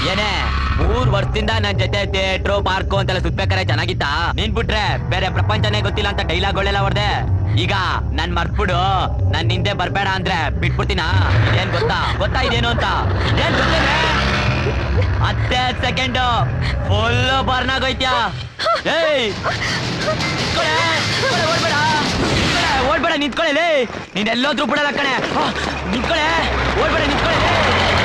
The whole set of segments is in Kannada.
ಏನೇ ಮೂರ್ ವರ್ಷದಿಂದ ನನ್ ಜೊತೆ ಥಿಯೇಟ್ರು ಪಾರ್ಕು ಅಂತೆಲ್ಲ ಸುತ್ಬೇಕಾರೆ ಚೆನ್ನಾಗಿತ್ತಾ ನೀನ್ ಬಿಟ್ರೆ ಬೇರೆ ಪ್ರಪಂಚನೇ ಗೊತ್ತಿಲ್ಲ ಅಂತ ಡೈಲಾಗ್ಗಳೆಲ್ಲ ಹೊಡ್ದೆ ಈಗ ನನ್ ಮರ್ತ್ಬಿಡು ನನ್ ಹಿಂದೆ ಬರ್ಬೇಡ ಅಂದ್ರೆ ಬಿಟ್ಬಿಡ್ತೀನ ಏನ್ ಗೊತ್ತಾ ಗೊತ್ತಾ ಇದೇನು ಅಂತ ಏನ್ ಗೊತ್ತೇನೆ ಹತ್ತೇ ಸೆಕೆಂಡ್ ಫುಲ್ ಬರ್ನ್ ಆಗೋಯ್ತ್ಯಾ ಏಯ್ ನಿಂತ್ಕೊಳೆ, ನಿಂತ್ಕೊಳೆ, ಓಡ್ಬೇಡ ನಿಂತ್ಕೊಳೆ, ಓಡ್ಬೇಡ ನಿಂತ್ಕೊಳ್ಳೆ ಲೇ. ನೀನ್ ಎಲ್ಲೋದ್ರೂ ಬಿಡಲ್ಲ ಕಣೆ ಆ, ನಿಂತ್ಕೊಳೆ ಓಡ್ಬೇಡ ನಿಂತ್ಕೊಳೆ ಲೇ.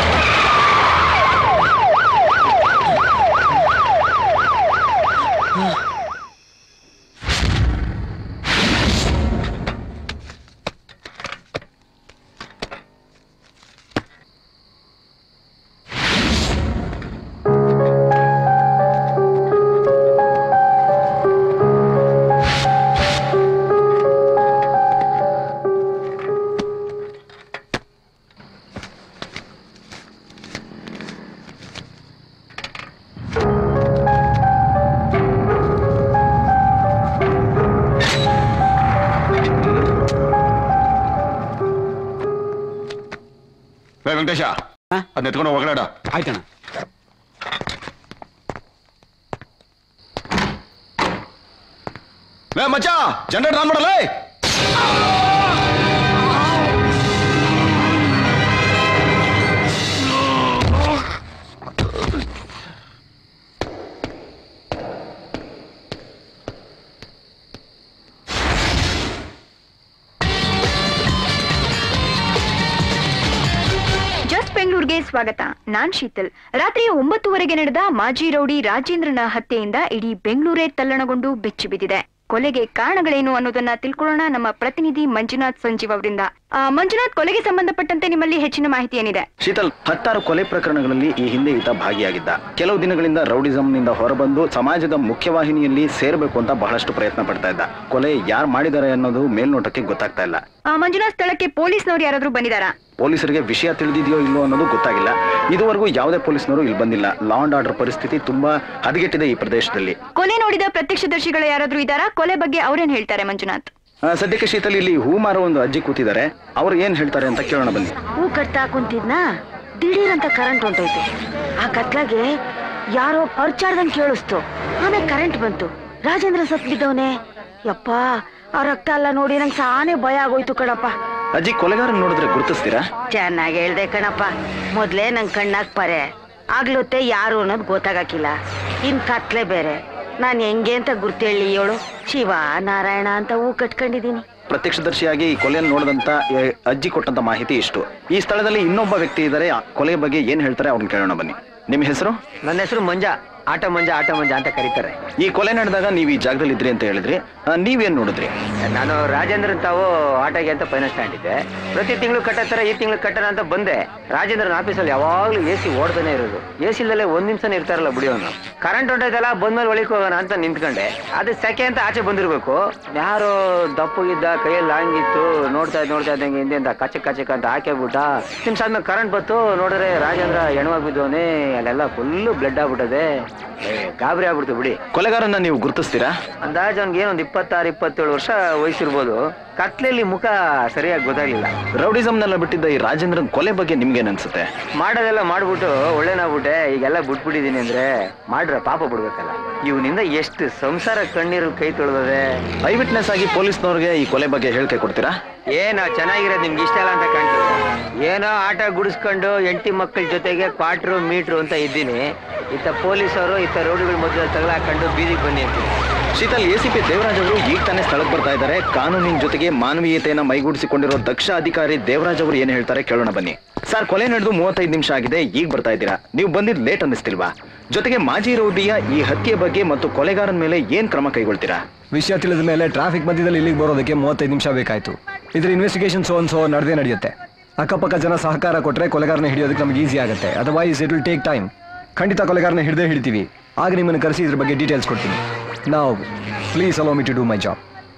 ಬೇ ವೆಂಕಟೇಶ ಅದನ್ನ ಎತ್ಕೊಂಡು ಒಳಗಡೆ ಆಯ್ತಣ್ಣ ಲೇ ಮಚ್ಚ ಜನರೇಟರ್ ಆನ್ ಮಾಡಲೇ ಜಸ್ಟ್ ಬೆಂಗಳೂರಿಗೆ ಸ್ವಾಗತ ನಾನ್ ಶೀತಲ್ ರಾತ್ರಿ ಒಂಬತ್ತುವರೆಗೆ ನಡೆದ ಮಾಜಿ ರೌಡಿ ರಾಜೇಂದ್ರನ ಹತ್ಯೆಯಿಂದ ಇಡೀ ಬೆಂಗಳೂರೇ ತಲ್ಲಣಗೊಂಡು ಬೆಚ್ಚಿ ಬಿದ್ದಿದೆ ಕೊಲೆಗೆ ಕಾರಣಗಳೇನು ಅನ್ನೋದನ್ನ ತಿಳ್ಕೊಳ್ಳೋಣ ನಮ್ಮ ಪ್ರತಿನಿಧಿ ಮಂಜುನಾಥ್ ಸಂಜೀವ್ ಅವರಿಂದ ಆ, ಮಂಜುನಾಥ್ ಕೊಲೆಗೆ ಸಂಬಂಧಪಟ್ಟಂತೆ ನಿಮ್ಮಲ್ಲಿ ಹೆಚ್ಚಿನ ಮಾಹಿತಿ ಏನಿದೆ ಶೀತಲ್ ಹತ್ತಾರು ಕೊಲೆ ಪ್ರಕರಣಗಳಲ್ಲಿ ಈ ಹಿಂದೆ ಈತ ಭಾಗಿಯಾಗಿದ್ದ ಕೆಲವು ದಿನಗಳಿಂದ ರೌಡಿಸಂನಿಂದ ಹೊರಬಂದು ಸಮಾಜದ ಮುಖ್ಯವಾಹಿನಿಯಲ್ಲಿ ಸೇರಬೇಕು ಅಂತ ಬಹಳಷ್ಟು ಪ್ರಯತ್ನ ಪಡ್ತಾ ಇದ್ದ ಕೊಲೆ ಯಾರು ಮಾಡಿದ್ದಾರೆ ಅನ್ನೋದು ಮೇಲ್ನೋಟಕ್ಕೆ ಗೊತ್ತಾಗ್ತಾ ಇಲ್ಲ ಆ, ಮಂಜುನಾಥ್ ಸ್ಥಳಕ್ಕೆ ಪೊಲೀಸ್ನವ್ರು ಯಾರಾದ್ರೂ ಬಂದಿದಾರಾ ಪೊಲೀಸರಿಗೆ ವಿಷಯ ತಿಳಿದಿದೆಯೋ ಇಲ್ಲೋ ಅನ್ನೋದು ಗೊತ್ತಾಗಿಲ್ಲ ಇದುವರೆಗೂ ಯಾವುದೇ ಪೊಲೀಸ್ನವರು ಇಲ್ಲಿ ಬಂದಿಲ್ಲ ಲಾ ಅಂಡ್ ಆರ್ಡರ್ ಪರಿಸ್ಥಿತಿ ತುಂಬಾ ಹದಗೆಟ್ಟಿದೆ ಈ ಪ್ರದೇಶದಲ್ಲಿ ಕೊಲೆ ನೋಡಿದ ಪ್ರತ್ಯಕ್ಷದರ್ಶಿಗಳು ಯಾರಾದ್ರೂ ಇದ್ದಾರಾ ಕೊಲೆ ಬಗ್ಗೆ ಅವ್ರೇನ್ ಹೇಳ್ತಾರೆ ಮಂಜುನಾಥ್ ಆ, ಸದ್ಯಕ್ಕೆ ಶೀತಲ್ ಇಲ್ಲಿ ಹೂ ಮಾರೋ ಒಂದು ಅಜ್ಜಿ ಕೂತಿದ್ದಾರೆ ಅವ್ರು ಏನ್ ಹೇಳ್ತಾರೆ ಅಂತ ಕೇಳೋಣ ಬನ್ನಿ ಹೂ ಕಟ್ತಾ ಕುಂತಿದ್ನ ದಿಢೀರ್ ಅಂತ ಕರೆಂಟ್ ಹೊಂಟೋಯ್ತು ಆ ಕತ್ಲಾಗೆ ಯಾರೋ ಪರ್ಚಾಡ್ದಂಗ್ ಕೇಳಿಸ್ತು ಆಮೇಲೆ ಕರೆಂಟ್ ಬಂತು ರಾಜೇಂದ್ರ ಸತ್ ಬಿದ್ದವನೆ ಯಪ್ಪ ಆ ರಕ್ತ ಎಲ್ಲ ನೋಡಿ ನಂಗೆ ಸಾನೇ ಭಯ ಆಗೋಯ್ತು ಕಣಪ್ಪ ಅಜ್ಜಿ ಕೊಲೆಗಾರನ್ ನೋಡಿದ್ರೆ ಗುರುತಿಸ್ತೀರಾ ಚೆನ್ನಾಗಿ ಹೇಳ್ದೆ ಕಣಪ್ಪ ಮೊದ್ಲೇ ನಂಗ್ ಕಣ್ಣಾಗ್ ಪರೆ ಆಗ್ಲೊತ್ತೆ ಯಾರು ಅನ್ನೋದು ಗೊತ್ತಾಗಕ್ಕಿಲ್ಲ ಇನ್ ಕತ್ಲೆ ಬೇರೆ ನಾನ್ ಹೆಂಗೆ ಅಂತ ಗುರ್ತೇಳಿ ಹೇಳು ಶಿವ ನಾರಾಯಣ ಅಂತ ಹೂ ಕಟ್ಕೊಂಡಿದೀನಿ ಪ್ರತ್ಯಕ್ಷದರ್ಶಿಯಾಗಿ ಈ ಕೊಲೆಯನ್ನು ನೋಡಿದಂತ ಎ, ಅಜ್ಜಿ ಕೊಟ್ಟಂತ ಮಾಹಿತಿ ಇಷ್ಟು ಈ ಸ್ಥಳದಲ್ಲಿ ಇನ್ನೊಬ್ಬ ವ್ಯಕ್ತಿ ಇದ್ದಾರೆ ಆ ಕೊಲೆ ಬಗ್ಗೆ ಏನ್ ಹೇಳ್ತಾರೆ ಅವ್ರನ್ನ ಕೇಳೋಣ ಬನ್ನಿ ನಿಮ್ಮ ಹೆಸರು ನನ್ನ ಹೆಸರು ಮಂಜ ಆಟ ಮಂಜ ಆಟ ಮಂಜ ಅಂತ ಕರೀತಾರೆ ಈ ಕೊಲೆ ನಡೆದಾಗ ನೀವು ಈ ಜಾಗದಲ್ಲಿ ಇದ್ರಿ ಅಂತ ಹೇಳಿದ್ರಿ ಆ, ನೀವೇನ್ ನೋಡಿದ್ರಿ ನಾನು ರಾಜೇಂದ್ರನ್ ತಾವು ಆಟೋಗೆ ಅಂತ ಫೈನಾನ್ಸ್ ತಗೊಂಡಿದ್ದೆ ಪ್ರತಿ ತಿಂಗಳು ಕಟ್ಟತ್ತಾರೆ ಈ ತಿಂಗಳು ಕಟ್ಟಣ ಅಂತ ಬಂದೆ ರಾಜೇಂದ್ರನ್ ಆಫೀಸಲ್ಲಿ ಯಾವಾಗ್ಲೂ ಎ ಸಿ ಓಡ್ತಾನೆ ಇರೋದು ಎ ಸಿ ಇಲ್ಲದೆ ಒಂದ್ ನಿಮಿಷನೇ ಇರ್ತಾರಲ್ಲ ಬಿಡಿಯೋನು ಕರೆಂಟ್ ಹೊಂಟೈತಲ್ಲ ಬಂದ್ಮೇಲೆ ಒಳಗೆ ಹೋಗೋಣ ಅಂತ ನಿಂತ್ಕೊಂಡೆ ಅದು ಸೆಕೆ ಅಂತ ಆಚೆ ಬಂದಿರ್ಬೇಕು ಯಾರೋ ದಪ್ಪಗಿದ್ದ ಕೈಯಲ್ಲಿ ಹಂಗಿತ್ತು ನೋಡ್ತಾ ಇದ್ದ ನೋಡ್ತಾ ಇದ್ದಂಗೆ ಹಿಂದೆ ಕಚಕ್ ಕಚಕ್ ಅಂತ ಹಾಕ್ಬಿಟ್ಟ ನಿಮಿಷ ಆದ್ಮೇಲೆ ಕರೆಂಟ್ ಬಂತು ನೋಡಿದ್ರೆ ರಾಜೇಂದ್ರ ಹೆಣವಾಗಿ ಬಿದ್ದವನೇ ಅಲ್ಲೆಲ್ಲ ಫುಲ್ ಬ್ಲಡ್ ಆಗ್ಬಿಟ್ಟದೆ ಏ, ಗಾಬರಿ ಆಗ್ಬಿಡ್ತು ಬಿಡಿ ಕೊಲೆಗಾರನ್ನ ನೀವು ಗುರುತಿಸ್ತೀರಾ ಅಂದಾಜ್ ಅವ್ನಿಗೆ ಒಂದ್ ಇಪ್ಪತ್ತಾರು ಇಪ್ಪತ್ತೇಳು ವರ್ಷ ವಯಸ್ಸಿರ್ಬೋದು ಕತ್ಲೆಯಲ್ಲಿ ಮುಖ ಸರಿಯಾಗಿ ಗೊತ್ತಾಗ್ಲಿಲ್ಲ ರೌಡಿಸಂನೆಲ್ಲ ಬಿಟ್ಟಿದ್ದ ಈ ರಾಜೇಂದ್ರನ್ ಕೊಲೆ ಬಗ್ಗೆ ನಿಮ್ಗೇನ್ ಅನ್ಸುತ್ತೆ ಮಾಡೋದೆಲ್ಲ ಮಾಡ್ಬಿಟ್ಟು ಒಳ್ಳೆನಾಗ್ಬಿಟ್ಟೆ ಈಗೆಲ್ಲ ಬಿಟ್ಬಿಟ್ಟಿದೀನಿ ಅಂದ್ರೆ ಮಾಡ್ರೆ ಪಾಪ ಬಿಡ್ಬೇಕಲ್ಲ ಇವನಿಂದ ಎಷ್ಟು ಸಂಸಾರ ಕಣ್ಣೀರು ಕೈ ತೊಳೆದದೆ ಐ ವಿಟ್ನೆಸ್ ಆಗಿ ಪೊಲೀಸ್ನವ್ರಿಗೆ ಈ ಕೊಲೆ ಬಗ್ಗೆ ಹೇಳಿಕೆ ಕೊಡ್ತೀರಾ ಏನೋ ಚೆನ್ನಾಗಿರೋದು ನಿಮ್ಗೆ ಇಷ್ಟ ಇಲ್ಲ ಅಂತ ಕಾಣ್ತದೆ ಏನೋ ಆಟ ಗುಡಿಸ್ಕೊಂಡು ಎಂಟಿ ಮಕ್ಕಳ ಜೊತೆಗೆ ಕ್ವಾಟ್ರು ಮೀಟ್ರು ಅಂತ ಇದ್ದೀನಿ ಇತ್ತ ಪೊಲೀಸರು ಇತ್ತ ರೋಡ್ಗಳ ಮಧ್ಯೆ ತಗಲ ಹಾಕೊಂಡು ಬೀದಿಗೆ ಬನ್ನಿ ಅಂತೀನಿ ಶೀತಲ್ ಎಸಿಪಿ ದೇವರಾಜ್ ಅವರು ಈಗ ತಾನೇ ಸ್ಥಳಕ್ಕೆ ಬರ್ತಾ ಇದ್ದಾರೆ ಕಾನೂನಿನ ಜೊತೆಗೆ ಮಾನವೀಯತೆಯನ್ನ ಮೈಗೂಡಿಸಿಕೊಂಡಿರೋ ದಕ್ಷ ಅಧಿಕಾರಿ ದೇವರಾಜ್ ಅವರು ಏನ್ ಹೇಳ್ತಾರೆ ಕೇಳೋಣ ಬನ್ನಿ ಸರ್ ಕೊಲೆ ನಡೆದು ಮೂವತ್ತೈದು ನಿಮಿಷ ಆಗಿದೆ ಈಗ ಬರ್ತಾ ಇದ್ದೀರಾ ನೀವು ಬಂದಿದ್ ಲೇಟ್ ಅನ್ನಿಸ್ತಿಲ್ವಾ ಜೊತೆಗೆ ಮಾಜಿ ರೌಡಿಯ ಈ ಹತ್ಯೆ ಬಗ್ಗೆ ಮತ್ತು ಕೊಲೆಗಾರನ ಮೇಲೆ ಏನ್ ಕ್ರಮ ಕೈಗೊಳ್ತೀರಾ ವಿಷಯ ತಿಳಿದ ಮೇಲೆ ಟ್ರಾಫಿಕ್ ಮಧ್ಯದಲ್ಲಿ ಇಲ್ಲಿಗೆ ಬರೋದಕ್ಕೆ ಮೂವತ್ತೈದು ನಿಮಿಷ ಬೇಕಾಯ್ತು ಇದ್ರ ಇನ್ವೆಸ್ಟಿಗೇಷನ್ ಸೋ ಸೋ ನಡೆದೇ ನಡೆಯುತ್ತೆ ಅಕ್ಕಪಕ್ಕ ಜನ ಸಹಕಾರ ಕೊಟ್ಟರೆ ಕೊಲೆಗಾರನ ಹಿಡಿಯೋದಕ್ಕೆ ನಮ್ಗೆ ಈಸಿ ಆಗುತ್ತೆ otherwise it will take time ಖಂಡಿತ ಕೊಲೆಗಾರನ ಹಿಡಿದೇ ಹಿಡಿತೀವಿ ಆಗ ನಿಮ್ಮನ್ನು ಕರೆಸಿ ಇದ್ರ ಬಗ್ಗೆ ಡೀಟೇಲ್ಸ್ ಕೊಡ್ತೀನಿ ನಾವು please allow me to do my job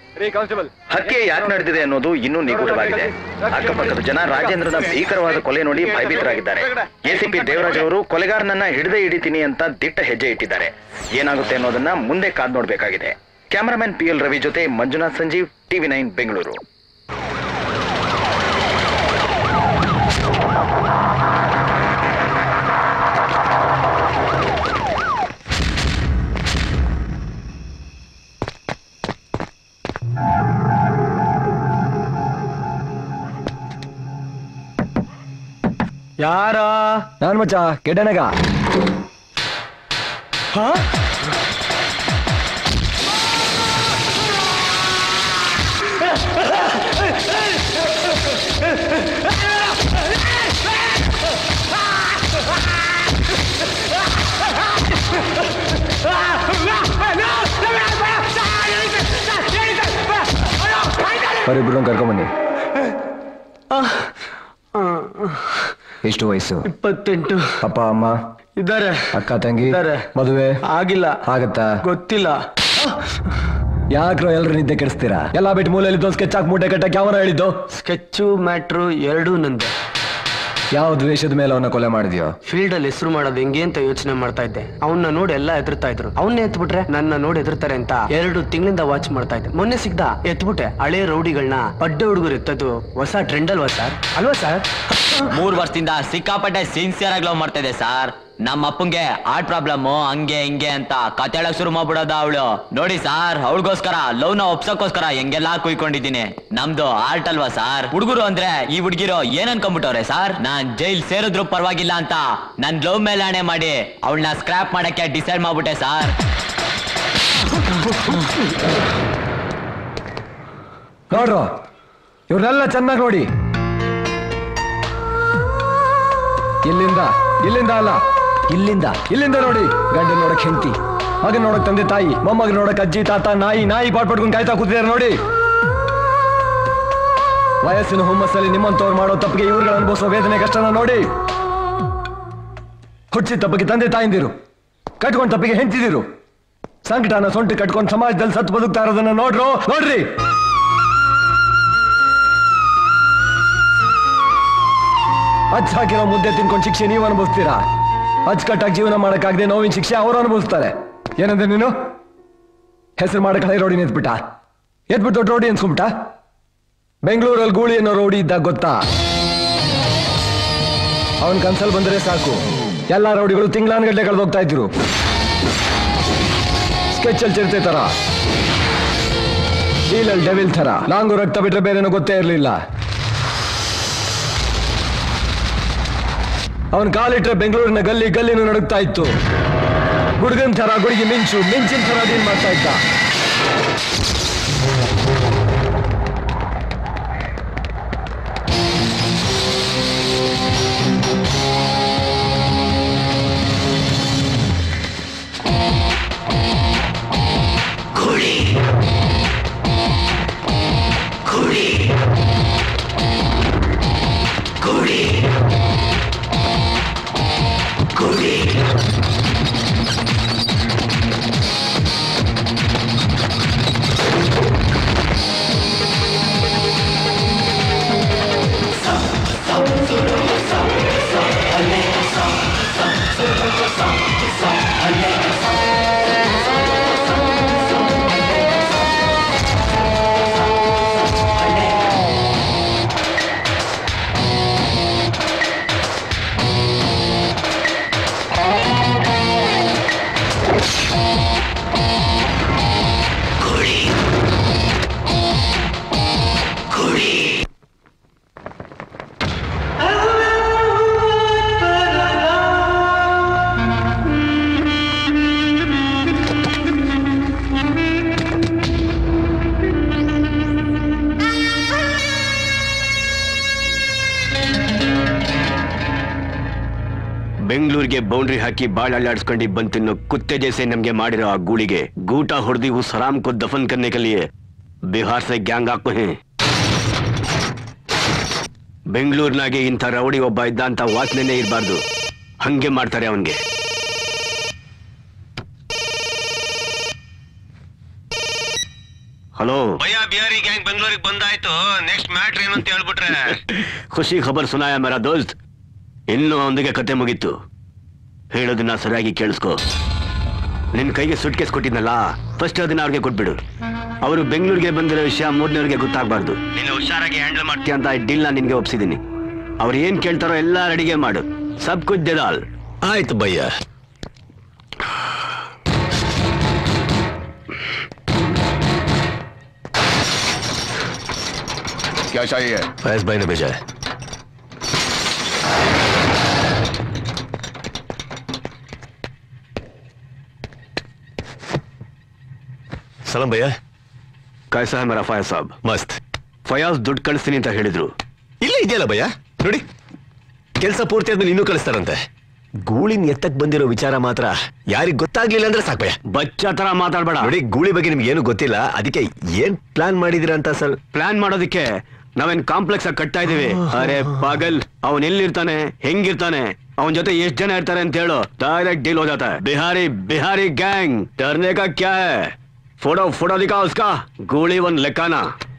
ಹತ್ಯೆ ಯಾಕೆ ನಡೆದಿದೆ ಅನ್ನೋದು ಇನ್ನೂ ನಿಗೂಢವಾಗಿದೆ ಅಕ್ಕಪಕ್ಕದ ಜನ ರಾಜೇಂದ್ರನ ಭೀಕರವಾದ ಕೊಲೆ ನೋಡಿ ಭಯಭೀತರಾಗಿದ್ದಾರೆ ಎಸಿಪಿ ದೇವರಾಜ್ ಅವರು ಕೊಲೆಗಾರನನ್ನ ಹಿಡಿದೇ ಹಿಡಿತೀನಿ ಅಂತ ದಿಟ್ಟ ಹೆಜ್ಜೆ ಇಟ್ಟಿದ್ದಾರೆ ಏನಾಗುತ್ತೆ ಅನ್ನೋದನ್ನ ಮುಂದೆ ಕಾದ್ ನೋಡ್ಬೇಕಾಗಿದೆ ಕ್ಯಾಮರಾಮನ್ ಪಿ ಎಲ್ ರವಿ ಜೊತೆ ಮಂಜುನಾಥ್ ಸಂಜೀವ್ ಟಿವಿ ನೈನ್ ಬೆಂಗಳೂರು ಯಾರ ನಾನ್ ಮಚ್ಚ ಕೆಡನಗ ಅವರಿಬ್ರು ಕರ್ಕೊಂಬನ್ನಿ ಎಷ್ಟು ವಯಸ್ಸು ಇಪ್ಪತ್ತೆಂಟು ಅಪ್ಪ ಅಮ್ಮ ಇದ್ದಾರೆ ಅಕ್ಕ ತಂಗಿ ಇದ್ದಾರೆ. ಮದುವೆ ಆಗಿಲ್ಲ ಆಗತ್ತಾ ಗೊತ್ತಿಲ್ಲ ಯಾಕ್ರೋ ಎಲ್ರು ನಿದ್ದೆ ಕೆಡಿಸ್ತೀರಾ ಎಲ್ಲ ಬಿಟ್ಟು ಮೂಲೆಯಲ್ಲಿ ಸ್ಕೆಚ್ ಹಾಕಿ ಮೂಟೆ ಕಟ್ಟಕ್ಕೆ ಯಾವನ ಹೇಳಿದ್ದು ಸ್ಕೆಚ್ಚು ಮ್ಯಾಟ್ರು ಎರಡೂ ನಂದೆ ಯಾವ ದ್ವೇಷದ ಮೇಲೆ ಅವನ ಕೊಲೆ ಮಾಡಿದ್ಯೋ ಫೀಲ್ಡ್ ಅಲ್ಲಿ ಹೆಸರು ಮಾಡೋದು ಹೆಂಗೆ ಅಂತ ಯೋಚನೆ ಮಾಡ್ತಾ ಇದ್ದೆ ಅವನ್ನ ನೋಡಿ ಎಲ್ಲ ಎದುರ್ತಾ ಇದ್ರು ಅವನ್ನೇ ಎತ್ಬಿಟ್ರೆ ನನ್ನ ನೋಡಿ ಎದುರ್ತಾರೆ ಅಂತ ಎರಡು ತಿಂಗಳಿಂದ ವಾಚ್ ಮಾಡ್ತಾ ಇದ್ದೆ ಮೊನ್ನೆ ಸಿಗ್ದ ಎತ್ಬಿಟ್ಟೆ ಹಳೆ ರೌಡಿಗಳನ್ನ ಪಡ್ಡೆ ಹುಡುಗರು ಎತ್ತದು ಹೊಸ ಟ್ರೆಂಡ್ ಅಲ್ವಾ ಸರ್ ಅಲ್ವಾ ಸರ್ ಮೂರ್ ವರ್ಷದಿಂದ ಸಿಕ್ಕಾಪಟ್ಟೆ ಸಿನ್ಸಿಯರ್ ಆಗಿ ಲವ್ ಮಾಡ್ತಾ ಇದೆ ಸರ್ ನಮ್ಮ ಅಪ್ಪಂಗೆ ಹಾರ್ಟ್ ಪ್ರಾಬ್ಲಮ್ ಹಂಗೆ ಹಿಂಗೆ ಅಂತ ಕತೆ ಹೇಳಕ್ ಶುರು ಮಾಡ್ಬಿಡೋದ ಅವಳು ನೋಡಿ ಸಾರ್ ಅವಳಿಗೋಸ್ಕರ ಲವ್ ನ ಒಪ್ಸಕ್ಕೋಸ್ಕರ ಹೆಂಗೆಲ್ಲಾ ಕುಯ್ಕೊಂಡಿದ್ದೀನಿ ನಮ್ದು ಆರ್ಟ್ ಅಲ್ವಾ ಸಾರ್ ಹುಡುಗರು ಅಂದ್ರೆ ಈ ಹುಡುಗಿರೋ ಏನ್ ಅನ್ಕೊಂಡ್ಬಿಟ್ಟವ್ರೆ ಸಾರ್ ನಾನ್ ಜೈಲ್ ಸೇರಿದ್ರು ಪರವಾಗಿಲ್ಲ ಅಂತ ನನ್ ಲವ್ ಮೇಲೆ ಹಣೆ ಮಾಡಿ ಅವಳನ್ನ ಸ್ಕ್ರಾಪ್ ಮಾಡಕ್ಕೆ ಡಿಸೈಡ್ ಮಾಡ್ಬಿಟ್ಟೆ ಸಾರ್ ನೋಡ್ರು ಇವ್ರನ್ನೆಲ್ಲ ಚೆನ್ನಾಗಿ ನೋಡಿ ಇಲ್ಲಿಂದ ಇಲ್ಲಿಂದ ಅಲ್ಲ ಇಲ್ಲಿಂದ ಇಲ್ಲಿಂದ ನೋಡಿ ಗಂಡನ್ ನೋಡಕ್ ಹೆಂಡತಿ ಮಗನ್ ನೋಡಕ್ ತಂದೆ ತಾಯಿ ಮೊಮ್ಮಗನ್ ನೋಡಕ್ ಅಜ್ಜಿ ತಾತ ನಾಯಿ ನಾಯಿ ಪಾಟ್ ಪಡ್ಕೊಂಡು ಕಾಯ್ತಾ ಕೂತಿದ್ದಾರೆ ನೋಡಿ ವಯಸ್ಸಿನ ಹುಮ್ಮಸ್ಸಲ್ಲಿ ನಿಮ್ಮಂತವ್ರು ಮಾಡೋ ತಪ್ಪಿಗೆ ಇವ್ರುಗಳು ಅನುಭವಿಸೋ ವೇದನೆ ಕಷ್ಟನ ನೋಡಿ ಹುಚ್ಚಿ ತಪ್ಪಿಗೆ ತಂದೆ ತಾಯಿಂದಿರು ಕಟ್ಕೊಂಡ್ ತಪ್ಪಿಗೆ ಹೆಂಡ್ತಿದಿರು ಸಂಕಟನ ಸೊಂಟು ಕಟ್ಕೊಂಡು ಸಮಾಜದಲ್ಲಿ ಸತ್ತು ಬದುಕ್ತಾ ಇರೋದನ್ನ ನೋಡ್ರು ನೋಡ್ರಿ ಅಚ್ಚ ಹಾಕಿರೋ ಮುದ್ದೆ ತಿನ್ಕೊಂಡು ಶಿಕ್ಷೆ ನೀವು ಅನುಭವಿಸ್ತೀರಾ ಅಚ್ಚುಕಟ್ಟಾಗಿ ಜೀವನ ಮಾಡಕ್ಕಾಗದೆ ನೋವಿನ ಶಿಕ್ಷೆ ಅವರು ಅನುಭವಿಸ್ತಾರೆ ಏನಂದ್ರೆ ನೀನು ಹೆಸರು ಮಾಡಕ್ ಹಳೆ ರೋಡಿ ಎತ್ಬಿಟ್ಟ ಎತ್ಬಿಟ್ಟು ದೊಡ್ಡ ರೋಡಿ ಅನ್ಸ್ಕೊಂಬಿಟ್ಟ ಬೆಂಗಳೂರಲ್ಲಿ ಗೂಳಿ ಅನ್ನೋ ರೋಡಿ ಇದ್ದಾಗ ಗೊತ್ತಾ ಅವನ್ ಕನ್ಸಲ್ ಬಂದ್ರೆ ಸಾಕು ಎಲ್ಲಾ ರೌಡಿಗಳು ತಿಂಗಳಾನ್ಗಡ್ಲೆ ಕಳೆದೋಗ್ತಾ ಇದ್ರು ಸ್ಕೆಚ್ ಅಲ್ಲಿ ಚಿರತೆ ತರ ಡೀಲಲ್ಲಿ ಡೆವಿಲ್ ತರ ಲಾಂಗು ರಕ್ತ ಬಿಟ್ರೆ ಬೇರೆನೋ ಗೊತ್ತೇ ಇರಲಿಲ್ಲ ಅವನ್ ಕಾಲಿಟ್ರೆ ಬೆಂಗಳೂರಿನ ಗಲ್ಲಿ ಗಲ್ಲಿನೂ ನಡುಗ್ತಾ ಇತ್ತು ಗುಡುಗನ್ ತರ ಗುಡುಗಿ ಮಿಂಚು ಮಿಂಚಿನ ತರ ಡೀಲ್ ಮಾಡ್ತಾ ಇದ್ದ ಬೆಂಗಳೂರಿಗೆ ಬೌಂಡ್ರಿ ಹಾಕಿ ಬಾಳ್ ಅಳ್ಳಾಡ್ಸ್ಕೊಂಡು ಬಂದ್ ತಿನ್ನೋ ಕುತ್ತೆ ಜैसे ನಮ್ಗೆ ಮಾಡಿರೋ ಆ ಗೂಳಿಗೆ ಗೂಟ ಹೊಡೆದಿ उस हराम को दफन करने के लिए बिहार से ಗ್ಯಾಂಗ್ ಹಾಕೋ ಹೇ ಬೆಂಗಳೂರಿನಾಗೆ ಇಂಥ ರೌಡಿ ಒಬ್ಬ ಇದ್ದ ಅಂತ ವಾಸನೆನೇ ಇರಬಾರ್ದು ಹಂಗೆ ಮಾಡ್ತಾರೆ ಅವನ್ಗೆ ಹಲೋ ಭಯ ಬಿಹಾರಿ ಗ್ಯಾಂಗ್ ಬೆಂಗಳೂರಿಗೆ ಬಂದಾಯ್ತು ನೆಕ್ಸ್ಟ್ ಮ್ಯಾಟ್ರ್ ಏನು ಅಂತ ಹೇಳ್ಬಿಟ್ರೆ ಖುಷಿ ಖಬರ್ ಸುನಾಯ ಮೇರಾ ದೋಸ್ತ್ ಇನ್ನು ಅವನಿಗೆ ಕತೆ ಮುಗೀತು ಹೇಳೋದನ್ನ ಸರಿಯಾಗಿ ಕೇಳಿಸ್ಕೊ ನಿನ್ ಕೈಗೆ ಸುಟ್ ಕೇಸ್ ಕೊಟ್ಟಿದ್ನಲ್ಲ ಫಸ್ಟ್ ಅದನ್ನ ಅವ್ರಿಗೆ ಕೊಟ್ಬಿಡು ಅವರು ಬೆಂಗಳೂರಿಗೆ ಬಂದಿರೋ ವಿಷಯ ಮೂರನೇವ್ರಿಗೆ ಗೊತ್ತಾಗ್ಬಾರ್ದು ನೀನು ಹುಷಾರಾಗಿ ಹ್ಯಾಂಡಲ್ ಮಾಡ್ತೀಯ ಅಂತ ಡೀಲ್ ನಾನು ನಿನ್ಗೆ ಒಪ್ಸಿದ್ದೀನಿ ಅವ್ರು ಏನ್ ಕೇಳ್ತಾರೋ ಎಲ್ಲ ರೆಡಿಗೆ ಮಾಡು ಸಬ್ ಕುಚ್ ದೇದಾಲ್ ಆಯ್ತು ಭಯ್ಯ क्या चाहिए फैज भाई ने भेजा है ಸಲಾಂ ಭಯ್ಯ ಕೈಸಾ ಹೈ ಮೇರಾ ಫಯಾಜ್ ಸಾಬ್ ಮಸ್ತ್ ಫಯಾಜ್ ದುಡ್ಡು ಕಳಿಸ್ತೀನಿ ಅಂತ ಹೇಳಿದ್ರು ಇಲ್ಲ ಇದೆಯಲ್ಲ ಭಯ್ಯ ನೋಡಿ ಕೆಲಸ ಪೂರ್ತಿ ಆದ್ಮೇಲೆ ಇನ್ನೂ ಕಳಿಸ್ತಾರಂತೆ ಗೂಳಿನ ಎತ್ತಕ್ ಬಂದಿರೋ ವಿಚಾರ ಮಾತ್ರ ಯಾರಿಗ್ ಗೊತ್ತಾಗ್ಲಿಲ್ಲ ಅಂದ್ರೆ ಸಾಕ್ ಭಯ್ಯ ಬಚ್ಚ ತರ ಮಾತಾಡ್ಬೇಡ ನೋಡಿ ಗೂಳಿ ಬಗ್ಗೆ ನಿಮ್ಗೆ ಏನು ಗೊತ್ತಿಲ್ಲ ಅದಕ್ಕೆ ಏನ್ ಪ್ಲಾನ್ ಮಾಡಿದಿರ ಅಂತ ಸರ್ ಪ್ಲಾನ್ ಮಾಡೋದಕ್ಕೆ ನಾವೇನ್ ಕಾಂಪ್ಲೆಕ್ಸ್ ಆಗಿ ಕಟ್ತಾ ಇದೀವಿ ಅರೆ ಪಾಗಲ್ ಅವನ್ ಎಲ್ಲಿರ್ತಾನೆ ಹೆಂಗಿರ್ತಾನೆ ಅವನ್ ಜೊತೆ ಎಷ್ಟ್ ಜನ ಇರ್ತಾರೆ ಅಂತ ಹೇಳು ಡೈರೆಕ್ಟ್ ಡೀಲ್ हो जाता है बिहारी बिहारी गैंग डरने का क्या है फोटो फोटो दिखाओ उसका गोली वन लेकाना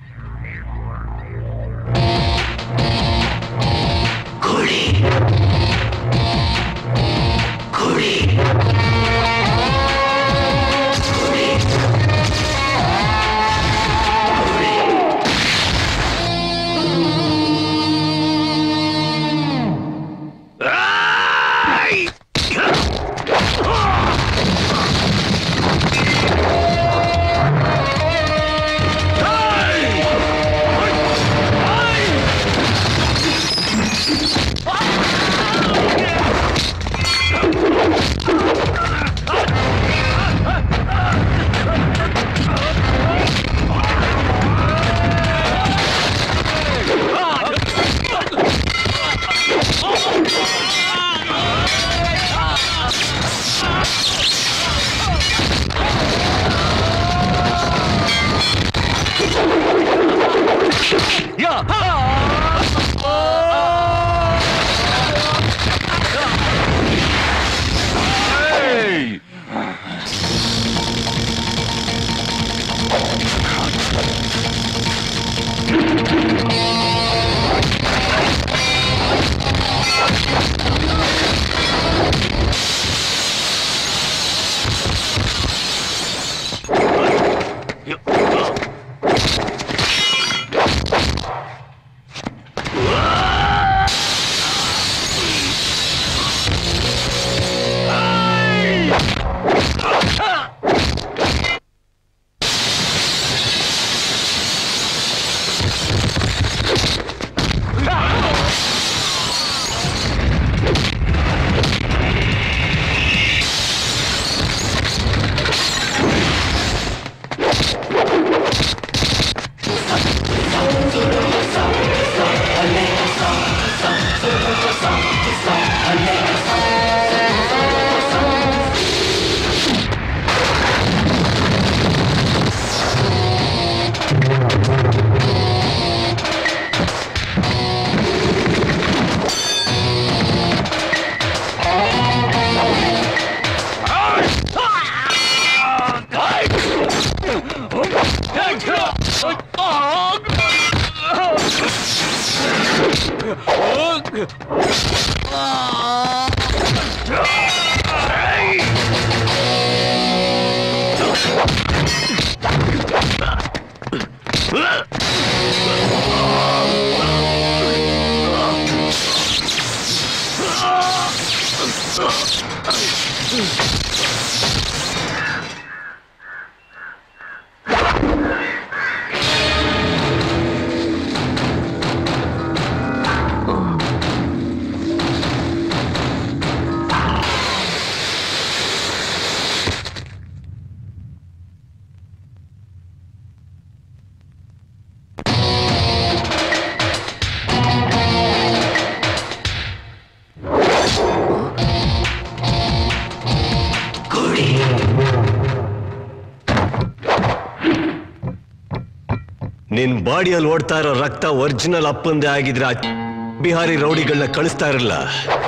ನಿನ್ ಬಾಡಿಯಲ್ಲಿ ಓಡ್ತಾ ಇರೋ ರಕ್ತ ಒರಿಜಿನಲ್ ಅಪ್ಪಂದೇ ಆಗಿದ್ರೆ ಆ ಬಿಹಾರಿ ರೌಡಿಗಳನ್ನ ಕಳಿಸ್ತಾ ಇರಲ್ಲ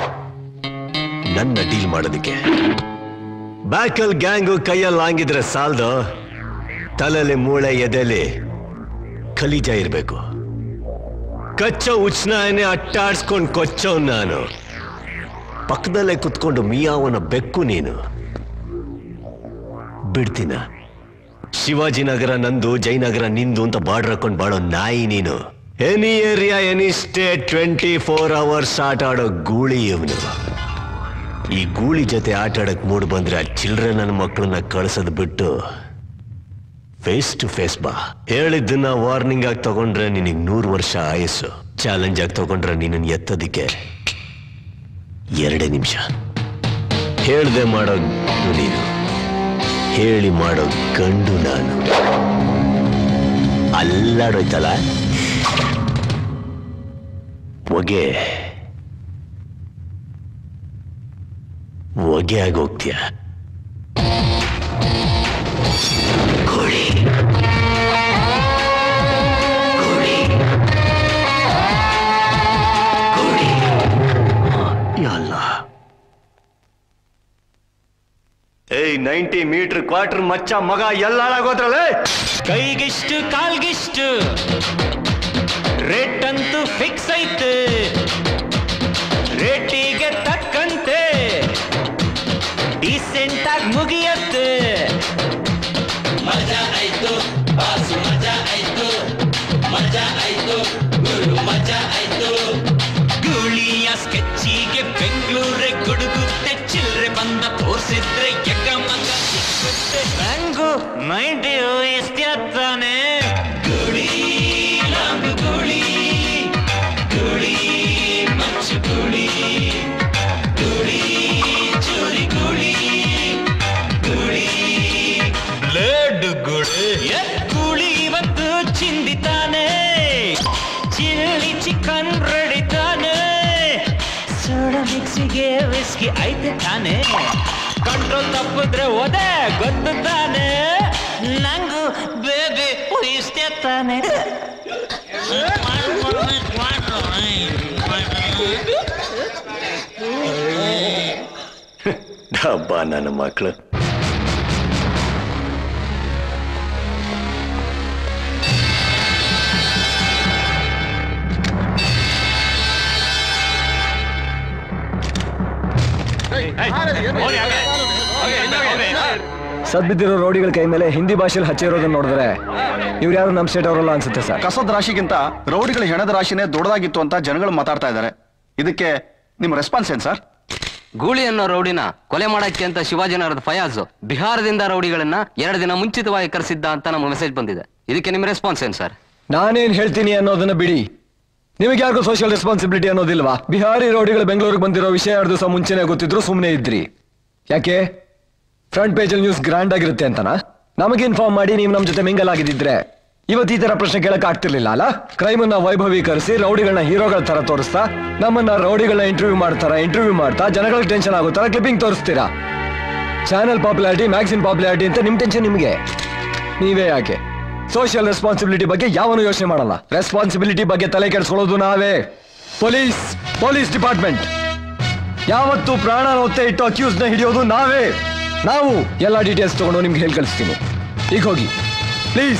ನನ್ನ ಡೀಲ್ ಮಾಡೋದಕ್ಕೆ ಬ್ಯಾಕಲ್ ಗ್ಯಾಂಗು ಕೈಯಲ್ಲಿ ಹಂಗಿದ್ರೆ ಸಾಲ್ದು ತಲೆಲಿ ಮೂಳೆ ಎದೆಲಿ ಖಲೀಜ ಇರ್ಬೇಕು ಕಚ್ಚೋ ಉಚ್ನಾಯನೆ ಅಟ್ಟಾಡ್ಸ್ಕೊಂಡು ಕೊಚ್ಚೋ ನಾನು ಪಕ್ಕದಲ್ಲೇ ಕುತ್ಕೊಂಡು ಮಿಯಾವನ ಬೆಕ್ಕು ನೀನು ಬಿಡ್ತೀನ ಶಿವಾಜಿನಗರ ನಂದು ಜಯನಗರ ನಿಂದು ಅಂತ ಬಾರ್ಡರ್ ಹಾಕೊಂಡು ಬಾಳೋ ನಾಯಿ ನೀನು any area any state twenty four hours ಆಟ ಆಡೋ ಗೂಳಿ ಇವನು ಈ ಗೂಳಿ ಜೊತೆ ಆಟ ಆಡಕ್ ಮೂಡ್ ಬಂದ್ರೆ ಆ ಚಿಲ್ಡ್ರೆ ನನ್ನ ಮಕ್ಕಳನ್ನ ಕಳ್ಸೋದ್ ಬಿಟ್ಟು ಫೇಸ್ ಟು ಫೇಸ್ ಬಾ ಹೇಳಿದ್ದನ್ನ ವಾರ್ನಿಂಗ್ ಆಗಿ ತಗೊಂಡ್ರೆ ನಿನಗೆ ನೂರು ವರ್ಷ ಆಯಸ್ಸು ಚಾಲೆಂಜ್ ಆಗಿ ತಗೊಂಡ್ರೆ ನಿನ್ನನ್ನು ಎತ್ತೋದಿಕ್ಕೆ ಎರಡೇ ನಿಮಿಷ ಹೇಳ್ದೆ ಮಾಡೋ ನೀನು ಹೇಳಿ ಮಾಡೋ ಗಂಡು ನಾನು ಅಲ್ಲಾಡೋಯ್ತಲ್ಲ ಹೊಗೆ ಹೊಗೆ ಆಗೋಗ್ತೀಯ ಕೋಳಿ ಕೋಳಿ ಕೋಳಿ ಯಲ್ಲ ಏಯ್ ನೈಂಟಿ ಮೀಟರ್ ಕ್ವಾರ್ಟರ್ ಮಚ್ಚ ಮಗ ಎಲ್ಲ ಹಾಳಾಗೋದ್ರಲ್ಲೇ ಕೈಗಿಷ್ಟು ಕಾಲ್ಗಿಷ್ಟು ರೇಟ್ ಅಂತೂ ಫಿಕ್ಸ್ ಐತೆ ರೇಟಿಗೆ ತಕ್ಕಂತೆ ಡೀಸೆಂಟ್ ಆಗಿ ಮುಗಿಯತ್ತೆ ಮಜಾ ಆಯ್ತು ಬಾಸು ಮಜಾ ಆಯ್ತು ಮಜಾ ಆಯ್ತು ಗುರು ಮಜಾ ಆಯ್ತು ಗೂಳಿಯ ಸ್ಕೆಚ್ಚಿಗೆ ಬೆಂಗಳೂರೇ ಗುಡುಗುತ್ತೆ ಚಿಲ್ರೆ ಬಂದ ತೋರ್ಸಿದ್ರೆ ಎಕ್ಕ ಮಗ ಸಿಕ್ಕುತ್ತೆ ನಂಗು ನೈಂಟಿ ಎಸ್ತಾನೆ ಗುಳಿ ಲಾಂಗು ಗುಳಿ ಗುಳಿ ಮಚ್ಚು ಗುಳಿ ಗುಳಿ ಚೂರಿ ಗುಳಿ ಗುಳಿ ಲಡ್ಡು ಗುಳಿ ಗುಳಿ ಇವತ್ತು ಚಿಂದಿತಾನೆ ಚಿಲ್ಲಿ ಚಿಕನ್ ರೆಡಿತಾನೆ ಸೋಡ ಮಿಕ್ಸಿಗೆ ವಿಸ್ಕಿ ಐತೆ ತಾನೆ ಕಂಟ್ರೋಲ್ ತಪ್ಪಿದ್ರೆ ಓದೆ ಗೊತ್ತು ತಾನೆ ನಂಗು ಬೇಬಿ ಇಷ್ಟೇ ತಾನೆ ಡಬ್ಬ ನನ್ನ ಮಕ್ಕಳು ಸದ್ಬಿದ್ದಿರೋ ರೋಡಿಗಳ ಕೈ ಮೇಲೆ ಹಿಂದಿ ಭಾಷೆಯಲ್ಲಿ ಹಚ್ಚಿರೋದನ್ನ ನೋಡಿದ್ರೆ ಇವ್ರು ಯಾರು ನಮ್ಮ ಸ್ಟೇಟ್ ಅವರಲ್ಲ ಅನ್ಸುತ್ತೆ ಸರ್ ಕಸದ ರಾಶಿಗಿಂತ ರೌಡಿಗಳ ಹೆಣದ ರಾಶಿನೇ ದೊಡ್ಡದಾಗಿತ್ತು ಅಂತ ಜನಗಳು ಮಾತಾಡ್ತಾ ಇದ್ದಾರೆ ಇದಕ್ಕೆ ನಿಮ್ಮ ರೆಸ್ಪಾನ್ಸ್ ಏನ್ ಸರ್ ಗೂಳಿ ಅನ್ನೋ ರೌಡಿನ ಕೊಲೆ ಮಾಡಕ್ಕೆ ಅಂತ ಶಿವಾಜಿನಗರದ ಫಯಾಜ್ ಬಿಹಾರದಿಂದ ರೌಡಿಗಳನ್ನ ಎರಡು ದಿನ ಮುಂಚಿತವಾಗಿ ಕರೆಸಿದ್ದ ಅಂತ ನಮ್ಮ ಮೆಸೇಜ್ ಬಂದಿದೆ ಇದಕ್ಕೆ ನಿಮ್ಮ ರೆಸ್ಪಾನ್ಸ್ ಏನ್ ಸರ್ ನಾನೇನ್ ಹೇಳ್ತೀನಿ ಅನ್ನೋದನ್ನ ಬಿಡಿ ನಿಮಗೆ ಯಾರಿಗೂ ಸೋಷಿಯಲ್ ರೆಸ್ಪಾನ್ಸಿಬಿಲಿಟಿ ಅನ್ನೋದಿಲ್ವಾ ಬಿಹಾರಿ ರೌಡಿಗಳು ಬೆಂಗಳೂರಿಗೆ ಬಂದಿರೋ ವಿಷಯ ಎರಡು ದಿವಸ ಮುಂಚೆನೆ ಗೊತ್ತಿದ್ರು ಸುಮ್ಮನೆ ಇದ್ರಿ ಯಾಕೆ ಫ್ರಂಟ್ ಪೇಜಲ್ಲಿ ನ್ಯೂಸ್ ಗ್ರ್ಯಾಂಡ್ ಆಗಿರುತ್ತೆ ಅಂತನಾ ನಮಗೆ ಇನ್ಫಾರ್ಮ್ ಮಾಡಿ ನೀವು ನಮ್ಮ ಜೊತೆ ಮಿಂಗಲ್ ಆಗಿದ್ದಿದ್ರೆ ಇವತ್ತು ಈ ತರ ಪ್ರಶ್ನೆ ಕೇಳಕ್ ಆಗ್ತಿರ್ಲಿಲ್ಲ ಅಲ್ಲ ಕ್ರೈಮ್ ಅನ್ನ ವೈಭವೀಕರಿಸಿ ರೌಡಿಗಳನ್ನ ಹೀರೋಗಳ ತರ ತೋರಿಸ್ತಾ ನಮ್ಮನ್ನ ರೌಡಿಗಳನ್ನ ಇಂಟರ್ವ್ಯೂ ಮಾಡ್ತಾರ ಇಂಟರ್ವ್ಯೂ ಮಾಡ್ತಾ ಜನಗಳಿಗೆ ಟೆನ್ಷನ್ ಆಗೋ ತರ ಕ್ಲಿಪ್ಪಿಂಗ್ ತೋರಿಸ್ತೀರಾ ಚಾನಲ್ ಪಾಪ್ಯುಲಾರಿಟಿ ಮ್ಯಾಗ್ಸಿನ್ ಪಾಪ್ಯುಲಾರಿಟಿ ಅಂತ ನಿಮ್ ಟೆನ್ಷನ್ ನಿಮಗೆ ನೀವೇ ಯಾಕೆ ಸೋಷಿಯಲ್ ರೆಸ್ಪಾನ್ಸಿಬಿಲಿಟಿ ಬಗ್ಗೆ ಯಾವನು ಯೋಚನೆ ಮಾಡಲ್ಲ ರೆಸ್ಪಾನ್ಸಿಬಿಲಿಟಿ ಬಗ್ಗೆ ತಲೆ ಕೆಡಿಸ್ಕೊಳ್ಳೋದು ನಾವೇ ಪೊಲೀಸ್ ಪೊಲೀಸ್ ಡಿಪಾರ್ಟ್ಮೆಂಟ್ ಯಾವತ್ತು ಪ್ರಾಣ ಒತ್ತೆ ಇಟ್ಟು ಅಕ್ಯೂಸ್ ನ ಹಿಡಿಯೋದು ನಾವೇ ನಾವು ಎಲ್ಲ ಡೀಟೇಲ್ಸ್ ತಗೊಂಡು ನಿಮ್ಗೆ ಹೇಳಿ ಕಳಿಸ್ತೀನಿ ಈಗ ಹೋಗಿ ಪ್ಲೀಸ್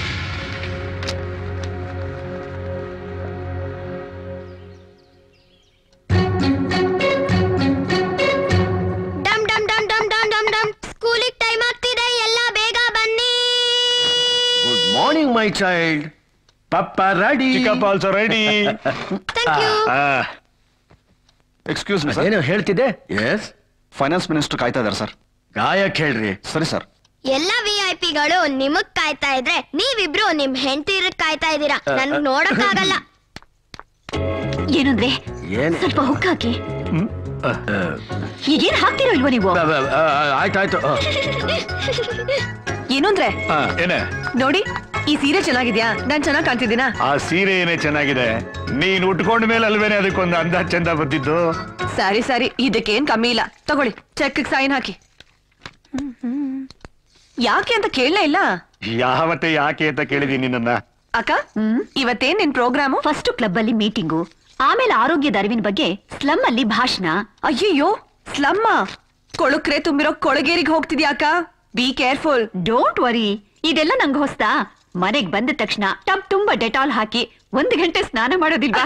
ಡಮ್ ಡಮ್ ಡಮ್ ಡಮ್ ಡಮ್ ಡಮ್ ಡಮ್ ಸ್ಕೂಲಿಗೆ ಟೈಮ್ ಆಗ್ತಿದೆ ಎಲ್ಲ ಬೇಗ ಬನ್ನಿ ಗುಡ್ ಮಾರ್ನಿಂಗ್ ಮೈ ಚೈಲ್ಡ್ ಪಪ್ಪ ರೆಡಿ ಚಿಕ್ಕಪ್ಪ also ready thank you excuse me ಏನೋ ಹೇಳ್ತಿದ್ದೆ ಎಸ್ ಫೈನಾನ್ಸ್ ಮಿನಿಸ್ಟರ್ ಕಾಯ್ತಾ ಇದ್ದಾರೆ ಸರ್ ಗಾಯಕ್ ಹೇಳ್ರಿ ಸರಿ ಸರ್ ಎಲ್ಲ ವಿ ಐ ಪಿಗಳು ನಿಮಗ್ ಕಾಯ್ತಾ ಇದ್ರೆ ನೀವಿಬ್ರು ನಿಮ್ ಹೆಂಡತಿರ್ ಕಾಯ್ತಾ ಇದ್ದೀರಾ ನನ್ ನೋಡಕ್ಕಾಗಲ್ಲ ಏನಂದ್ರೆ ಏನ್ ಸ್ವಲ್ಪ ಹುಕ್ ಹಾಕಿ ಈಗೇನ್ ಹಾಕ್ತಿರೋ ಇಲ್ವೋ ನೀವು ಆಯ್ತಾಯ್ತು ಏನು ಅಂದ್ರೆ ಏನೇ ನೋಡಿ ಈ ಸೀರೆ ಚೆನ್ನಾಗಿದ್ಯಾ ನಾನ್ ಚೆನ್ನಾಗ್ ಕಾಣ್ತಿದ್ದೀನಾ ಆ ಸೀರೆ ಏನೇ ಚೆನ್ನಾಗಿದೆ ನೀನ್ ಉಟ್ಕೊಂಡ ಮೇಲೆ ಅಲ್ವೇನೆ ಅದಕ್ಕೊಂದು ಅಂದ ಚಂದ ಬಂದಿದ್ದು ಸರಿ ಸರಿ ಇದಕ್ಕೇನ್ ಕಮ್ಮಿ ಇಲ್ಲ ತಗೊಳ್ಳಿ ಚೆಕ್ ಸೈನ್ ಹಾಕಿ ಯಾಕೆ ಅಂತ ಕೇಳಲೇ ಇಲ್ಲ ಯಾವತ್ತೆ ಯಾಕೆ ಅಂತ ಕೇಳಿದೀನಿ ನನ್ನ ಅಕ್ಕ ಇವತ್ತೇನ್ ನಿನ್ ಪ್ರೋಗ್ರಾಮು ಫಸ್ಟ್ ಕ್ಲಬ್ ಅಲ್ಲಿ ಮೀಟಿಂಗು ಆಮೇಲೆ ಆರೋಗ್ಯದ ಅರಿವಿನ ಬಗ್ಗೆ ಸ್ಲಮ್ ಅಲ್ಲಿ ಭಾಷಣ ಅಯ್ಯಯ್ಯೋ ಸ್ಲಮ್ಮ ಕೊಳುಕ್ರೆ ತುಂಬಿರೋ ಕೊಳಗೇರಿಗೆ ಹೋಗ್ತಿದ್ಯಾ ಅಕ್ಕ ಬಿ ಕೇರ್ಫುಲ್ ಡೋಂಟ್ ವರಿ ಇದೆಲ್ಲ ನಂಗೆ ಹೊಸ್ತಾ ಮನೆಗ್ ಬಂದ ತಕ್ಷಣ ಟಬ್ ತುಂಬಾ ಡೆಟಾಲ್ ಹಾಕಿ ಒಂದು ಗಂಟೆ ಸ್ನಾನ ಮಾಡೋದಿಲ್ವಾ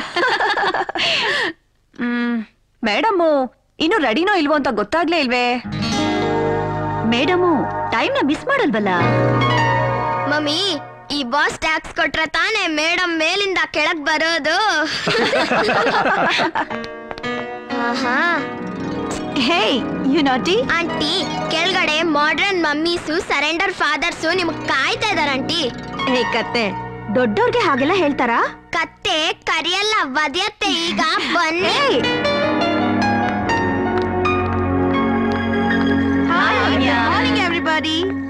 ಹ್ಮ್ ಮೇಡಮ್ಮು ಇನ್ನು ರೆಡಿನೋ ಇಲ್ವೋ ಅಂತ ಗೊತ್ತಾಗ್ಲೇ ಇಲ್ವೇ ಮೇಡಮು ಟೈಮ್ ನ ಮಿಸ್ ಮಾಡಲ್ವಲ್ಲ ಮಮ್ಮಿ ಈ ಬಾಸ್ ಟ್ಯಾಕ್ಸ್ ಕೊಟ್ರೆ ತಾನೇ ಮೇಡಮ್ ಮೇಲಿಂದ ಕೆಳಗ್ ಬರೋದು ಆಹಾ ಹೇ ಯು ನಾಟಿ ಆಂಟಿ ಕೆಳಗಡೆ ಮಾಡ್ರನ್ ಮಮ್ಮೀಸು ಸರೆಂಡರ್ ಫಾದರ್ಸು ನಿಮ್ಗ್ ಕಾಯ್ತಾ ಇದಾರ ಆಂಟಿ ಹೇ ಕತ್ತೆ ದೊಡ್ಡೋರ್ಗೆ ಹಾಗೆಲ್ಲ ಹೇಳ್ತಾರಾ ಕತ್ತೆ ಕರಿಯಲ್ಲ ವದ್ಯತ್ತೆ ಈಗ ಬನ್ನಿ ಹಾಯ್ ಮಾರ್ನಿಂಗ್ ಎವ್ರಿಬಡಿ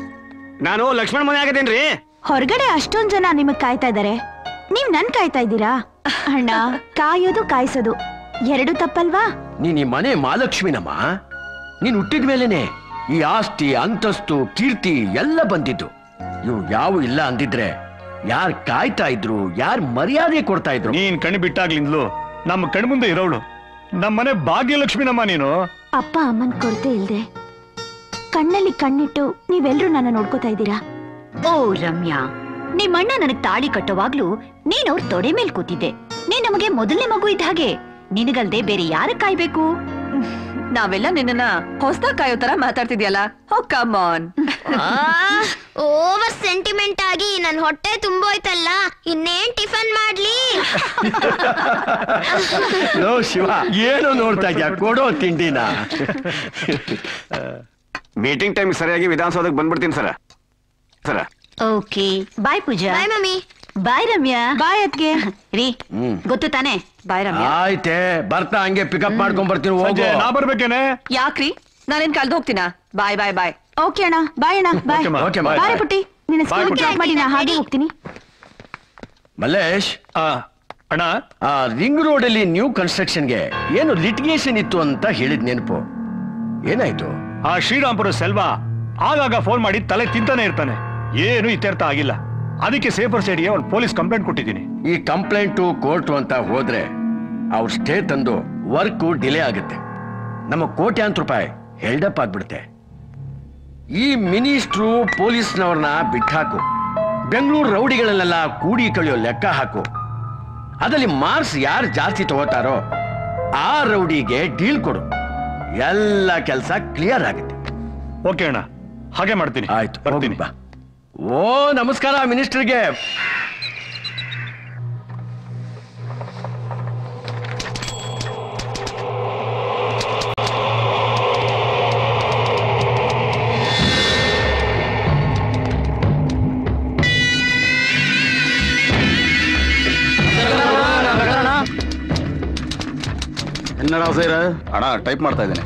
ನಾನು ಲಕ್ಷ್ಮಣ್ ಮನೆ ಆಗದೇನ್ರಿ ಹೊರಗಡೆ ಅಷ್ಟೊಂದ್ ಜನ ನಿಮಗ್ ಕಾಯ್ತಾ ಇದಾರೆ ನೀವ್ ನನ್ ಕಾಯ್ತಾ ಇದ್ದೀರಾ ಅಣ್ಣ ಕಾಯೋದು ಕಾಯ್ಸೋದು ಎರಡು ತಪ್ಪಲ್ವಾ ನೀನ್ ಈ ಮನೆ ಮಹಾಲಕ್ಷ್ಮಿನಮ್ಮ ನೀನ್ ಹುಟ್ಟಿದ ಮೇಲೇನೆ ಈ ಆಸ್ತಿ ಅಂತಸ್ತು ಕೀರ್ತಿ ಎಲ್ಲ ಬಂದಿದ್ದು ಇವು ಯಾವ ಇಲ್ಲ ಅಂದಿದ್ರೆ ಯಾರ್ ಕಾಯ್ತಾ ಇದ್ರು ಯಾರ್ ಮರ್ಯಾದೆ ಕೊಡ್ತಾ ಇದ್ರು ನೀನ್ ಕಣ್ಣು ಬಿಟ್ಟಾಗ್ಲಿಂದ್ಲು ನಮ್ಮ ಕಣ್ಮುಂದೆ ಇರೋಳು ನಮ್ಮನೆ ಭಾಗ್ಯಲಕ್ಷ್ಮಿನಮ್ಮ ನೀನು ಅಪ್ಪ ಅಮ್ಮನ್ ಕೊರತೆ ಇಲ್ದೆ ಕಣ್ಣಲ್ಲಿ ಕಣ್ಣಿಟ್ಟು ನೀವೆಲ್ರೂ ನನ್ನ ನೋಡ್ಕೋತಾ ಇದ್ದೀರಾ ಓ ರಮ್ಯಾ ನಿಮ್ಮಣ್ಣ ನನಗ್ ತಾಳಿ ಕಟ್ಟೋವಾಗ್ಲೂ ನೀನ್ ಅವ್ರ ತೊಡೆ ಮೇಲ್ ಕೂತಿದ್ದೆ ನೀನ್ ನಮಗೆ ಮೊದಲನೇ ಮಗು ಇದ್ದ ಹಾಗೆ ನಿನಗಲ್ದೆ ಬೇರೆ ಯಾರ ಕಾಯ್ಬೇಕು ನಾವೆಲ್ಲ ನಿನ್ನ ಹೊಸ ಕಾಯೋ ತರ ಮಾತಾಡ್ತಿದ್ಯಲ್ಲ oh come on over sentiment ಆಗಿ ನನ್ ಹೊಟ್ಟೆ ತುಂಬೋಯ್ತಲ್ಲ ಇನ್ನೇನ್ ಟಿಫನ್ ಮಾಡ್ಲಿ ಲೋ ಶಿವ ಏನು ನೋಡ್ತಾ ಇದ್ಯಾ ಕೊಡೋ ತಿಂಡಿನ ಮೀಟಿಂಗ್ ಟೈಮ್ ಸರಿಯಾಗಿ ವಿಧಾನಸೌಧಕ್ಕೆ ಬಂದ್ಬಿಡ್ತೀನಿ ಸರ ಸರ okay bye Pooja bye mummy bye Ramya bye ಅದ್ಗೆ ರೀ ಹ್ಮ್ ಗೊತ್ತು ತಾನೆ ಬಾಯ್ ರಮ್ಯಾ ಆಯ್ತೆ ಬರ್ತಾ ಹಂಗೆ ಪಿಕಪ್ ಮಾಡ್ಕೊಂಡ್ ಬರ್ತೀನಿ ಹೋಗು ನಾ ಬರ್ಬೇಕೇನೆ ಯಾಕ್ರಿ ನಾನೇನ್ ಕಳ್ದು ಹೋಗ್ತೀನಾ ಬಾಯ್ ಬಾಯ್ ಬಾಯ್ ಓಕೆ ಅಣ್ಣ ಬಾಯ್ ಅಣ್ಣ ಬಾಯ್ Okay, ma. Okay, ma. ಬಾರೆ ಪುಟ್ಟಿ ನಿನ್ನ Bye, ಸ್ಕೂಲ್ ಪುಟ್ಟಿ. ಡ್ರಾಪ್ ಮಾಡಿ ನಾ ಹಾಗೆ ಹೋಗ್ತೀನಿ ಮಲ್ಲೇಶ್ ಅಣ್ಣ ಆ ರಿಂಗ್ ರೋಡ್ ಅಲ್ಲಿ ನ್ಯೂ ಕನ್ಸ್ಟ್ರಕ್ಷನ್ಗೆ ಏನು ಲಿಟಿಗೇಷನ್ ಇತ್ತು ಅಂತ ಹೇಳಿದ್ ನೆನಪು ಏನಾಯ್ತು ಆ ಶ್ರೀರಾಮ್ಪುರ ಸೆಲ್ವಾ ಆಗಾಗ ಫೋನ್ ಮಾಡಿ ತಲೆ ತಿಂತಾನೆ ಇರ್ತಾನೆ ಏನು ಇತ್ಯರ್ಥ ಆಗಿಲ್ಲ ಅದಕ್ಕೆ ಸೇಫರ್ ಸೈಡ್ಗೆ ಒಂದು ಪೊಲೀಸ್ ಕಂಪ್ಲೇಂಟ್ ಕೊಟ್ಟಿದ್ದೀನಿ ಈ ಕಂಪ್ಲೇಂಟು ಕೋರ್ಟು ಅಂತ ಹೋದ್ರೆ ಅವ್ರ ಸ್ಟೇ ತಂದು ವರ್ಕ್ ಡಿಲೇ ಆಗುತ್ತೆ ನಮ್ಮ ಕೋಟ್ಯಾಂತರ ರೂಪಾಯಿ ಹೆಲ್ಡಪ್ ಆಗ್ಬಿಡುತ್ತೆ ಈ ಮಿನಿಸ್ಟ್ರು ಪೊಲೀಸ್ನವ್ರನ್ನ ಬಿಟ್ಟಾಕು ಬೆಂಗಳೂರು ರೌಡಿಗಳನ್ನೆಲ್ಲ ಕೂಡಿ ಕಳಿಯೋ ಲೆಕ್ಕ ಹಾಕು ಅದರಲ್ಲಿ ಮಾರ್ಕ್ಸ್ ಯಾರು ಜಾಸ್ತಿ ತಗೋತಾರೋ ಆ ರೌಡಿಗೆ ಡೀಲ್ ಕೊಡು ಎಲ್ಲ ಕೆಲಸ ಕ್ಲಿಯರ್ ಆಗುತ್ತೆ ಓಕೆ ಅಣ್ಣ ಹಾಗೆ ಮಾಡ್ತೀನಿ ಆಯ್ತು ಬರ್ತೀನಿ ಬಾ ಓ ನಮಸ್ಕಾರ ಮಿನಿಸ್ಟರ್ಗೆ என்னடா செய்யற ಅಣ್ಣ ಟೈಪ್ ಮಾಡ್ತಾ ಇದ್ದೀನಿ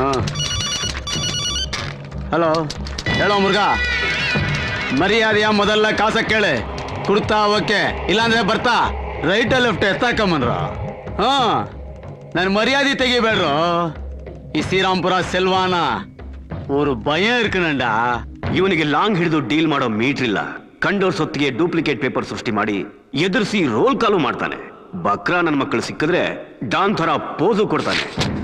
ಹಲೋ ಹೇಳೋ ಮುರುಗ ಮರ್ಯಾದೆಯ ಮೊದಲ ಕಾಸ ಕೇಳೆ ಕುಡ್ತಾ ಓಕೆ ಇಲ್ಲಾಂದ್ರೆ ಬರ್ತಾ ರೈಟ್ ಲೆಫ್ಟ್ ಎತ್ತಾಕೊಂಬಂದ್ರ ಹಾ ನನ್ ಮರ್ಯಾದೆ ತೆಗಿಬೇಡ್ರು ಈ ಶ್ರೀರಾಮ್ಪುರ ಸೆಲ್ವಾನ ஒரு பயம் இருக்குನಂಡ ಇವನಿಗೆ ಲಾಂಗ್ ಹಿಡಿದು ಡೀಲ್ ಮಾಡೋ ಮೀಟರ್ ಇಲ್ಲ ಕಂಡೋರ್ ಸೊತ್ತಿಗೆ ಡೂಪ್ಲಿಕೇಟ್ ಪೇಪರ್ ಸೃಷ್ಟಿ ಮಾಡಿ ಎದುರಿಸಿ ರೋಲ್ ಕಾಲು ಮಾಡ್ತಾನೆ ಬಕ್ರಾ ನನ್ನ ಮಕ್ಕಳು ಸಿಕ್ಕಿದ್ರೆ ಡಾನ್ ಥರ ಪೋಸು ಕೊಡ್ತಾನೆ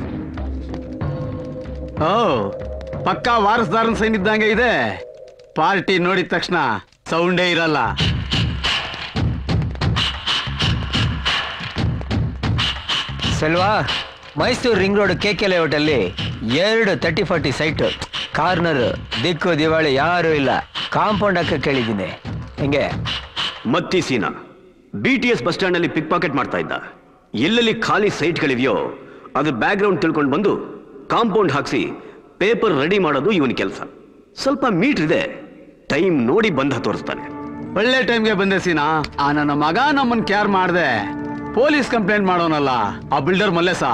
ಓ ಪಕ್ಕಾ ವಾರಸ್ದಾರನ್ ಸೈನ್ ಇದ್ದಂಗೆ ಇದೆ ಪಾರ್ಟಿ ನೋಡಿದ ತಕ್ಷಣ ಸೌಂಡೇ ಇರಲ್ಲ Selva Mysuru ring road K K layout ಅಲ್ಲಿ ಎರಡು ತರ್ಟಿ ಫಾರ್ಟಿ ಸೈಟ್ ಕಾರ್ನರ್ ದಿಕ್ಕು ದಿವಾಳಿ ಯಾರು ಇಲ್ಲ ಕಾಂಪೌಂಡ್ ಹಾಕ ಕೇಳಿದ್ದೀನಿ ಹೆಂಗೆ ಮತ್ತಿ Seena B T S bus stand ಅಲ್ಲಿ ಪಿಕ್ ಪಾಕೆಟ್ ಮಾಡ್ತಾ ಇದ್ದ ಎಲ್ಲೆಲ್ಲಿ ಖಾಲಿ ಸೈಟ್ಗಳಿವೆಯೋ ಅದ್ರ ಬ್ಯಾಕ್ ಗ್ರೌಂಡ್ ತಿಳ್ಕೊಂಡು ಬಂದು ಕಾಂಪೌಂಡ್ ಹಾಕ್ಸಿ ಪೇಪರ್ ರೆಡಿ ಮಾಡೋದು ಇವನ ಕೆಲಸ ಸ್ವಲ್ಪ ಮೀಟರ್ ಇದೆ ಟೈಮ್ ನೋಡಿ ಬಂದ ತೋರಿಸ್ತಾನೆ ಒಳ್ಳೆ ಟೈಮ್ಗೆ ಬಂದೆ ಸೀನಾ ಆ ನನ್ನ ಮಗ ನಮ್ಮನ್ ಕೇರ್ ಮಾಡ್ದೆ ಪೊಲೀಸ್ ಕಂಪ್ಲೇಂಟ್ ಮಾಡೋನಲ್ಲ ಆ ಬಿಲ್ಡರ್ ಮಲ್ಲೇಸ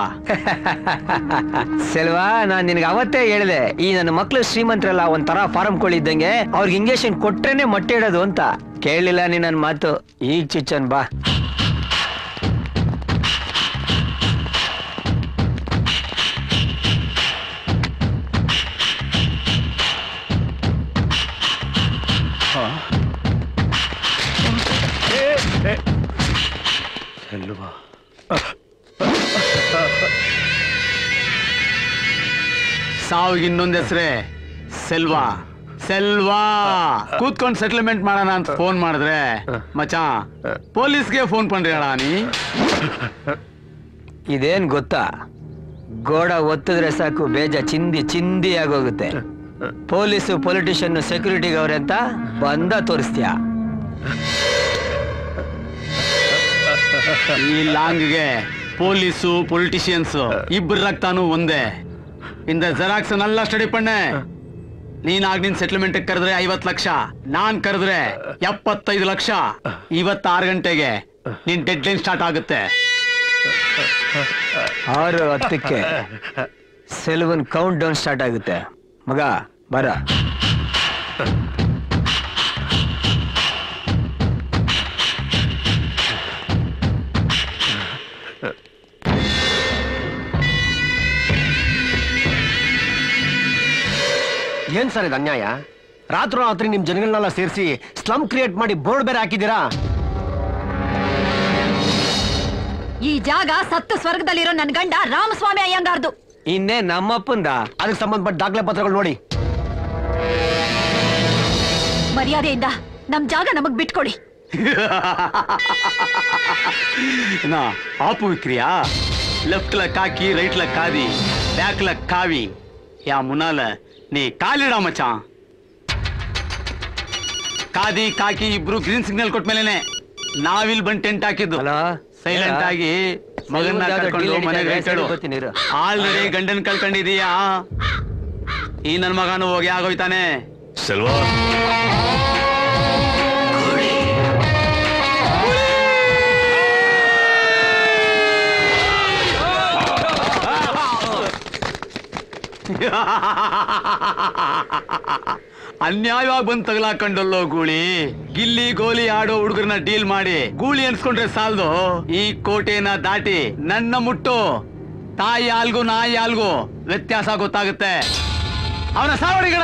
ಸೆಲ್ವಾ ನಾನ್ ನಿನಗೆ ಅವತ್ತೇ ಹೇಳಿದೆ ಈ ನನ್ನ ಮಕ್ಳು ಶ್ರೀಮಂತರಲ್ಲ ಒಂಥರ ಫಾರಂ ಕೋಳಿ ಇದ್ದಂಗೆ ಅವ್ರಿಗೆ ಇಂಜೆಕ್ಷನ್ ಕೊಟ್ರೇನೆ ಮೊಟ್ಟೆ ಇಡೋದು ಅಂತ ಕೇಳಲಿಲ್ಲ ನೀ ನನ್ನ ಮಾತು ಈಗ ಚಿಚ್ಚನ್ ಬಾ ಸಾವಿಗೆ ಇನ್ನೊಂದ್ ಹೆಸ್ರೆ ಸೆಲ್ವಾ ಸೆಲ್ವಾ ಕೂತ್ಕೊಂಡು ಸೆಟಲ್ಮೆಂಟ್ ಮಾಡೋಣ ಅಂತ ಫೋನ್ ಮಾಡಿದ್ರೆ ಮಚಾ ಪೊಲೀಸ್ಗೆ ಫೋನ್ ಪண்றி ನೀ ಇದೇನ್ ಗೊತ್ತಾ ಗೋಡ ಒತ್ತಿದ್ರೆ ಸಾಕು ಬೇಜ ಚಿಂದಿ ಚಿಂದಿ ಆಗೋಗುತ್ತೆ ಪೊಲೀಸು ಪೊಲಿಟಿಷಿಯನ್ ಸೆಕ್ಯೂರಿಟಿಗೆ ಅವ್ರೆ ಅಂತ ಬಂದ ತೋರಿಸ್ತೀಯಾ ಈ ಲಾಂಗ್ಗೆ ಪೊಲೀಸು ಪೊಲಿಟಿಷಿಯನ್ಸ್ ಇಬ್ಬರು ರಕ್ತಾನು ಒಂದೇ இந்த ಜೆರಾಕ್ಸ್ நல்லா ಸ್ಟಡಿ ಪಣ್ಣೆ ನೀನಾಗ್ ನಿನ್ ಸೆಟಲ್ಮೆಂಟ್ ಕರೆದ್ರೆ ಐವತ್ ಲಕ್ಷ ನಾನ್ ಕರೆದ್ರೆ ಎಪ್ಪತ್ತೈದು ಲಕ್ಷ ಇವತ್ತಾರು ಗಂಟೆಗೆ ನಿನ್ ಡೆಡ್ ಲೈನ್ ಸ್ಟಾರ್ಟ್ ಆಗುತ್ತೆ ಆರು ಹತ್ತಕ್ಕೆ ಸೆಲ್ವನ್ ಕೌಂಟ್ ಡೌನ್ ಸ್ಟಾರ್ಟ್ ಆಗುತ್ತೆ ಮಗ ಬರ ಏನ್ ಸರ್ ಇದು ಅನ್ಯಾಯ ರಾತ್ರಿ ರಾತ್ರಿ ನಿಮ್ ಜನಗಳನ್ನೆಲ್ಲ ಸೇರಿಸಿ ಸ್ಲಮ್ ಕ್ರಿಯೇಟ್ ಮಾಡಿ ಬೋರ್ಡ್ ಬೇರೆ ಹಾಕಿದ್ದೀರಾ ಈ ಜಾಗ ಸತ್ತು ಸ್ವರ್ಗದಲ್ಲಿರೋ ನನ್ ಗಂಡ ರಾಮಸ್ವಾಮಿ ಅಯ್ಯಂಗಾರ್ದು ಇನ್ನೇ ನಮ್ಮಪ್ಪಂದ ಅದಕ್ಕೆ ಸಂಬಂಧಪಟ್ಟ ದಾಖಲೆ ಪತ್ರಗಳು ನೋಡಿ ಮರ್ಯಾದೆಯಿಂದ ನಮ್ ಜಾಗ ನಮಗ್ ಬಿಟ್ಕೊಡಿ నా ఆపు విక్రియా లెఫ్ట్ ల కాకి రైట్ ల కాది బ్యాక్ ల కావి యా మునాల నీ కాలిడా మచా ಕಾದಿ ಕಾಕಿ ಇಬ್ರು ಗ್ರೀನ್ ಸಿಗ್ನಲ್ ಕೊಟ್ಟ ಮೇಲೆನೆ ನಾವಿಲ್ ಬಂದ್ ಟೆಂಟ್ ಹಾಕಿದ್ದು ಸೈಲೆಂಟ್ ಆಗಿ ಮಗನ್ನ ಕರ್ಕೊಂಡು ಮನೆಗೆ ಹೇಳ್ತಾಳು ಆಲ್ರೆಡಿ ಗಂಡನ್ ಕಳ್ಕೊಂಡಿದೀಯಾ ಈ ನನ್ ಮಗನು ಹೋಗಿ ಆಗೋಯ್ತಾನೆ ಸೆಲ್ವಾ ಅನ್ಯಾಯವಾಗಿ ಬಂದ್ ತಗಲಾಕೊಂಡಲ್ಲೋ ಗೂಳಿ ಗಿಲ್ಲಿ ಗೋಲಿ ಆಡೋ ಹುಡುಗರನ್ನ ಡೀಲ್ ಮಾಡಿ ಗೂಳಿ ಅನ್ಸ್ಕೊಂಡ್ರೆ ಸಾಲ್ದು ಈ ಕೋಟೆನ ದಾಟಿ ನನ್ನ ಮುಟ್ಟು ತಾಯಿ ಆಲ್ಗೂ ನಾಯಿ ಆಲ್ಗೂ ವ್ಯತ್ಯಾಸ ಗೊತ್ತಾಗುತ್ತೆ ಅವನ ಸಾವಡಿಗಳ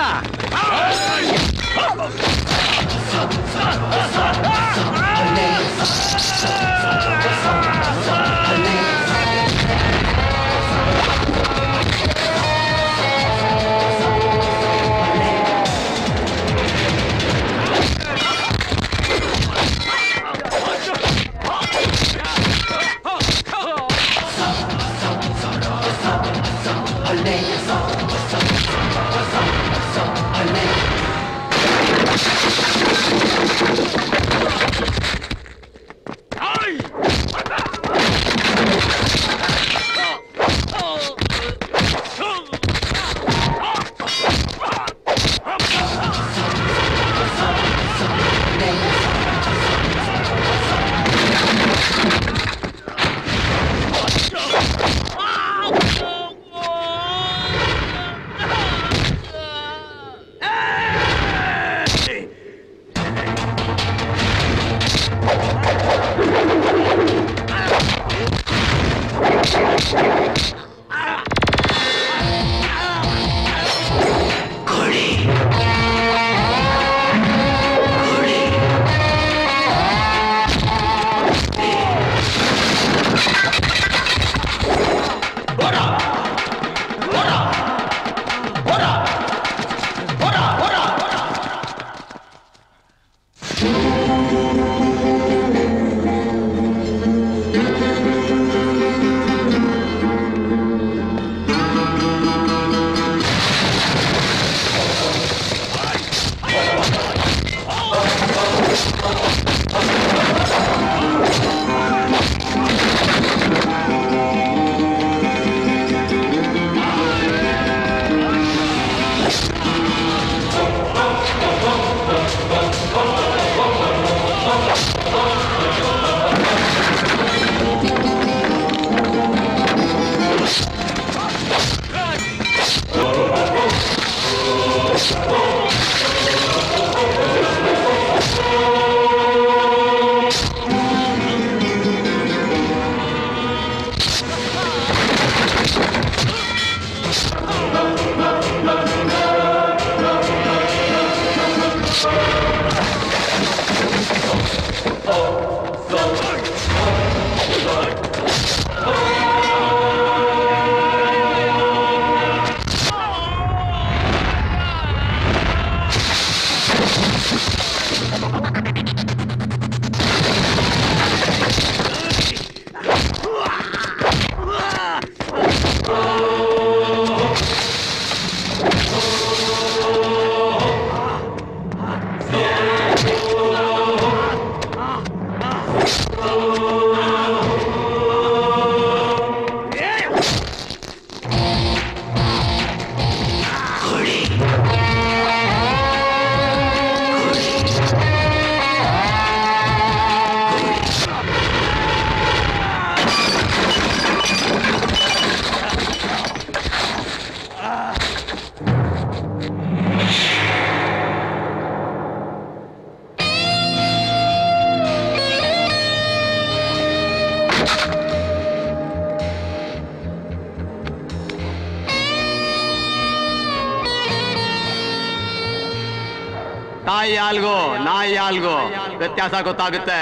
ನಾಯಿ ಹಾಲ್ಗೋ ನಾಯಿ ಹಾಲ್ಗೋ ವ್ಯತ್ಯಾಸ ಗೊತ್ತಾಗುತ್ತೆ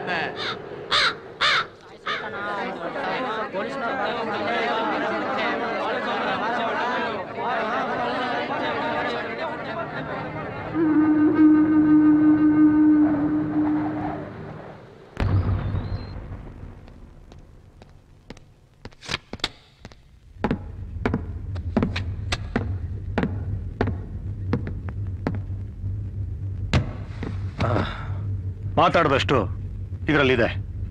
ಮಾತಾಡದಷ್ಟು ಇದರಲ್ಲಿದೆ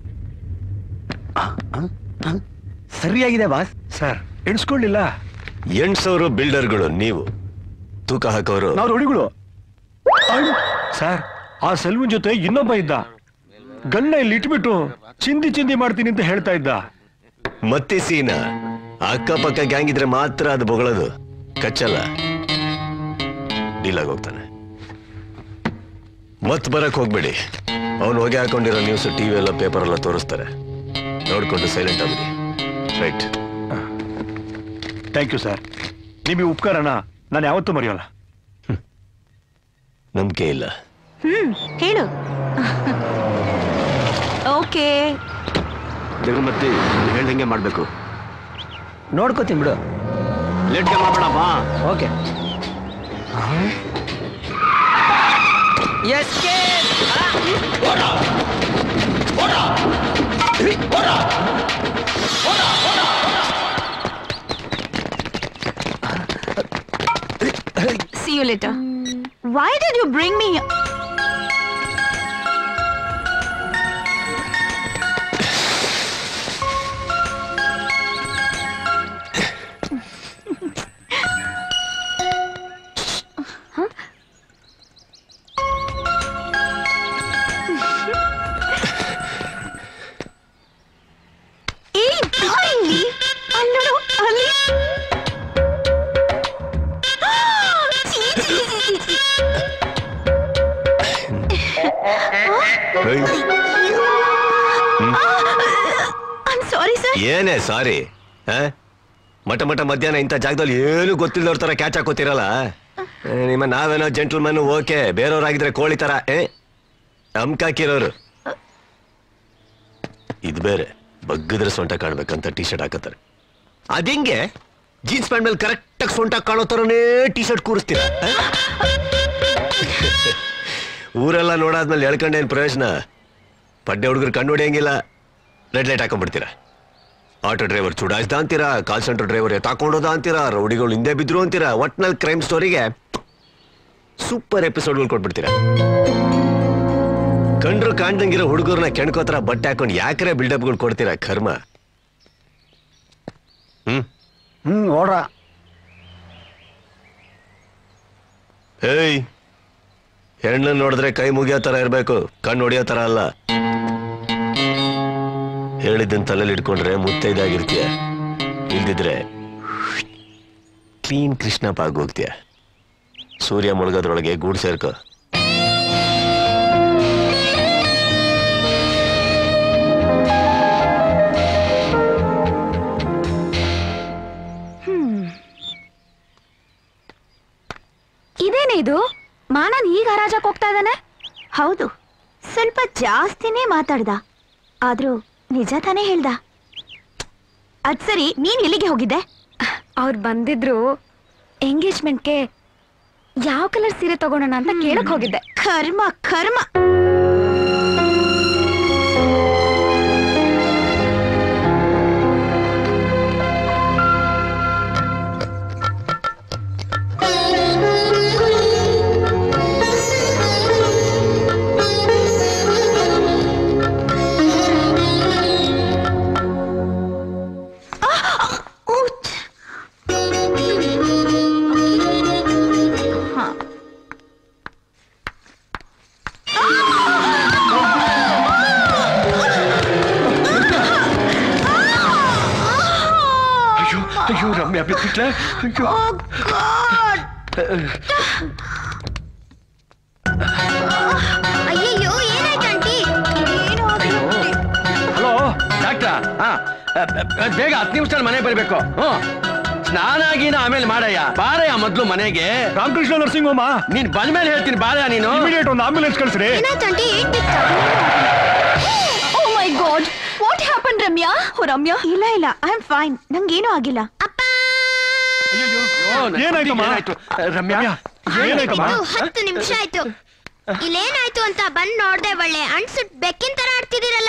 ಸರಿಯಾಗಿದೆ ಬಾಸ್ ಸರ್ ಎಣಿಸ್ಕೊಳ್ಳಿಲ್ಲ ಎಣ್ಸೋರು ಬಿಲ್ಡರ್ಗಳು ನೀವು ತೂಕ ಹಾಕೋರು ನಾವು ರೋಡಿಗಳು ಸರ್ ಆ ಸೆಲ್ವನ್ ಜೊತೆ ಇನ್ನೊಬ್ಬ ಇದ್ದ ಗನ್ನ ಇಲ್ಲಿ ಇಟ್ಬಿಟ್ಟು ಚಿಂದಿ ಚಿಂದಿ ಮಾಡ್ತೀನಿ ಅಂತ ಹೇಳ್ತಾ ಇದ್ದ ಮತ್ತೆ ಸೀನ ಅಕ್ಕಪಕ್ಕ ಗ್ಯಾಂಗ್ ಇದ್ರೆ ಮಾತ್ರ ಅದು ಬೊಗಳದು ಕಚ್ಚಲ್ಲ ಡೀಲಾಗ್ ಹೋಗ್ತಾನೆ ಮತ್ ಬರಕ್ ಹೋಗ್ಬೇಡಿ ಅವನು ಹೊಗೆ ಹಾಕೊಂಡಿರೋ ನ್ಯೂಸ್ ಟಿವಿ ಎಲ್ಲ ಪೇಪರ್ ಎಲ್ಲ ತೋರಿಸ್ತಾರೆ ನೋಡ್ಕೊಂಡು ಸೈಲೆಂಟ್ ಆಗ್ಬಿಡಿ ರೈಟ್ ಥ್ಯಾಂಕ್ ಯು ಸರ್ ನಿಮಗೆ ಉಪಕಾರನ ನಾನು ಯಾವತ್ತೂ ಮರೆಯೋಲ್ಲ ನಂಬಿಕೆ ಇಲ್ಲ ಹ್ಮ್ ಹೇಳು ಓಕೆ ಜಗಮತ್ತಿ ಹೇಳ್ದಂಗೆ ಮಾಡ್ಬೇಕು ನೋಡ್ಕೋತೀನಿ ಬಿಡು ಲೇಟ್ಗೆ ಮಾಡ್ಬೇಡ ಬಾ okay See you later. Why did you bring me? ಏಯ್, ಅಲ್ಲಿ ಅಲ್ಲೋಡು, ಅಲ್ಲಿ ಛೀ, ಛೀ, ಛೀ, ಛೀ, ಛೀ. I'm sorry, sir. ಏನೇ ಸಾರಿ ಮಟ ಮಟ ಮಧ್ಯಾಹ್ನ ಇಂಥ ಜಾಗದಲ್ಲಿ ಏನು ಗೊತ್ತಿಲ್ಲದವ್ರ ತರ ಕ್ಯಾಚ್ ಹಾಕೋತಿರಲ್ಲ ಏ, ನಿಮ್ಮ ನಾವೇನೋ ಜೆಂಟಲ್ಮನ್ ಓಕೆ ಬೇರೆಯವ್ರಾಗಿದ್ರೆ ಕೋಳಿ ತರ ಏ ಅಮ್ಕಾಕಿರೋರು ಇದು ಬೇರೆ ಬಗ್ಗದ್ರೆ ಸೊಂಟ ಕಾಣ್ಬೇಕಂತ ಟಿ ಶರ್ಟ್ ಹಾಕತ್ತಾರೆ ಅದಿಂಗೆ ಜೀನ್ಸ್ ಪ್ಯಾಂಟ್ ಮೇಲೆ ಕರೆಕ್ಟಾಗಿ ಸೊಂಟ ಕಾಣೋ ಥರನೇ ಟಿ ಶರ್ಟ್ ಕೂರಿಸ್ತೀರ ಆ? ಊರೆಲ್ಲ ನೋಡಾದ್ಮೇಲೆ ಎಳ್ಕೊಂಡೇನು ಪ್ರಯೋಜನ ಪಡ್ಡೆ ಹುಡುಗರು ಕಣ್ಣು ಹೊಡೆಯಂಗಿಲ್ಲ ರೆಡ್ ಲೈಟ್ ಹಾಕೊಂಡ್ಬಿಡ್ತೀರಾ ಆಟೋ ಡ್ರೈವರ್ ಚುಡಾಯಿಸ್ದ ಅಂತೀರಾ ಕಾಲ್ ಸೆಂಟರ್ ಡ್ರೈವರ್ ಎತ್ತಾಕೊಂಡೋದ ಅಂತೀರಾ ರೌಡಿಗಳು ಹಿಂದೆ ಬಿದ್ರು ಅಂತೀರಾ ಒಟ್ನಲ್ಲಿ ಕ್ರೈಮ್ ಸ್ಟೋರಿಗೆ ಸೂಪರ್ ಎಪಿಸೋಡ್ಗಳು ಕೊಟ್ಬಿಡ್ತೀರಾ ಕಂಡ್ರು ಕಾಣ್ದಂಗಿರೋ ಹುಡುಗರನ್ನ ಕೆಣ್ಕೋತರ ಬಟ್ಟೆ ಹಾಕೊಂಡು ಯಾಕರೆ ಬಿಲ್ಡಪ್ಗಳು ಕೊಡ್ತೀರಾ ಕರ್ಮ ಹ್ಮ್ ಹ್ಮ್ ನೋಡ್ರ ಏಯ್ ಹೆಣ್ಣನ್ ನೋಡಿದ್ರೆ ಕೈ ಮುಗಿಯೋ ತರ ಇರ್ಬೇಕು ಕಣ್ಣು ಹೊಡಿಯೋ ತರ ಅಲ್ಲ ಹೇಳಿದ್ದನ್ ತಲೆಯಲ್ಲಿ ಇಟ್ಕೊಂಡ್ರೆ ಮುತ್ತೈದಾಗಿರ್ತೀಯ ಇಲ್ದಿದ್ರೆ ಕ್ಲೀನ್ ಕೃಷ್ಣಪ್ಪ ಆಗಿ ಹೋಗ್ತೀಯ ಸೂರ್ಯ ಮುಳುಗೋದ್ರೊಳಗೆ ಗೂಡು ಸೇರ್ಕೋ ಇದೇನೇ ಇದು ಮಾನನ್ ಈಗ ಹರಾಜಕ್ ಹೋಗ್ತಾ ಇದ್ದಾನೆ ಹೌದು ಸ್ವಲ್ಪ ಜಾಸ್ತಿನೇ ಮಾತಾಡ್ದ ಆದ್ರೂ ನಿಜ ತಾನೇ ಹೇಳ್ದ ಅದ್ ಸರಿ ನೀನ್ ಎಲ್ಲಿಗೆ ಹೋಗಿದ್ದೆ ಅವ್ರು ಬಂದಿದ್ರು ಎಂಗೇಜ್ಮೆಂಟ್ಗೆ ಯಾವ ಕಲರ್ ಸೀರೆ ತಗೊಳೋಣ ಅಂತ ಕೇಳಕ್ ಹೋಗಿದ್ದೆ ಕರ್ಮ ಕರ್ಮ ಅಯ್ಯೋ ಅಯ್ಯೋ ರಮ್ಯಾ ಬಿದ್ಬಿಟ್ಲೆ ಅಯ್ಯೋ ಅಯ್ಯಯ್ಯೋ ಏನಾಯ್ತು ಆಂಟಿ ಹಲೋ ಡಾಕ್ಟ್ರಾ ಹಾ ಬೇಗ ಹತ್ತು ನಿಮಿಷದಲ್ಲಿ ಮನೆ ಬರಬೇಕು ಹ್ಞೂ ಸ್ನಾನ ಗೀನ ಆಮೇಲೆ ಮಾಡಯ್ಯ ಬಾರಯ್ಯ ಮೊದ್ಲು ಮನೆಗೆ ರಾಮಕೃಷ್ಣ ನರ್ಸಿಂಗ್ ಹೋಮ ನೀನ್ ಬಂದ್ಮೇಲೆ ಹೇಳ್ತೀನಿ ಬಾರಯ್ಯ ನೀನು ಇಮಿಡಿಯೇಟ್ ಒಂದು ಆಂಬ್ಯುಲೆನ್ಸ್ ಕಳ್ಸ್ರಿ oh my god what happen Ramya oh Ramya ಇಲ್ಲ ಇಲ್ಲ ಐ ಆಮ್ ಫೈನ್ ನಂಗೇನೂ ಆಗಿಲ್ಲ ಏನಾಯ್ತಮ್ಮ ರಮ್ಯಾ ಏನಾಯ್ತಮ್ಮ ಇದು ಹತ್ತು ನಿಮಿಷ ಆಯ್ತು ಇಲ್ಲೇನಾಯ್ತು ಅಂತ ಬಂದ್ ನೋಡ್ದೆ ಒಳ್ಳೆ ಅಣ್ಸುಟ್ ಬೆಕ್ಕಿನ ತರ ಆಡ್ತಿದ್ದೀರಲ್ಲ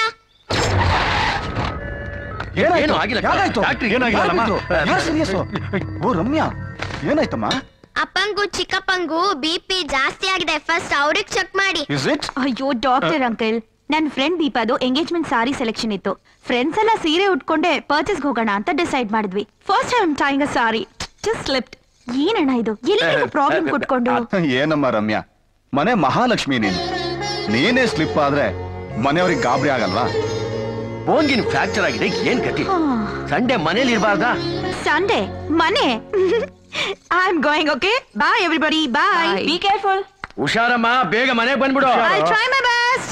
ಏನಾಯ್ತು ಆಗಿಲ್ಲ. ಯಾಕಾಯ್ತು ಡಾಕ್ಟ್ರಿಗೆ ಏನಾಗಿಲ್ಲಮ್ಮ ಏನಾಯ್ತು? ಯಾರ್ serious? ಓ ರಮ್ಯಾ ಏನಾಯ್ತಮ್ಮ ಅಪ್ಪಂಗೂ ಚಿಕ್ಕಪ್ಪಂಗೂ ಬಿ ಪಿ ಜಾಸ್ತಿ ಆಗಿದೆ ಫಸ್ಟ್ ಅವ್ರಿಗೆ ಚೆಕ್ ಮಾಡಿ ಇಸ್ ಇಟ್ ಅಯ್ಯೋ ಡಾಕ್ಟರ್ ಅಂಕಲ್ ನನ್ನ ಫ್ರೆಂಡ್ ದೀಪಾದು ಎಂಗೇಜ್ಮೆಂಟ್ ಸಾರಿ ಸೆಲೆಕ್ಷನ್ ಇತ್ತು ಫ್ರೆಂಡ್ಸ್ ಎಲ್ಲ ಸೀರೆ ಉಟ್ಕೊಂಡೆ ಪರ್ಚೇಸ್ ಹೋಗೋಣ ಅಂತ ಡಿಸೈಡ್ ಮಾಡಿದ್ವಿ ಫಸ್ಟ್ ಟೈಮ್ ಟೈಂಗ್ ಅ ಸಾರಿ ಜಸ್ಟ್ ಸ್ಲಿಪ್ಟ್ ಏನಣ್ಣ ಇದು ಎಲ್ಲಿ ಪ್ರಾಬ್ಲಮ್ ಕೊಟ್ಕೊಂಡು ಏನಮ್ಮ ರಮ್ಯಾ ಮನೆ ಮಹಾಲಕ್ಷ್ಮಿ ನೀನು ನೀನೇ ಸ್ಲಿಪ್ ಆದ್ರೆ ಮನೆಯವ್ರಿಗೆ ಗಾಬರಿ ಆಗಲ್ವಾ ಬೋನ್ಗಿನ್ ಫ್ರಾಕ್ಚರ್ ಆಗಿದೆ ಏನ್ ಗತಿ ಸಂಡೆ ಮನೇಲಿ ಇರಬಾರ್ದಾ ಸಂಡೇ ಮನೆ I am going okay bye everybody bye be careful ಹುಷಾರಮ್ಮ ಬೇಗ ಮನೆಗೆ ಬಂದ್ಬಿಡು ಐ ಟ್ರೈ ಮೈ ಬೆಸ್ಟ್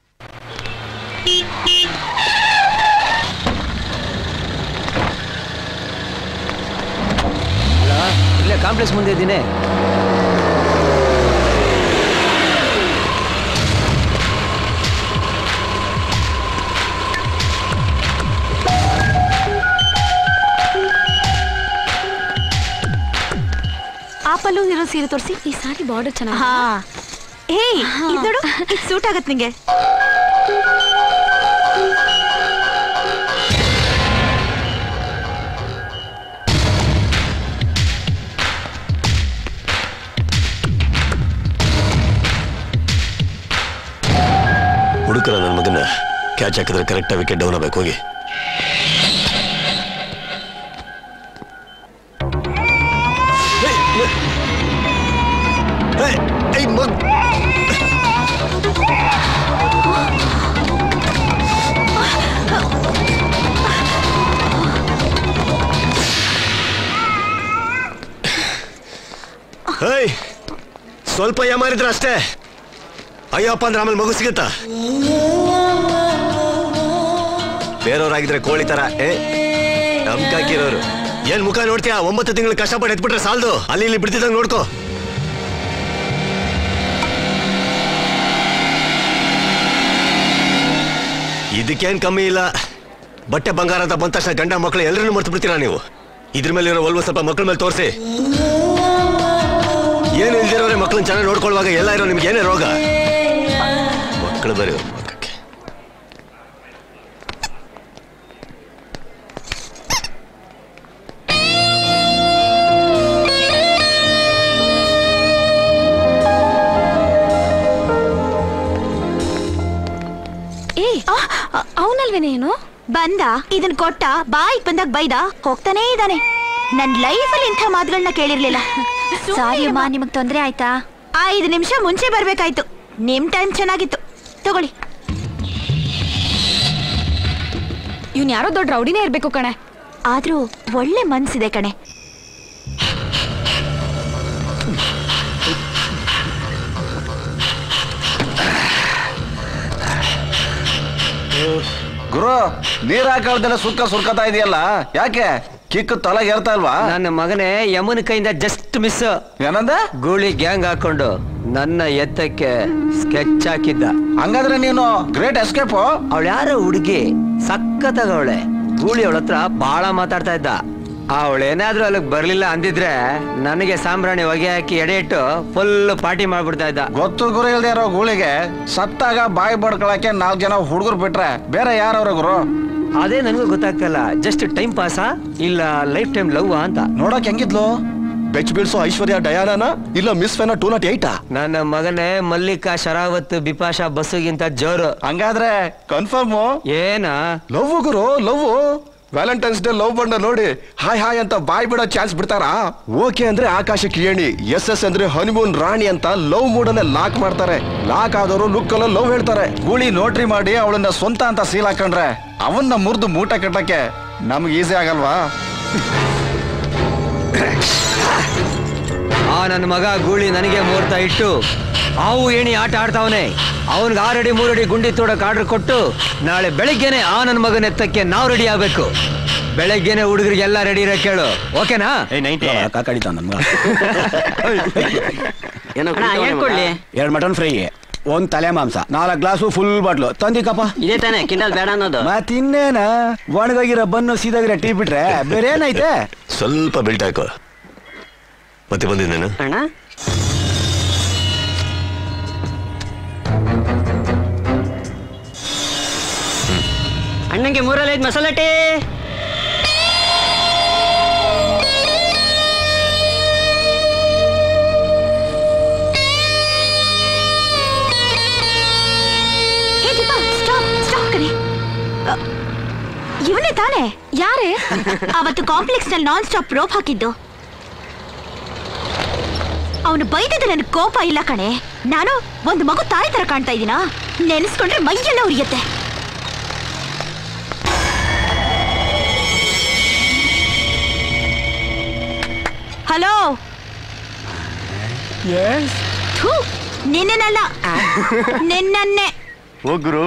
ಇಲ್ಲೇ ಕಾಂಪ್ಲೆಕ್ಸ್ ಮುಂದೆ ಇದ್ದೀನಿ ಆಪಲ್ಲು ಇರೋ ಸೀರೆ ತೋರಿಸಿ ಈ ಸಾರಿ ಬಾರ್ಡರ್ ಚೆನ್ನಾಗಿ ಹಾ ಏಯ್ ಇದು ನೋಡು ಸೂಟ್ ಆಗತ್ ನಿಂಗೆ ಹುಡುಕರ ನನ್ನ ಮಗನ ಕ್ಯಾಚ್ ಹಾಕಿದ್ರೆ ಕರೆಕ್ಟಾಗಿ ವಿಕೆಟ್ ಡೌನ್ ಆಗ್ಬೇಕು ಹೋಗಿ ಏಯ್, ಏಯ್, ಮಗ್- ಹೇಯ್ ಸ್ವಲ್ಪ ಯಾಮಾರಿದ್ರೆ ಅಷ್ಟೇ ಅಯ್ಯಪ್ಪ ಅಂದ್ರೆ ಆಮೇಲೆ ಮಗು ಸಿಗುತ್ತಾ ಬೇರೆಯವ್ರಾಗಿದ್ರೆ ಕೋಳಿ ತರ ಏ ನಮ್ಕಾಕಿರೋರು ಏನ್ ಮುಖ ನೋಡ್ತೀಯಾ ಒಂಬತ್ತು ತಿಂಗಳು ಕಷ್ಟಪಟ್ಟು ಎತ್ಬಿಟ್ರೆ ಸಾಲದು ಅಲ್ಲಿ ಇಲ್ಲಿ ಬಿಡ್ತಿದ್ದಂಗೆ ನೋಡ್ಕೋ ಇದಕ್ಕೇನ್ ಕಮ್ಮಿ ಇಲ್ಲ ಬಟ್ಟೆ ಬಂಗಾರ ಅಂತ ಬಂದ ತಕ್ಷಣ ಗಂಡ ಮಕ್ಕಳು ಎಲ್ಲರನ್ನೂ ಮರ್ತು ಬಿಡ್ತೀರಾ ನೀವು ಇದ್ರ ಮೇಲೆ ಇರೋ ಒಲ್ವ ಸ್ವಲ್ಪ ಮಕ್ಕಳ ಮೇಲೆ ತೋರಿಸಿ ಏನು ಇಲ್ದಿರೋರೆ ಮಕ್ಕಳನ್ನ ಚೆನ್ನಾಗಿ ನೋಡ್ಕೊಳ್ಳುವಾಗ ಎಲ್ಲ ಇರೋ ನಿಮ್ಗೆ ಏನೇ ರೋಗ ಮಕ್ಕಳು ಬರೀ ಮಕ್ಕಕ್ಕೆ ಏ ಅವನಲ್ವೇನೇನು ಬಂದ ಇದನ್ ಕೊಟ್ಟ ಬಾಯಿಗ್ ಬಂದಾಗ ಬೈದ ಹೋಗ್ತಾನೇ ಇದ್ದಾನೆ ನನ್ ಲೈಫಲ್ಲಿ ಇಂಥ ಮಾತುಗಳನ್ನ ಕೇಳಿರ್ಲಿಲ್ಲ ಸಾರಿ ಅಮ್ಮ ನಿಮಗ್ ತೊಂದ್ರೆ ಆಯ್ತಾ ಐದು ನಿಮಿಷ ಮುಂಚೆ ಬರ್ಬೇಕಾಯ್ತು ನಿಮ್ ಟೈಮ್ ಚೆನ್ನಾಗಿತ್ತು ತಗೊಳ್ಳಿ ಇವ್ನ್ ಯಾರೋ ದೊಡ್ಡ ರೌಡಿನೇ ಇರ್ಬೇಕು ಕಣೆ ಆದ್ರೂ ಒಳ್ಳೆ ಮನ್ಸಿದೆ ಕಣೆ ಗುರು ನೀರ್ ಹಾಕಳ್ದೆಲ್ಲ ಸುಕ್ಕ ಸುರ್ಕತಾ ಇದೆಯಲ್ಲ ಯಾಕೆ ಕಿಕ್ಕು ತಲೆಗೆ ಏರ್ತಾ ಇಲ್ವಾ ನನ್ನ ಮಗನೇ ಯಮುನ ಕೈಯಿಂದ ಜಸ್ಟ್ ಮಿಸ್ ಏನಂದ ಗೂಳಿ ಗ್ಯಾಂಗ್ ಹಾಕೊಂಡು ನನ್ನ ಎತ್ತಕ್ಕೆ ಸ್ಕೆಚ್ ಹಾಕಿದ್ದ ಹಂಗಾದ್ರೆ ನೀನು ಗ್ರೇಟ್ ಎಸ್ಕೇಪ್ ಅವಳು ಯಾರೋ ಹುಡುಗಿ ಸಖತ್ತಾಗವಳೆ ಗೂಳಿ ಅವಳ ಹತ್ರ ಬಹಳ ಮಾತಾಡ್ತಾ ಇದ್ದ ಅವಳೇನಾದ್ರೂ ಅಲ್ಲಿಗೆ ಬರ್ಲಿಲ್ಲ ಅಂದಿದ್ರೆ ನನಗೆ ಸಾಂಬ್ರಾಣಿ ಹೊಗೆ ಹಾಕಿ ಎಡೆ ಇಟ್ಟು ಫುಲ್ ಪಾರ್ಟಿ ಮಾಡ್ಬಿಡ್ತಾ ಇದ್ದ ಗೊತ್ತು ಗುರು ಇಲ್ದೇ ಇರೋ ಗೂಳಿಗೆ ಸತ್ತಾಗ ಬಾಯಿ ಬಡ್ಕೊಳಕ್ಕೆ ನಾಲ್ಕು ಜನ ಹುಡುಗರು ಬಿಟ್ರೆ ಬೇರೆ ಯಾರವ್ರ ಗುರು ಅದೇ ನನಗೂ ಗೊತ್ತಾಗ್ತಲ್ಲ ಜಸ್ಟ್ ಟೈಮ್ ಪಾಸಾ ಇಲ್ಲ ಲೈಫ್ ಟೈಮ್ ಲವ್ ಅಂತ ನೋಡಕ್ ಹೆಂಗಿದ್ಲು ಬೆಚ್ ಬೀಳ್ಸೋ ಐಶ್ವರ್ಯ ಡಯಾನ ಇಲ್ಲ ಮಿಸ್ ಫೆನ ಟೂ ನಾಟ್ ಏಯ್ಟಾ ನನ್ನ ಮಗನೇ ಮಲ್ಲಿಕಾ ಶರಾವತ್ ಬಿಪಾಶಾ ಬಸ್ಸುಗಿಂತ ಜೋರು ಹಂಗಾದ್ರೆ ಕನ್ಫರ್ಮ್ ಏನ ಲವ್ ಗುರು ಲವ್ ವ್ಯಾಲೆಂಟೈನ್ಸ್ ಡೇ ಲವ್ ಬಂಡ ನೋಡಿ ಹಾಯ್ ಹಾಯ್ ಅಂತ ಬಾಯ್ ಬಿಡೋ ಚಾನ್ಸ್ ಬಿಡ್ತಾರಾ ಓಕೆ ಅಂದ್ರೆ ಆಕಾಶ ಕಿಯಣಿ ಎಸ್ ಎಸ್ ಅಂದ್ರೆ ಹನಿಮೂನ್ ರಾಣಿ ಅಂತ ಲವ್ ಮೂಡಲ್ಲೇ ಲಾಕ್ ಮಾಡ್ತಾರೆ ಲಾಕ್ ಆದವರು ಲುಕ್ ಅಲ್ಲ ಲವ್ ಹೇಳ್ತಾರೆ ಗೂಳಿ ನೋಟ್ರಿ ಮಾಡಿ ಅವಳನ್ನ ಸ್ವಂತ ಅಂತ ಸೀಲ್ ಹಾಕೊಂಡ್ರೆ ಅವನ್ನ ಮುರಿದು ಮೂಟ ಕಟ್ಟಕ್ಕೆ ನಮ್ಗೆ ಈಸಿ ಆಗಲ್ವಾ ಆ ನನ್ನ ಮಗ ಗೂಳಿ ನನಗೆ ಮುಹೂರ್ತ ಇಟ್ಟು ಆವು ಏಣಿ ಆಟ ಆಡ್ತಾವನೆ ಅವನ್ಗೆ ಆರಡಿ ಮೂರಡಿ ಗುಂಡಿ ತೋಡಕ್ ಆರ್ಡರ್ ಕೊಟ್ಟು ನಾಳೆ ಬೆಳಿಗ್ಗೆನೆ ಆ ನನ್ನ ಮಗನ ಎತ್ತಕ್ಕೆ ನಾವು ರೆಡಿ ಆಗ್ಬೇಕು ಬೆಳಗ್ಗೆನೆ ಹುಡುಗರಿಗೆಲ್ಲ ರೆಡಿ ಇರೋ ಕೇಳು ಓಕೆನಾ ಕಡಿತ ನಮ್ಗ ಏನೋ ಅಣ್ಣ, ಏನ್ ಕೊಡ್ಲಿ? ಎರಡು ಮಟನ್ ಫ್ರೈ ಒಂದ್ ತಲೆ ಮಾಂಸ ನಾಲ್ಕು ಗ್ಲಾಸು ಫುಲ್ ಬಾಟ್ಲು ತಂದಿಕಪ್ಪ ಇದೇ ತಾನೆ ಕಿಂಡಲ್ ಬೇಡ ಅನ್ನೋದು ಮತ್ತಿನ್ನೇನ ಒಣಗೋಗಿರೋ ಬನ್ನು ಸೀದಾಗಿರೋ ಟೀ ಬಿಟ್ರೆ ಬೇರೆ ಏನೈತೆ ಸ್ವಲ್ಪ ಬೆಲ್ಟ್ ಹಾಕೋ ಮತ್ತೆ ಬಂದಿದ್ದೇನು ಅಣ್ಣ ಅಣ್ಣಂಗೆ ಮೂರಲ್ಲಿ ಐದು ಮಸಾಲೆ tea hey Deepa stop stop ಕಣೆ ಇವನೇ ತಾನೇ ಯಾರೇ ಅವತ್ತು ಕಾಂಪ್ಲೆಕ್ಸ್ ನಲ್ಲಿ ನಾನ್ ಸ್ಟಾಪ್ ರೋಪ್ ಹಾಕಿದ್ದು ಅವನು ಬೈದಿದ್ದು ನನಗೆ ಕೋಪ ಇಲ್ಲ ಕಣೆ ನಾನು ಒಂದು ಮಗು ತಾಯಿ ತರ ಕಾಣ್ತಾ ಇದ್ದೀನಾ ನೆನೆಸ್ಕೊಂಡ್ರೆ ಮೈಯೆಲ್ಲ ಉರಿಯತ್ತೆ ಹಲೋ ಥು, ನಿನ್ನೆನಲ್ಲ ನಿನ್ನನ್ನೇ ಹೋಗ್ರು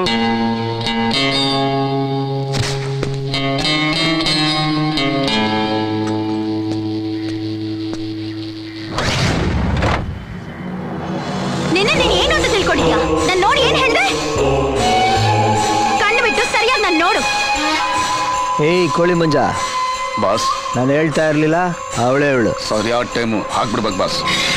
ನಿನ್ನೆ ನೀನ್ ಏನು ಅಂತ ತಿಳ್ಕೊಂಡಿದ್ಯಾ ನಾನ್ ನೋಡಿ ಏನ್ ಹೇಳ್ದೆ ಕಣ್ಣು ಬಿಟ್ಟು ಸರಿಯಾಗಿ ನಾನು ನೋಡು ಏಯ್ ಕೋಳಿ ಮಂಜ ಬಾಸ್ ನಾನು ಹೇಳ್ತಾ ಇರ್ಲಿಲ್ಲ ಅವಳೇ ಅವಳು ಸರಿಯಾದ ಟೈಮು ಹಾಕ್ಬಿಡ್ಬೇಕು ಬಾಸ್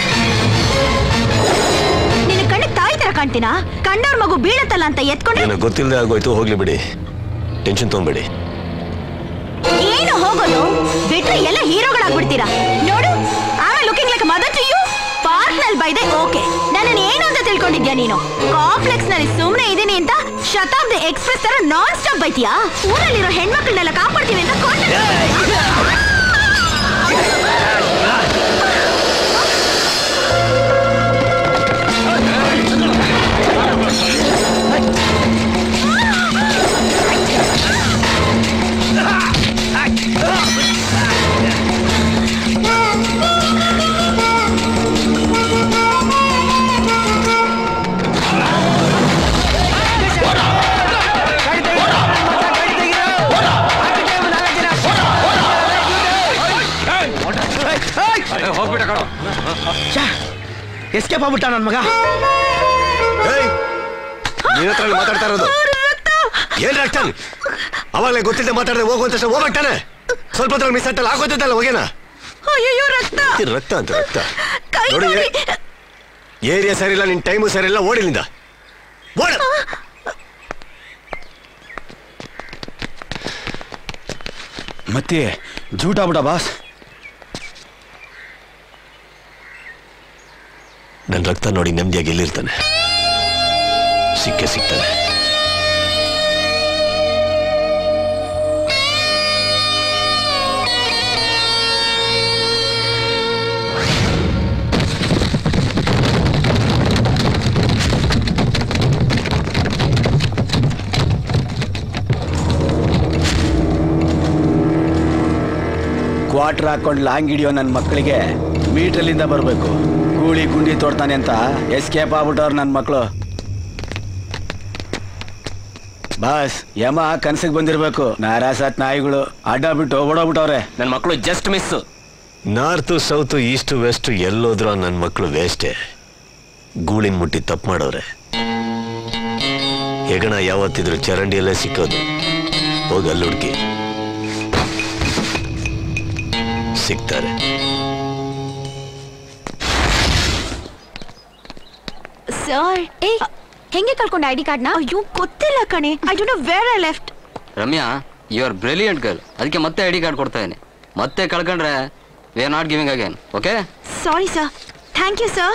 ನಿನ್ನ ಕಣ್ಣು ತಾಯಿ ತರ ಕಾಣ್ತೀನಾ ಕಣ್ಣವ್ರ ಮಗು ಬೀಳತ್ತಲ್ಲ ಅಂತ ಎತ್ಕೊಂಡ್ರೆ ಏನೋ ಗೊತ್ತಿಲ್ಲದೆ ಆಗೋಯ್ತು ಹೋಗ್ಲಿ ಬಿಡಿ ಟೆನ್ಷನ್ ತಗೊಂಬೇಡಿ ಏನು ಹೋಗೋದು ಬಿಟ್ರೆ ಎಲ್ಲ ಹೀರೋಗಳಾಗ್ಬಿಡ್ತೀರಾ ನೋಡು ಆಮೇಲೆ looking like mother to you park ನಲ್ಲಿ ಬೈದೆ ಓಕೆ ನನ್ನನ್ನು ಏನು ಅಂತ ತಿಳ್ಕೊಂಡಿದ್ಯಾ ನೀನು ಕಾಂಪ್ಲೆಕ್ಸ್ ನಲ್ಲಿ ಸುಮ್ನೆ ಇದೀನಿ ಅಂತ ಶತಾಬ್ದಿ ಎಕ್ಸ್ಪ್ರೆಸ್ ತರ ನಾನ್ ಸ್ಟಾಪ್ ಬೈತೀಯಾ ಊರಲ್ಲಿರೋ ಹೆಣ್ಮಕ್ಳನ್ನೆಲ್ಲ ಕಾಪಾಡ್ತೀವಿ ಅಂತ ಕೊಟ್ಟು ಹೋಗ್ಬಿಟ್ಟ ಕಣೋ ಎಸ್ಕೇಪ್ ಆಗ್ಬಿಟ್ಟ ನನ್ ಮಗ ನಿನ್ನ ಹತ್ರ ಮಾತಾಡ್ತಾ ಇರೋದು ಏನ್ ರಕ್ತ ಅವಾಗಲೇ ಗೊತ್ತಿದ್ದೆ ಮಾತಾಡಿದ್ರೆ ಹೋಗು ಅಂತ ಹೋಗ್ಬಿಟ್ಟಾನೆ ಸ್ವಲ್ಪ ಹೊತ್ತಲ್ಲಿ ಮಿಸ್ ಆಗ್ತಲ್ಲ ಆಗೋತಿದ್ದಲ್ಲ ಹೋಗೇನ ಅಯ್ಯೋ ರಕ್ತ ಇದು ರಕ್ತ ಅಂತ ರಕ್ತ ನೋಡಿ ಏರಿಯಾ ಸರಿ ಇಲ್ಲ ನಿನ್ ಟೈಮು ಸರಿ ಇಲ್ಲ ಓಡಿಲಿಂದ ಓಡ ಮತ್ತೆ ಜೂಟ ಬಿಡ ಬಾಸ್ ನನ್ನ ರಕ್ತ ನೋಡಿ ನೆಮ್ಮದಿಯಾಗಿ ಎಲ್ಲಿರ್ತಾನೆ ಸಿಕ್ಕೇ ಸಿಗ್ತಾನೆ ಕ್ವಾರ್ಟರ್ ಹಾಕೊಂಡು ಲಾಂಗ್ ಹಿಡಿಯೋ ನನ್ನ ಮಕ್ಕಳಿಗೆ ಮೀಟ್ರಲ್ಲಿಂದ ಬರಬೇಕು ಗೂಳಿ ಗುಂಡಿ ತೋಡ್ತಾನೆ ಅಂತ ಎಸ್ಕೇಪ್ ಆಗ್ಬಿಟ್ಟವ್ರು ನನ್ನ ಮಕ್ಕಳು ಬಾಸ್ ಯಮ ಕನ್ಸಿಗೆ ಬಂದಿರ್ಬೇಕು ನಾರಾಸತ್ ನಾಯಿಗಳು ಅಡ್ಡ ಬಿಟ್ಟು ಓಡೋಗ್ಬಿಟ್ಟವ್ರೆ ನನ್ನ ಮಕ್ಕಳು just miss north south east west ಎಲ್ಲೋದ್ರೂ ನನ್ನ ಮಕ್ಕಳು ವೇಸ್ಟೇ ಗೂಳಿನ ಮುಟ್ಟಿ ತಪ್ಪು ಮಾಡೋರೆ ಹೆಗಣ ಯಾವತ್ತಿದ್ರು ಚರಂಡಿಯಲ್ಲೇ ಸಿಕ್ಕೋದು ಹೋಗಿ ಅಲ್ಲಿ ಹುಡುಕಿ ಸಿಗ್ತಾರೆ ಸರ್ ಏ ಹೆಂಗೆ ಕಳ್ಕೊಂಡ ಐ ಡಿ ಕಾರ್ಡ್ನ ಅಯ್ಯೋ ಗೊತ್ತಿಲ್ಲ ಕಣೆ I don't know where I left Ramya you are brilliant girl ಅದಕ್ಕೆ ಮತ್ತೆ ಐ ಡಿ ಕಾರ್ಡ್ ಕೊಡ್ತಾ ಇದೀನಿ ಮತ್ತೆ ಕಳ್ಕೊಂಡ್ರೆ we are not giving again okay sorry sir thank you sir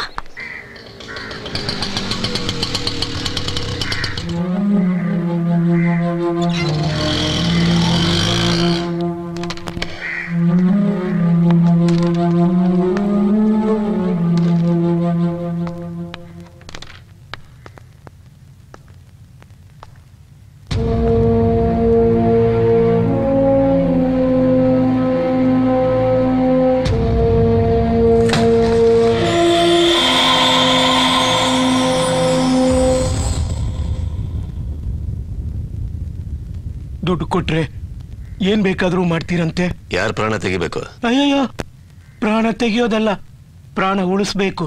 ಏನ್ ಬೇಕಾದ್ರೂ ಮಾಡ್ತೀರಂತೆ ಯಾರ ಪ್ರಾಣ ತೆಗಿಬೇಕು ಅಯ್ಯಯ್ಯೋ ಪ್ರಾಣ ತೆಗೆಯೋದಲ್ಲ ಪ್ರಾಣ ಉಳಿಸ್ಬೇಕು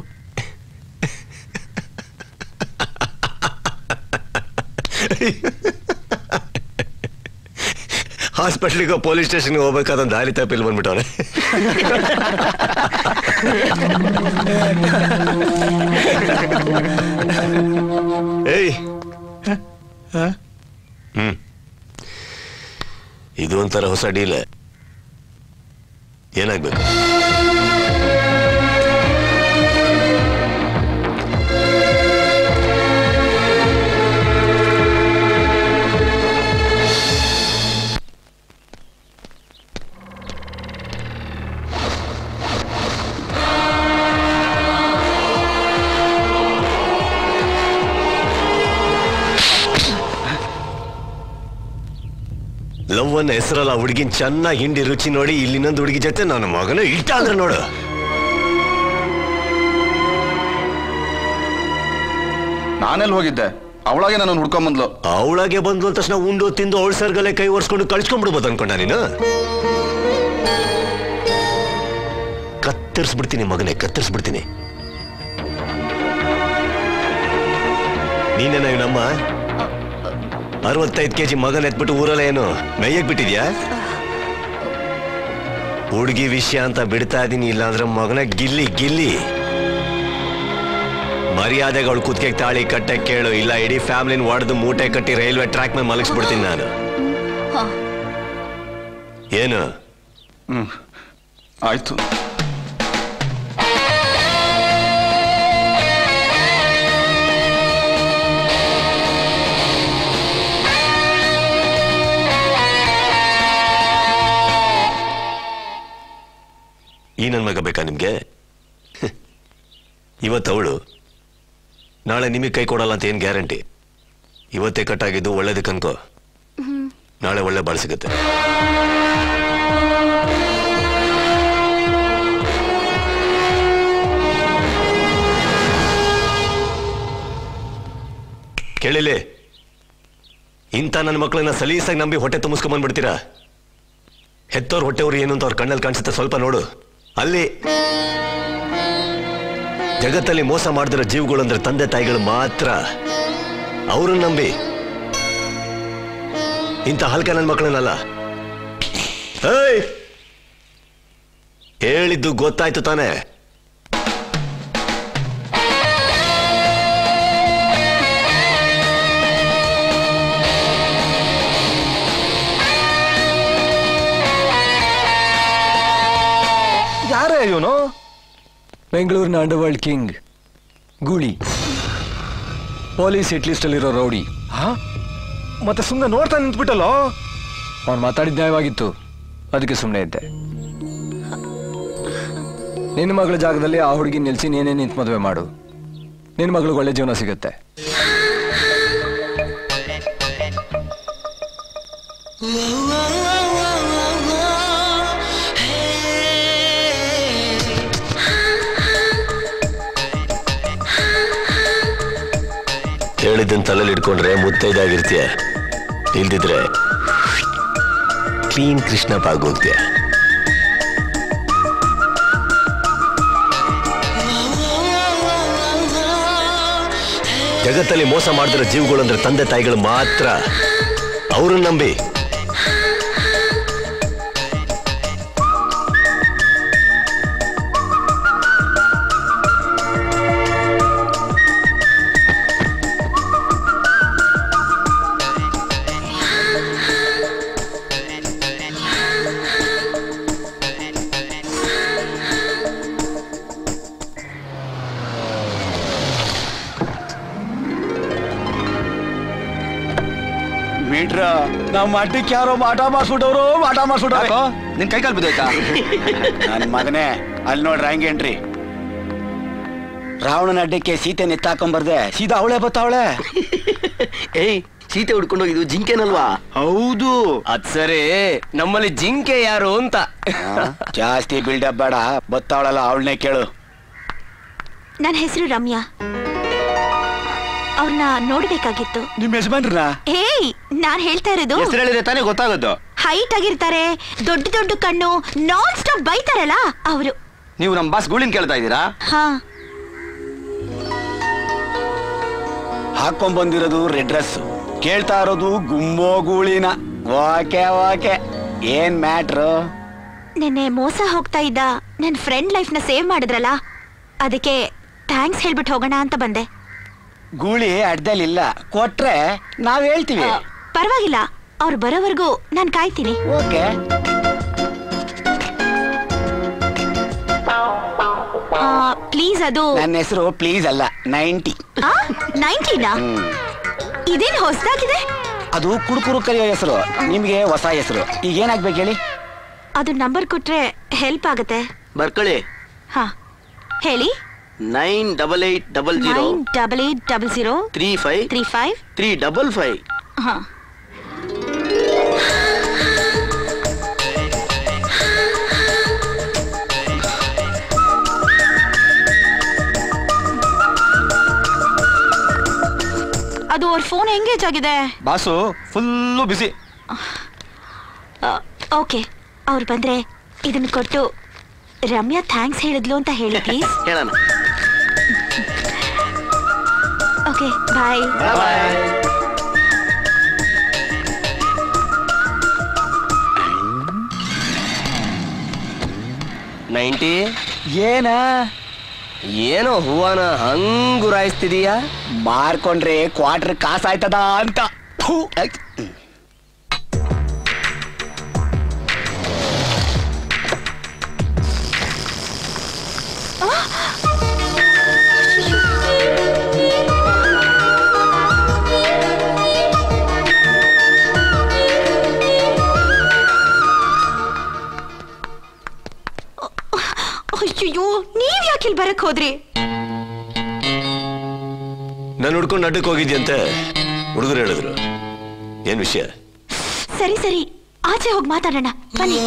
ಹಾಸ್ಪಿಟ್ಲಿಗೆ ಪೊಲೀಸ್ ಸ್ಟೇಷನ್ಗೆ ಹೋಗ್ಬೇಕಾದ ದಾರಿ ತಪ್ಪಿಲ್ ಬಂದ್ಬಿಟ್ಟವ್ರೆ ಏಯ್ ಹ್ಮ್ ಇದು ಒಂಥರ ಹೊಸ ಡೀಲ್ ಏನಾಗ್ಬೇಕು ಲವ್ ಅನ್ನ ಹೆಸರಲ್ಲ ಹುಡುಗಿನ ಚೆನ್ನಾಗಿ ಹಿಂಡಿ ರುಚಿ ನೋಡಿ ಇಲ್ಲಿ ಇನ್ನೊಂದು ಹುಡುಗಿ ಜೊತೆ ನನ್ನ ಮಗನ ಇಟ್ಟ ಅಂದ್ರೆ ನೋಡು ನಾನೆಲ್ಲಿ ಹೋಗಿದ್ದೆ ಅವಳಾಗೆ ನಾನು ಹುಡ್ಕೊಂಬಂದ್ಲು ಅವಳಾಗೆ ಬಂದ್ಲು ಅಂದ ತಕ್ಷಣ ಉಂಡು ತಿಂದು ಅವಳ ಸರ್ಗಲೆ ಕೈ ಒರ್ಸ್ಕೊಂಡು ಕಳ್ಸ್ಕೊಂಡ್ಬಿಡ್ಬೋದು ಅನ್ಕೊಂಡ ನೀನು ಕತ್ತರಿಸ್ಬಿಡ್ತೀನಿ ಮಗನೇ ಕತ್ತರಿಸ್ಬಿಡ್ತೀನಿ ನೀನೇನ ನಮ್ಮ ಅರವತ್ತೈದು ಕೆಜಿ ಮಗನ ಎತ್ಬಿಟ್ಟು ಊರಲ್ಲ ಏನು ಮೇಯಕ್ ಬಿಟ್ಟಿದ್ಯಾ ಹುಡುಗಿ ವಿಷಯ ಅಂತ ಬಿಡ್ತಾ ಇದೀನಿ ಇಲ್ಲ ಅಂದ್ರೆ ಮಗನ ಗಿಲ್ಲಿ ಗಿಲ್ಲಿ ಮರ್ಯಾದೆಗೆ ಅವಳು ಕುತ್ತಿಗೆ ತಾಳಿ ಕಟ್ಟೆ ಕೇಳು ಇಲ್ಲ ಇಡೀ ಫ್ಯಾಮಿಲಿನ ಒಡೆದು ಮೂಟೆ ಕಟ್ಟಿ ರೈಲ್ವೆ ಟ್ರ್ಯಾಕ್ ಮೇಲೆ ಮಲಗಿಸ್ಬಿಡ್ತೀನಿ ನಾನು ಏನು ಹ್ಮ್ ಆಯ್ತು ಈ ನನ್ನ ಮಗ ಬೇಕಾ ನಿಮ್ಗೆ ಇವತ್ತು ಅವಳು ನಾಳೆ ನಿಮಗೆ ಕೈ ಕೊಡಲ್ಲ ಅಂತ ಏನ್ ಗ್ಯಾರಂಟಿ ಇವತ್ತೇ ಕಟ್ಟಾಗಿದ್ದು ಒಳ್ಳೇದಕ್ಕೆ ಅನ್ಕೋ ನಾಳೆ ಒಳ್ಳೆ ಬಾಳ್ ಸಿಗುತ್ತೆ ಕೇಳಿಲಿ ಇಂಥ ನನ್ನ ಮಕ್ಕಳನ್ನ ಸಲೀಸಾಗಿ ನಂಬಿ ಹೊಟ್ಟೆ ತುಂಬಿಸ್ಕೊಂಬಂದ್ಬಿಡ್ತೀರಾ ಹೆತ್ತೋರ್ ಹೊಟ್ಟೆವ್ರು ಏನು ಅಂತ ಅವ್ರ ಕಣ್ಣಲ್ಲಿ ಕಾಣಿಸುತ್ತೆ ಸ್ವಲ್ಪ ನೋಡು ಅಲ್ಲಿ ಜಗತ್ತಲ್ಲಿ ಮೋಸ ಮಾಡಿದಿರೋ ಜೀವಗಳು ಅಂದ್ರೆ ತಂದೆ ತಾಯಿಗಳು ಮಾತ್ರ ಅವ್ರನ್ನ ನಂಬಿ ಇಂಥ ಹಲ್ಕ ನನ್ನ ಮಕ್ಕಳನ್ನಲ್ಲ ಏಯ್ ಹೇಳಿದ್ದು ಗೊತ್ತಾಯ್ತು ತಾನೇ ಯಾರೇ ಇವನು ಬೆಂಗಳೂರಿನ underworld king Gooli police hit list ಅಲ್ಲಿರೋ ರೌಡಿ ಮತ್ತೆ ಸುಮ್ಮನೆ ನೋಡ್ತಾ ನಿಂತ್ಬಿಟ್ಟಲ್ಲ ಅವ್ನು ಮಾತಾಡಿದ ನ್ಯಾಯವಾಗಿತ್ತು ಅದಕ್ಕೆ ಸುಮ್ಮನೆ ಇದ್ದೆ ನಿನ್ನ ಮಗಳ ಜಾಗದಲ್ಲಿ ಆ ಹುಡುಗಿ ನಿಲ್ಸಿ ನೀನೇ ನಿಂತು ಮದುವೆ ಮಾಡು ನಿನ್ನ ಮಗಳಿಗೆ ಒಳ್ಳೆ ಜೀವನ ಸಿಗುತ್ತೆ ಹೇಳಿದ್ದನ್ ತಲೆಯಲ್ಲಿ ಇಟ್ಕೊಂಡ್ರೆ ಮುತ್ತೈದಾಗಿರ್ತೀಯ ಇಲ್ದಿದ್ರೆ ಕ್ಲೀನ್ ಕೃಷ್ಣಪ್ಪ ಆಗೋಗ್ತೀಯ ಜಗತ್ತಲ್ಲಿ ಮೋಸ ಮಾಡಿದಿರೋ ಜೀವಗಳು ಅಂದ್ರೆ ತಂದೆ ತಾಯಿಗಳು ಮಾತ್ರ ಅವ್ರನ್ನ ನಂಬಿ ಮೀಟ್ರ ನಮ್ಮ ಅಡ್ಡಕ್ಕೆ ಯಾರೋ ಮಾಟ ಮಾಡ್ಸ್ಬಿಟ್ಟವ್ರು ಮಾಟ ಮಾಡ್ಸ್ಬಿಟ್ಟವ್ರು ನಿನ್ ಕೈ ಕಾಲ್ ಬಿದ್ದೋಯ್ತಾ ನನ್ ಮಗನೇ ಅಲ್ಲಿ ನೋಡ್ರಿ ಹಂಗೇನ್ರಿ ರಾವಣನ ಅಡ್ಡಕ್ಕೆ ಸೀತೆ ನೆತ್ತಾಕೊಂಬರ್ದೆ ಸೀದಾ ಅವಳೆ ಬತ್ತಾವಳೆ ಏಯ್ ಸೀತೆ ಹುಡ್ಕೊಂಡು ಹೋಗಿದ್ದು ಜಿಂಕೆನಲ್ವಾ ಹೌದು ಅದ್ ಸರಿ ನಮ್ಮಲ್ಲಿ ಜಿಂಕೆ ಯಾರು ಅಂತ ಜಾಸ್ತಿ ಬಿಲ್ಡಪ್ ಬೇಡ ಬತ್ತಾವಳಲ್ಲ ಅವಳನ್ನೇ ಕೇಳು ನನ್ನ ಹೆಸರು ರಮ್ಯಾ ಅವ್ರನ್ನ ನೋಡ್ಬೇಕಾಗಿತ್ತು ನಿಮ್ ಯಜಮಾನ್ರನ್ನ ಏಯ್ ನಾನ್ ಹೇಳ್ತಾ ಇರೋದು ಹೆಸರು ಹೇಳಿದ್ರೆ ತಾನೇ ಗೊತ್ತಾಗೋದು ಹೈಟ್ ಆಗಿರ್ತಾರೆ ದೊಡ್ಡ ದೊಡ್ಡ ಕಣ್ಣು ನಾನ್ ಸ್ಟಾಪ್ ಬೈತಾರಲ್ಲ ಅವರು ನೀವು ನಮ್ಮ ಬಾಸ್ ಗೂಳಿನ ಕೇಳ್ತಾ ಇದ್ದೀರಾ ಹಾ ಹಾಕೊಂಡ್ ಬಂದಿರೋದು ರೆಡ್ ಡ್ರೆಸ್ ಕೇಳ್ತಾ ಇರೋದು ಗುಮ್ಮೋ ಗೂಳಿನ ಓಕೆ ಓಕೆ ಏನ್ ಮ್ಯಾಟ್ರು ನಿನ್ನೆ ಮೋಸ ಹೋಗ್ತಾ ಇದ್ದ ನನ್ನ ಫ್ರೆಂಡ್ ಲೈಫ್ನ ಸೇವ್ ಮಾಡಿದ್ರಲ್ಲ ಅದಕ್ಕೆ ಥ್ಯಾಂಕ್ಸ್ ಹೇಳ್ಬಿಟ್ಟು ಹೋಗೋಣ ಅಂತ ಬಂದೆ ಗೂಳಿ ಅಡ್ಡಲಿಲ್ಲ ಕೊಟ್ರೆ ನಾವ್ ಹೇಳ್ತೀವಿ ಪರವಾಗಿಲ್ಲ ಅವ್ರು ಬರೋವರೆಗೂ ನಾನು ಕಾಯ್ತೀನಿ ಓಕೆ ಪ್ಲೀಸ್ ಅದು ನನ್ನ ಹೆಸರು ಪ್ಲೀಸ್ ಅಲ್ಲ ನೈಂಟಿ ನೈನ್ಟೀನಾ ಇದೇನು ಹೊಸದಾಗಿದೆ ಅದು ಕುಡುಕುರು ಕರೆಯೋ ಹೆಸರು ನಿಮ್ಗೆ ಹೊಸ ಹೆಸರು ಈಗ ಏನಾಗ್ಬೇಕು ಹೇಳಿ ಅದು ನಂಬರ್ ಕೊಟ್ರೆ ಹೆಲ್ಪ್ ಆಗುತ್ತೆ ಬರ್ಕೊಳ್ಳಿ ಹಾ ಹೇಳಿ nine double eight double zero nine double eight double zero three five three five three double five ಹಾ ಅದು ಅವ್ರ ಫೋನ್ ಎಂಗೇಜ್ ಆಗಿದೆ ಬಾಸು ಫುಲ್ಲು ಬಿಸಿ ಓಕೆ ಅವ್ರು ಬಂದ್ರೆ ಇದನ್ನ ಕೊಟ್ಟು ರಮ್ಯಾ ಥ್ಯಾಂಕ್ಸ್ ಹೇಳಿದ್ಲು ಅಂತ ಹೇಳಿ ಪ್ಲೀಸ್ ಹೇಳೋಣ ಓಕೆ ಬಾಯ್ ನೈಂಟಿ ಏನ ಏನೋ ಹೂವನ ಹಂಗುರಾಯಿಸ್ತಿದೀಯಾ ಮಾರ್ಕೊಂಡ್ರೆ ಕ್ವಾರ್ಟರ್ ಕಾಸಾಯ್ತದ ಅಂತ ಥು, ಐ. ಅಯ್ಯೋ ನೀವ್ ಯಾಕೆ ಇಲ್ಲಿ ಬರಕ್ ಹೋದ್ರಿ ನಾನು ಹುಡ್ಕೊಂಡು ಅಡ್ಡಕ್ಕೆ ಹೋಗಿದ್ಯಂತೆ ಹುಡುಗರು ಹೇಳಿದ್ರು ಏನ್ ವಿಷಯ ಸರಿ ಸರಿ ಆಚೆ ಹೋಗಿ ಮಾತಾಡೋಣ ಬನ್ನಿ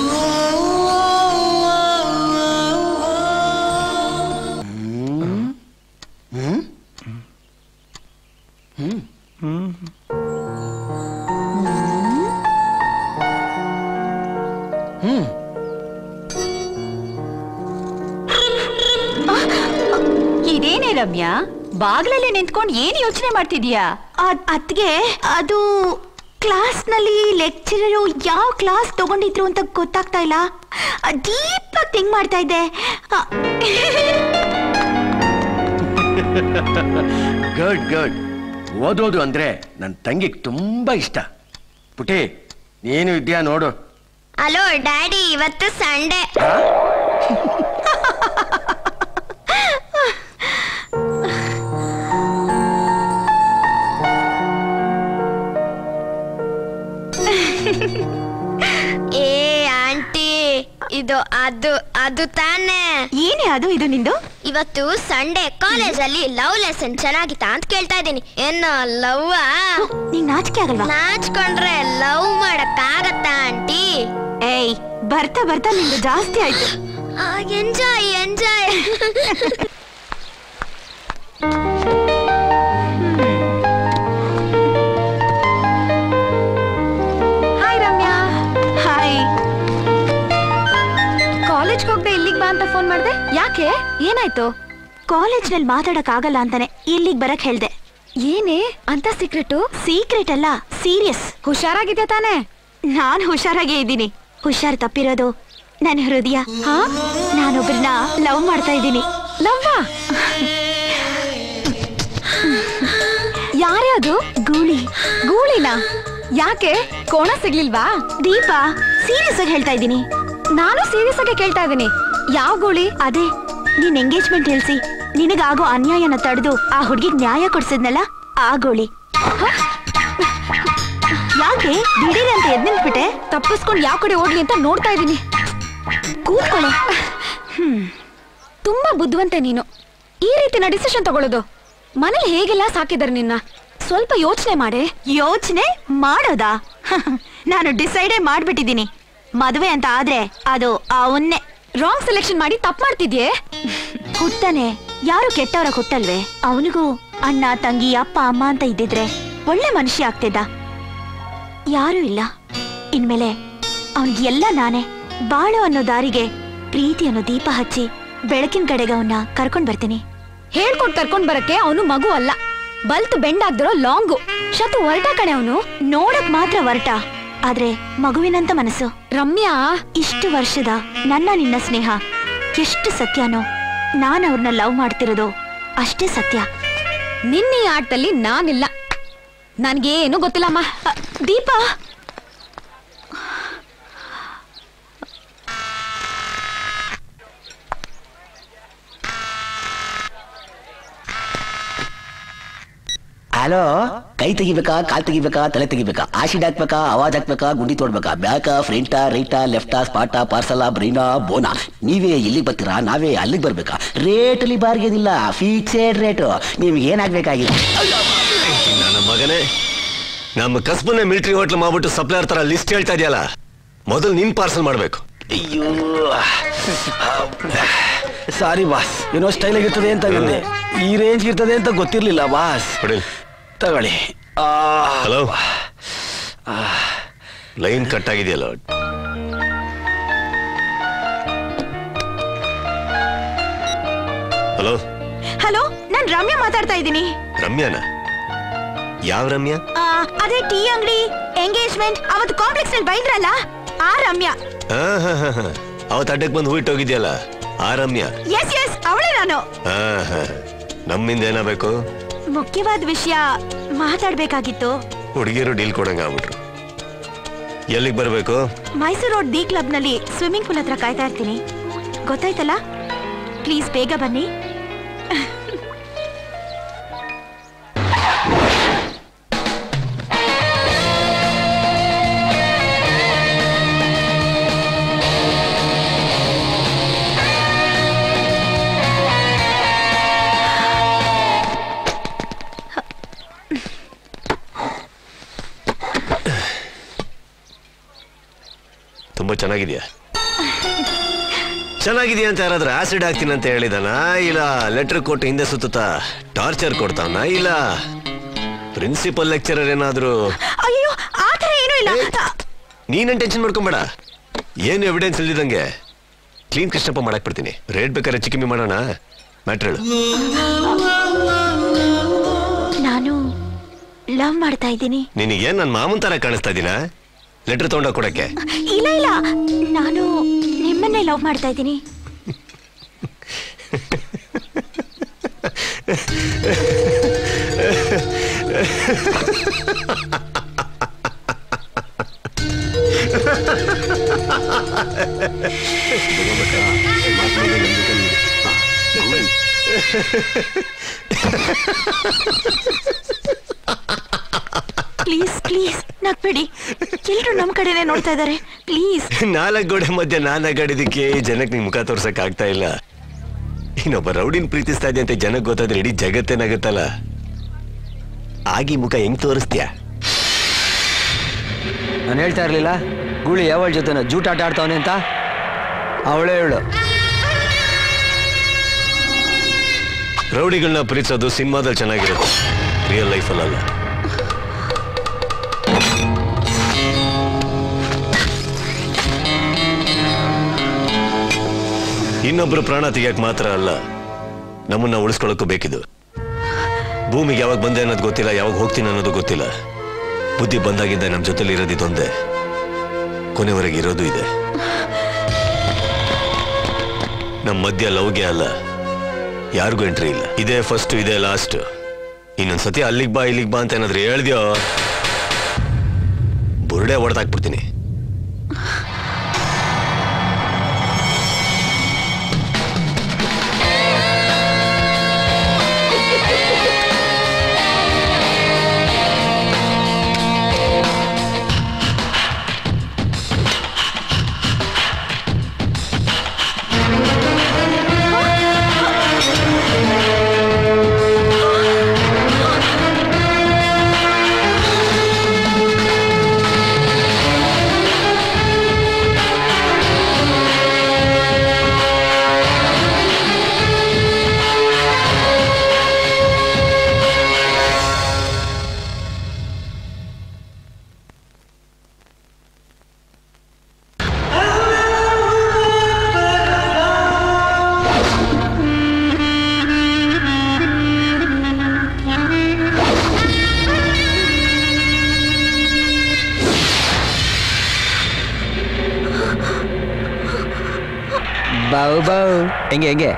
ಇದೇನೇ ರಮ್ಯಾ ಬಾಗ್ಲಲ್ಲೇ ನಿಂತ್ಕೊಂಡು ಏನ್ ಯೋಚನೆ ಮಾಡ್ತಿದ್ಯಾ ಅದ್ಗೆ ಅದು ಕ್ಲಾಸ್ ನಲ್ಲಿ ಲೆಕ್ಚರರು ಯಾವ ಕ್ಲಾಸ್ ತಗೊಂಡಿದ್ರು ಅಂತ ಗೊತ್ತಾಗ್ತಾ ಇಲ್ಲ ಡೀಪ್ ಆಗಿ ಥಿಂಕ್ ಮಾಡ್ತಾ ಇದ್ದೆ ಆ, ಗುಡ್ ಗುಡ್ ಓದೋದು ಅಂದ್ರೆ ನನ್ನ ತಂಗಿಗೆ ತುಂಬಾ ಇಷ್ಟ ಪುಟಿ ನೀನು ಇದ್ಯಾ ನೋಡು ಹಲೋ ಡ್ಯಾಡಿ ಇವತ್ತು ಸಂಡೇ ಏ ಆಂಟಿ ಇದು ಅದು ಅದು ತಾನೇ ಏನೇ ಅದು ಇದು ನಿಂದು ಇವತ್ತು ಸಂಡೇ ಕಾಲೇಜಲ್ಲಿ ಲವ್ ಲೆಸನ್ ಚೆನ್ನಾಗಿತ್ತಾ ಅಂತ ಕೇಳ್ತಾ ಇದ್ದೀನಿ ಏನು ಲವ್ ನಿಂಗ್ ನಾಚಿಕೆ ಆಗಲ್ವಾ ನಾಚ್ಕೊಂಡ್ರೆ ಲವ್ ಮಾಡಕ್ ಆಗತ್ತಾ ಆಂಟಿ ಏಯ್ ಬರ್ತಾ ಬರ್ತಾ ನಿಂದು ಜಾಸ್ತಿ ಆಯ್ತು enjoy enjoy hi Ramya hi ಕಾಲೇಜ್ಗೆ ಹೋಗದೆ ಇಲ್ಲಿಗೆ ಬಾ ಅಂತ ಫೋನ್ ಮಾಡ್ದೆ ಯಾಕೆ ಏನಾಯ್ತು ಕಾಲೇಜ್ನಲ್ಲಿ ಮಾತಾಡಕ್ ಆಗಲ್ಲ ಅಂತಾನೆ ಇಲ್ಲಿಗ್ ಬರಕ್ ಹೇಳ್ದೆ ಏನೇ ಅಂತ ಸೀಕ್ರೆಟು ಸೀಕ್ರೆಟ್ ಅಲ್ಲ ಸೀರಿಯಸ್ ಹುಷಾರಾಗಿದೆ ತಾನೇ ನಾನ್ ಹುಷಾರಾಗೇ ಇದ್ದೀನಿ ಹುಷಾರ್ ತಪ್ಪಿರೋದು ನನ್ನ ಹೃದಯ ಹಾ ನಾನೊಬ್ರನ್ನ ಲವ್ ಮಾಡ್ತಾ ಇದ್ದೀನಿ ಲವ್ವಾ ಯಾರೇ ಅದು ಗೂಳಿ ಗೂಳಿನ ಯಾಕೆ ಕೋಣ ಸಿಗ್ಲಿಲ್ವಾ ದೀಪ ಸೀರಿಯಸ್ ಆಗಿ ಹೇಳ್ತಾ ಇದ್ದೀನಿ ನಾನು ಸೀರಿಯಸ್ ಆಗಿ ಕೇಳ್ತಾ ಇದ್ದೀನಿ ಯಾವ ಗೂಳಿ ಅದೇ ನೀನ್ ಎಂಗೇಜ್ಮೆಂಟ್ ಹೇಳ್ಸಿ ನಿನಗಾಗೋ ಅನ್ಯಾಯನ ತಡೆದು ಆ ಹುಡ್ಗಿಗ್ ನ್ಯಾಯ ಕೊಡ್ಸಿದ್ನಲ್ಲ ಆ ಗೋಳಿ ಯಾಕೆ ದಿಢೀರ್ ಅಂತ ಎದ್ ನಿಂತ್ಬಿಟ್ಟೆ ತಪ್ಪಿಸ್ಕೊಂಡು ಯಾವ ಕಡೆ ಹೋಗ್ಲಿ ಅಂತ ನೋಡ್ತಾ ಇದ್ದೀನಿ ಕೂತ್ಕೊಳ್ಳೆ ಹ್ಮ್ ತುಂಬಾ ಬುದ್ಧಿವಂತೆ ನೀನು ಈ ರೀತಿನ ಡಿಸಿಷನ್ ತಗೊಳ್ಳೋದು ಮನೇಲಿ ಹೇಗೆಲ್ಲ ಸಾಕಿದಾರೆ ನಿನ್ನ ಸ್ವಲ್ಪ ಯೋಚನೆ ಮಾಡೆ ಯೋಚನೆ ಮಾಡೋದಾ ನಾನು ಡಿಸೈಡೇ ಮಾಡ್ಬಿಟ್ಟಿದ್ದೀನಿ ಮದುವೆ ಅಂತ ಆದ್ರೆ ಅದು ಅವನ್ನೇ ರಾಂಗ್ ಸೆಲೆಕ್ಷನ್ ಮಾಡಿ ತಪ್ಪು ಮಾಡ್ತಿದ್ಯೆ ಹುಟ್ಟಾನೆ ಯಾರು ಕೆಟ್ಟವರ ಹುಟ್ಟಲ್ವೇ ಅವನಿಗೂ ಅಣ್ಣ ತಂಗಿ ಅಪ್ಪ ಅಮ್ಮ ಅಂತ ಇದ್ದಿದ್ರೆ ಒಳ್ಳೆ ಮನುಷ್ಯ ಆಗ್ತಿದ್ದ ಯಾರೂ ಇಲ್ಲ ಇನ್ಮೇಲೆ ಅವನಿಗೆ ಎಲ್ಲ ನಾನೇ ಬಾಳು ಅನ್ನೋ ದಾರಿಗೆ ಪ್ರೀತಿ ಅನ್ನೋ ದೀಪ ಹಚ್ಚಿ ಬೆಳಕಿನ ಕಡೆಗೆ ಅವನ್ನ ಕರ್ಕೊಂಡ್ ಬರ್ತೀನಿ ಹೇಳ್ಕೊಟ್ ಕರ್ಕೊಂಡ್ ಬರಕ್ಕೆ ಅವನು ಮಗು ಅಲ್ಲ ಬಲ್ತ್ ಬೆಂಡ್ ಆಗ್ದಿರೋ ಲಾಂಗು ಶತು ಹೊರಟ ಕಣೆ ಅವನು ನೋಡಕ್ ಮಾತ್ರ ಹೊರಟ ಆದ್ರೆ ಮಗುವಿನಂತ ಮನಸ್ಸು ರಮ್ಯಾ ಇಷ್ಟು ವರ್ಷದ ನನ್ನ ನಿನ್ನ ಸ್ನೇಹ ಎಷ್ಟು ಸತ್ಯನೋ ನಾನ್ ಅವ್ರನ್ನ ಲವ್ ಮಾಡ್ತಿರೋದು ಅಷ್ಟೇ ಸತ್ಯ ನಿನ್ನ ಈ ಆಟದಲ್ಲಿ ನಾನಿಲ್ಲ ನನ್ಗೇನು ಗೊತ್ತಿಲ್ಲಮ್ಮ ದೀಪ ಹಲೋ ಕೈ ತೆಗಿಬೇಕಾ ಕಾಲ್ ತೆಗಿಬೇಕಾ ತಲೆ ತೆಗಿಬೇಕಾ ಆಸಿಡ್ ಹಾಕ್ಬೇಕಾ ಅವಾಜ್ ಹಾಕ್ಬೇಕಾ ಗುಂಡಿ ತೋಡ್ಬೇಕಾ ಬ್ಯಾಕಾ ಫ್ರಂಟಾ ರೈಟಾ ಲೆಫ್ಟಾ ಸ್ಪಾಟಾ ಪಾರ್ಸಲಾ ಬ್ರೈನಾ ಬೋನಾ ನೀವೇ ಇಲ್ಲಿಗೆ ಬರ್ತೀರಾ ನಾವೇ ಅಲ್ಲಿಗೆ ಬರ್ಬೇಕಾ ರೇಟಲ್ಲಿ ಬಾರ್ಗೇನಿಲ್ಲ ಫಿಕ್ಸೆಡ್ ರೇಟು ನಿಮ್ಗೆ ಏನಾಗ್ಬೇಕಾಗಿಲ್ಲ ನನ್ನ ಮಗನೇ ನಮ್ಮ ಕಸ್ಬನ್ನ ಮಿಲಿಟರಿ ಹೋಟ್ಲ್ ಮಾಡ್ಬಿಟ್ಟು ಸಪ್ಲೈಯರ್ ತರ ಲಿಸ್ಟ್ ಹೇಳ್ತಾ ಇದೆಯಲ್ಲ ಮೊದಲು ನಿನ್ ಪಾರ್ಸಲ್ ಮಾಡ್ಬೇಕು ಅಯ್ಯೋ ಸಾರಿ ಬಾಸ್ ಏನೋ ಸ್ಟೈಲ್ ಆಗಿರ್ತದೆ ಅಂತ ಅಂದೆ ಈ ರೇಂಜ್ ಇರ್ತದೆ ಅಂತ ಗೊತ್ತಿರ್ಲಿಲ್ಲ ಬಾಸ್ ತಗೊಳ್ಳಿ ಹಲೋ ಲೈನ್ ಕಟ್ ಆಗಿದೆಯಲ್ಲ ಹಲೋ ಹಲೋ ನಾನ್ ರಮ್ಯಾ ಮಾತಾಡ್ತಾ ಇದ್ದೀನಿ ರಮ್ಯಾನ ಯಾವ ರಮ್ಯಾ ಆ, ಅದೇ ಟೀ ಅಂಗಡಿ ಎಂಗೇಜ್ಮೆಂಟ್ ಅವತ್ತು ಕಾಂಪ್ಲೆಕ್ಸ್ ಅಲ್ಲಿ ಬೈದ್ರಲ್ಲ ಆ ರಮ್ಯಾ ಹಾ ಹಾ ಹಾ ಹಾ ಅವತ್ತು ಅಡ್ಡಕ್ಕೆ ಬಂದು ಹೂವಿಟ್ಟು ಹೋಗಿದ್ಯಲ್ಲ ಆ ರಮ್ಯಾ ಎಸ್ ಎಸ್ ಅವಳೇ ನಾನು ಹಾ ಹಾ ನಮ್ಮಿಂದ ಏನಾಗಬೇಕು ಮುಖ್ಯವಾದ ವಿಷಯ ಮಾತಾಡ್ಬೇಕಾಗಿತ್ತು ಹುಡುಗಿಯರು ಡೀಲ್ ಕೊಡಂಗ ಆಗ್ಬಿಟ್ರು ಎಲ್ಲಿಗೆ ಬರಬೇಕು ಮೈಸೂರು ರೋಡ್ ಡಿ ಕ್ಲಬ್ ನಲ್ಲಿ ಸ್ವಿಮ್ಮಿಂಗ್ ಪೂಲ್ ಹತ್ರ ಕಾಯ್ತಾ ಇರ್ತೀನಿ ಗೊತ್ತಾಯ್ತಲ್ಲ ಪ್ಲೀಸ್ ಬೇಗ ಬನ್ನಿ ತುಂಬಾ ಚೆನ್ನಾಗಿದ್ಯಾ ಚೆನ್ನಾಗಿದೆಯಾ ಅಂತ ಯಾರಾದ್ರೂ ಆಸಿಡ್ ಹಾಕ್ತೀನಿ ಅಂತ ಹೇಳಿದಾನ ಇಲ್ಲ ಲೆಟರ್ ಕೊಟ್ಟು ಹಿಂದೆ ಸುತ್ತ ಟಾರ್ಚರ್ ಕೊಡ್ತಾವನ ಇಲ್ಲ ಪ್ರಿನ್ಸಿಪಲ್ ಲೆಕ್ಚರರ್ ಏನಾದ್ರು ಅಯ್ಯೋ ಆ ಥರ ಏನೂ ಇಲ್ಲ ನೀನೇನ್ ಟೆನ್ಷನ್ ಮಾಡ್ಕೊಂಬೇಡ ಏನು ಎವಿಡೆನ್ಸ್ ಇಲ್ದಿದಂಗೆ ಕ್ಲೀನ್ ಕೃಷ್ಣಪ್ಪ ಮಾಡಕ್ ಬಿಡ್ತೀನಿ ರೇಟ್ ಬೇಕಾದ್ರೆ ಹೆಚ್ಚು ಕಮ್ಮಿ ಮಾಡೋಣ ಮ್ಯಾಟ್ರ್ ಹೇಳು ನಾನು ಲವ್ ಮಾಡ್ತಾ ಇದ್ದೀನಿ ನಿನಗೇನ್ ನನ್ನ ಮಾಮನ್ ತರ ಕಾಣಿಸ್ತಾ ಇದೀನಾ ಲೆಟರ್ ತಗೊಂಡೋಗ್ ಕೊಡಕ್ಕೆ ಇಲ್ಲ ಇಲ್ಲ ನಾನು ನಿಮ್ಮನ್ನೇ ಲವ್ ಮಾಡ್ತಾ ಇದ್ದೀನಿ ಪ್ಲೀಸ್ ಪ್ಲೀಸ್ ನಗ್ಬೇಡಿ ಎಲ್ರು ನಮ್ ಕಡೆನೆ ನೋಡ್ತಾ ಇದ್ದಾರೆ ಪ್ಲೀಸ್ ನಾಲ್ಕು ಗೋಡೆ ಮಧ್ಯೆ ನಾನ್ ಅಗಾಡಿದಕ್ಕೆ ಈ ಜನಕ್ಕೆ ನಿಂಗೆ ಮುಖ ತೋರ್ಸಕ್ ಆಗ್ತಾ ಇಲ್ಲ ಇನ್ನೊಬ್ಬ ರೌಡಿನ್ ಪ್ರೀತಿಸ್ತಾ ಇದೆ ಅಂತ ಜನಕ್ಕೆ ಗೊತ್ತಾದ್ರೆ ಇಡೀ ಜಗತ್ತೇನಾಗುತ್ತಲ್ಲ ಆಗಿ ಮುಖ ಹೆಂಗ್ ತೋರಿಸ್ತೀಯ ನಾನು ಹೇಳ್ತಾ ಇರ್ಲಿಲ್ಲ ಗೂಳಿ ಯಾವಳ ಜೊತೆನ ಜೂಟಾಟ ಆಡ್ತಾವನೆ ಅಂತ ಅವಳೇ ಹೇಳು ರೌಡಿಗಳನ್ನ ಪ್ರೀತಿಸೋದು ಸಿನಿಮಾದಲ್ಲಿ ಚೆನ್ನಾಗಿರುತ್ತೆ ರಿಯಲ್ ಲೈಫಲ್ಲಿ ಅಲ್ಲ ಇನ್ನೊಬ್ರು ಪ್ರಾಣ ತೆಗಿಯಕ್ ಮಾತ್ರ ಅಲ್ಲ ನಮ್ಮನ್ನ ಉಳಿಸ್ಕೊಳ್ಳೋಕ್ಕೂ ಬೇಕಿದು ಭೂಮಿಗೆ ಯಾವಾಗ ಬಂದೆ ಅನ್ನೋದು ಗೊತ್ತಿಲ್ಲ ಯಾವಾಗ ಹೋಗ್ತೀನಿ ಅನ್ನೋದು ಗೊತ್ತಿಲ್ಲ ಬುದ್ಧಿ ಬಂದಾಗಿಂದ ನಮ್ಮ ಜೊತೆಲಿ ಇರೋದಿದೊಂದೇ ಕೊನೆವರೆಗೆ ಇರೋದು ಇದೆ ನಮ್ಮ ಮಧ್ಯ ಲವ್ಗೆ ಅಲ್ಲ ಯಾರಿಗೂ ಎಂಟ್ರಿ ಇಲ್ಲ ಇದೇ ಫಸ್ಟ್ ಇದೇ ಲಾಸ್ಟ್ ಇನ್ನೊಂದ್ಸತಿ ಅಲ್ಲಿಗೆ ಬಾ ಇಲ್ಲಿಗೆ ಬಾ ಅಂತ ಏನಾದ್ರು ಹೇಳ್ದ್ಯೋ ಬುರುಡೆ ಹೊಡೆದಾಕ್ಬಿಡ್ತೀನಿ ಆ ಬಾವು ಬಾವು ಹೆಂಗೆ ಹೆಂಗೆ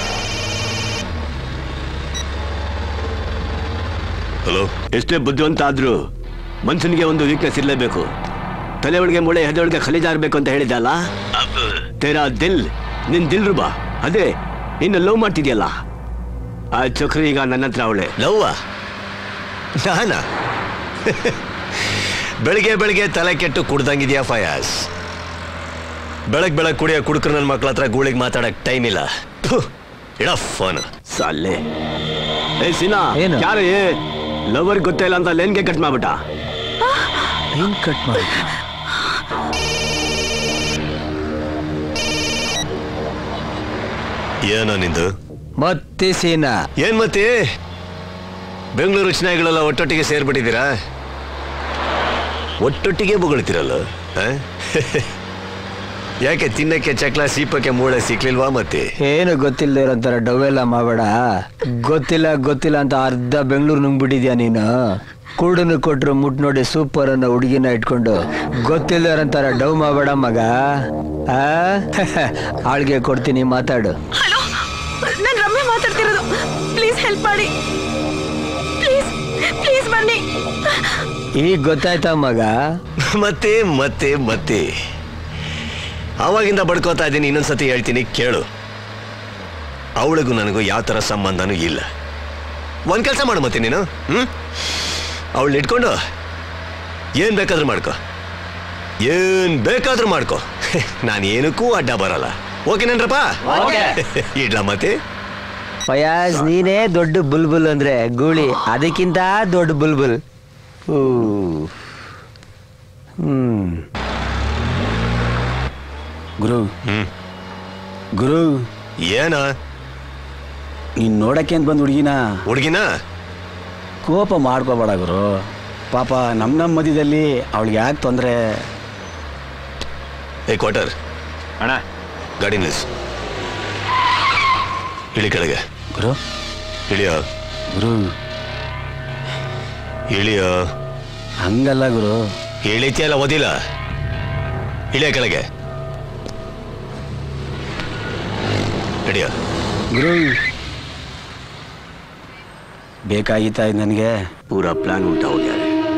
ಹಲೋ ಎಷ್ಟೇ ಬುದ್ಧಿವಂತ ಆದ್ರೂ ಮನುಷ್ಯನಿಗೆ ಒಂದು ವೀಕ್ನೆಸ್ ಇರಲೇಬೇಕು ತಲೆ ಒಳಗೆ ಮೂಳೆ ಹೆದೆ ಒಳಗೆ ಖಲಿಜಾರ್ಬೇಕು ಅಂತ ಹೇಳಿದ್ದೆ ಅಲ್ಲ ತೇರಾ ದಿಲ್ ನಿನ್ ದಿಲ್ ರುಬಾ ಅದೇ ನಿನ್ನ ಲವ್ ಮಾಡ್ತಿದ್ಯಲ್ಲ ಆ ಚಕ್ರಿ ಈಗ ನನ್ನ ಹತ್ರ ಅವಳೆ ಲವ್ವ ನಾನಾ ಬೆಳಿಗ್ಗೆ ಬೆಳಿಗ್ಗೆ ತಲೆ ಕೆಟ್ಟು ಕುಡ್ದಂಗಿದ್ಯಾ ಫಯಾಸ್ ಬೆಳಗ್ ಬೆಳಗ್ ಕುಡಿಯೋ ಕುಡುಕ್ರ ನನ್ನ ಮಕ್ಳ ಹತ್ರ ಗೂಳಿಗೆ ಮಾತಾಡಕ್ ಟೈಮ್ ಇಲ್ಲ ಥು, ಇಡ ಫೋನ್ ಸಾಲೆ ಏ ಸಿನಾ ಏನು? ಯಾರು ಏ ಲವರ್ ಗೊತ್ತಿಲ್ಲ ಅಂತ ಲೇನ್ಗೆ ಕಟ್ ಮಾಡ್ಬಿಟ್ಟ ಲೈನ್ ಕಟ್ ಮಾಡಿ ಏನೋ ನಿಂದು ಮತ್ತೆ ಸೀನಾ ಏನ್ ಮತ್ತೆ ಬೆಂಗಳೂರು ಚನಾಯಿಗಳೆಲ್ಲ ಒಟ್ಟೊಟ್ಟಿಗೆ ಸೇರ್ಬಿಟ್ಟಿದ್ದೀರಾ ಒಟ್ಟೊಟ್ಟಿಗೆ ಬೊಗಳ್ತಿರಲ್ಲ ಆ? ಯಾಕೆ ತಿನ್ನಕ್ಕೆ ಚಕ್ಲ ಸೀಪಕ್ಕೆ ಮೂಳೆ ಸಿಕ್ಲಿಲ್ವಾ ಮತ್ತೆ ಏನು ಗೊತ್ತಿಲ್ಲದೆ ಇರೋಂಥರ ಡವೆಲ್ಲ ಮಾಡಬೇಡ ಗೊತ್ತಿಲ್ಲ ಗೊತ್ತಿಲ್ಲ ಅಂತ ಅರ್ಧ ಬೆಂಗಳೂರು ನುಂಗ್ಬಿಟ್ಟಿದ್ಯಾ ನೀನು ಕುರುಡನ್ನು ಕೊಟ್ರು ಮುಟ್ ನೋಡಿ ಸೂಪರ್ ಅನ್ನೋ ಹುಡುಗಿನ ಇಟ್ಕೊಂಡು ಗೊತ್ತಿಲ್ಲದೆ ಇರೋಂಥರ ಡವ್ ಮಾಡಬೇಡ ಮಗ ಆ ಆಳ್ಗೆ ಕೊಡ್ತೀನಿ ಮಾತಾಡು ನಾನು ರಮ್ಯ ಮಾತಾಡ್ತಿರೋದು ಪ್ಲೀಸ್ ಹೆಲ್ಪ್ ಮಾಡಿ ಪ್ಲೀಸ್ ಪ್ಲೀಸ್ ಬನ್ನಿ ಈಗ ಗೊತ್ತಾಯ್ತಾ ಮಗ ಮತ್ತೆ ಮತ್ತೆ ಮತ್ತೆ ಅವಾಗಿಂದ ಬಡ್ಕೋತಾ ಇದ್ದೀನಿ ಇನ್ನೊಂದ್ಸತಿ ಹೇಳ್ತೀನಿ ಕೇಳು ಅವಳಿಗೂ ನನಗೂ ಯಾವ ಥರ ಸಂಬಂಧನೂ ಇಲ್ಲ ಒಂದ್ ಕೆಲಸ ಮಾಡು ಮತ್ತೆ ನೀನು ಹ್ಮ್ ಅವಳು ಇಟ್ಕೊಂಡು ಏನ್ ಬೇಕಾದ್ರೂ ಮಾಡ್ಕೊ ಏನ್ ಬೇಕಾದ್ರೂ ಮಾಡ್ಕೊ ನಾನು ಏನಕ್ಕೂ ಅಡ್ಡ ಬರಲ್ಲ ಓಕೆನೇನ್ರಪ್ಪ ಇಡ್ಲಾ ಮತ್ತೆ ಫಯಾಜ್ ನೀನೇ ದೊಡ್ಡ ಬುಲ್ಬುಲ್ ಅಂದ್ರೆ ಗೂಳಿ ಅದಕ್ಕಿಂತ ದೊಡ್ಡ ಬುಲ್ಬುಲ್ ಹೂ. ಹ್ಮ್ ಗುರು ಗುರು ಏನ ನೀನ್ ನೋಡಕ್ಕೆ ಅಂತ ಬಂದ್ ಹುಡುಗಿನ ಹುಡುಗಿನ ಕೋಪ ಮಾಡ್ಕೋಬೇಡ ಗುರು ಪಾಪ ನಮ್ ನಮ್ ಮಧ್ಯದಲ್ಲಿ ಅವಳಿಗೆ ಯಾಕೆ ತೊಂದ್ರೆ ಏ ಕ್ವಾರ್ಟರ್ ಅಣ್ಣ ಗಾಡಿ ನಿಲ್ಸ್ ಇಳಿ ಕೆಳಗೆ ಗುರು ಇಳಿಯೋ ಗುರು ಇಳಿಯೋ ಹಂಗಲ್ಲ ಗುರು ಇಳಿತಿಯಲ್ಲ ಓದಿಲ್ಲ ಇಳಿಯ ಕೆಳಗೆ ಹಿಡಿಯೋ ಗುರು ಬೇಕಾಗಿತ್ತಾ ಇದು ನನಗೆ ಪೂರಾ ಪ್ಲಾನ್ ಉಲ್ಟಾ ಹೋಗ್ಯ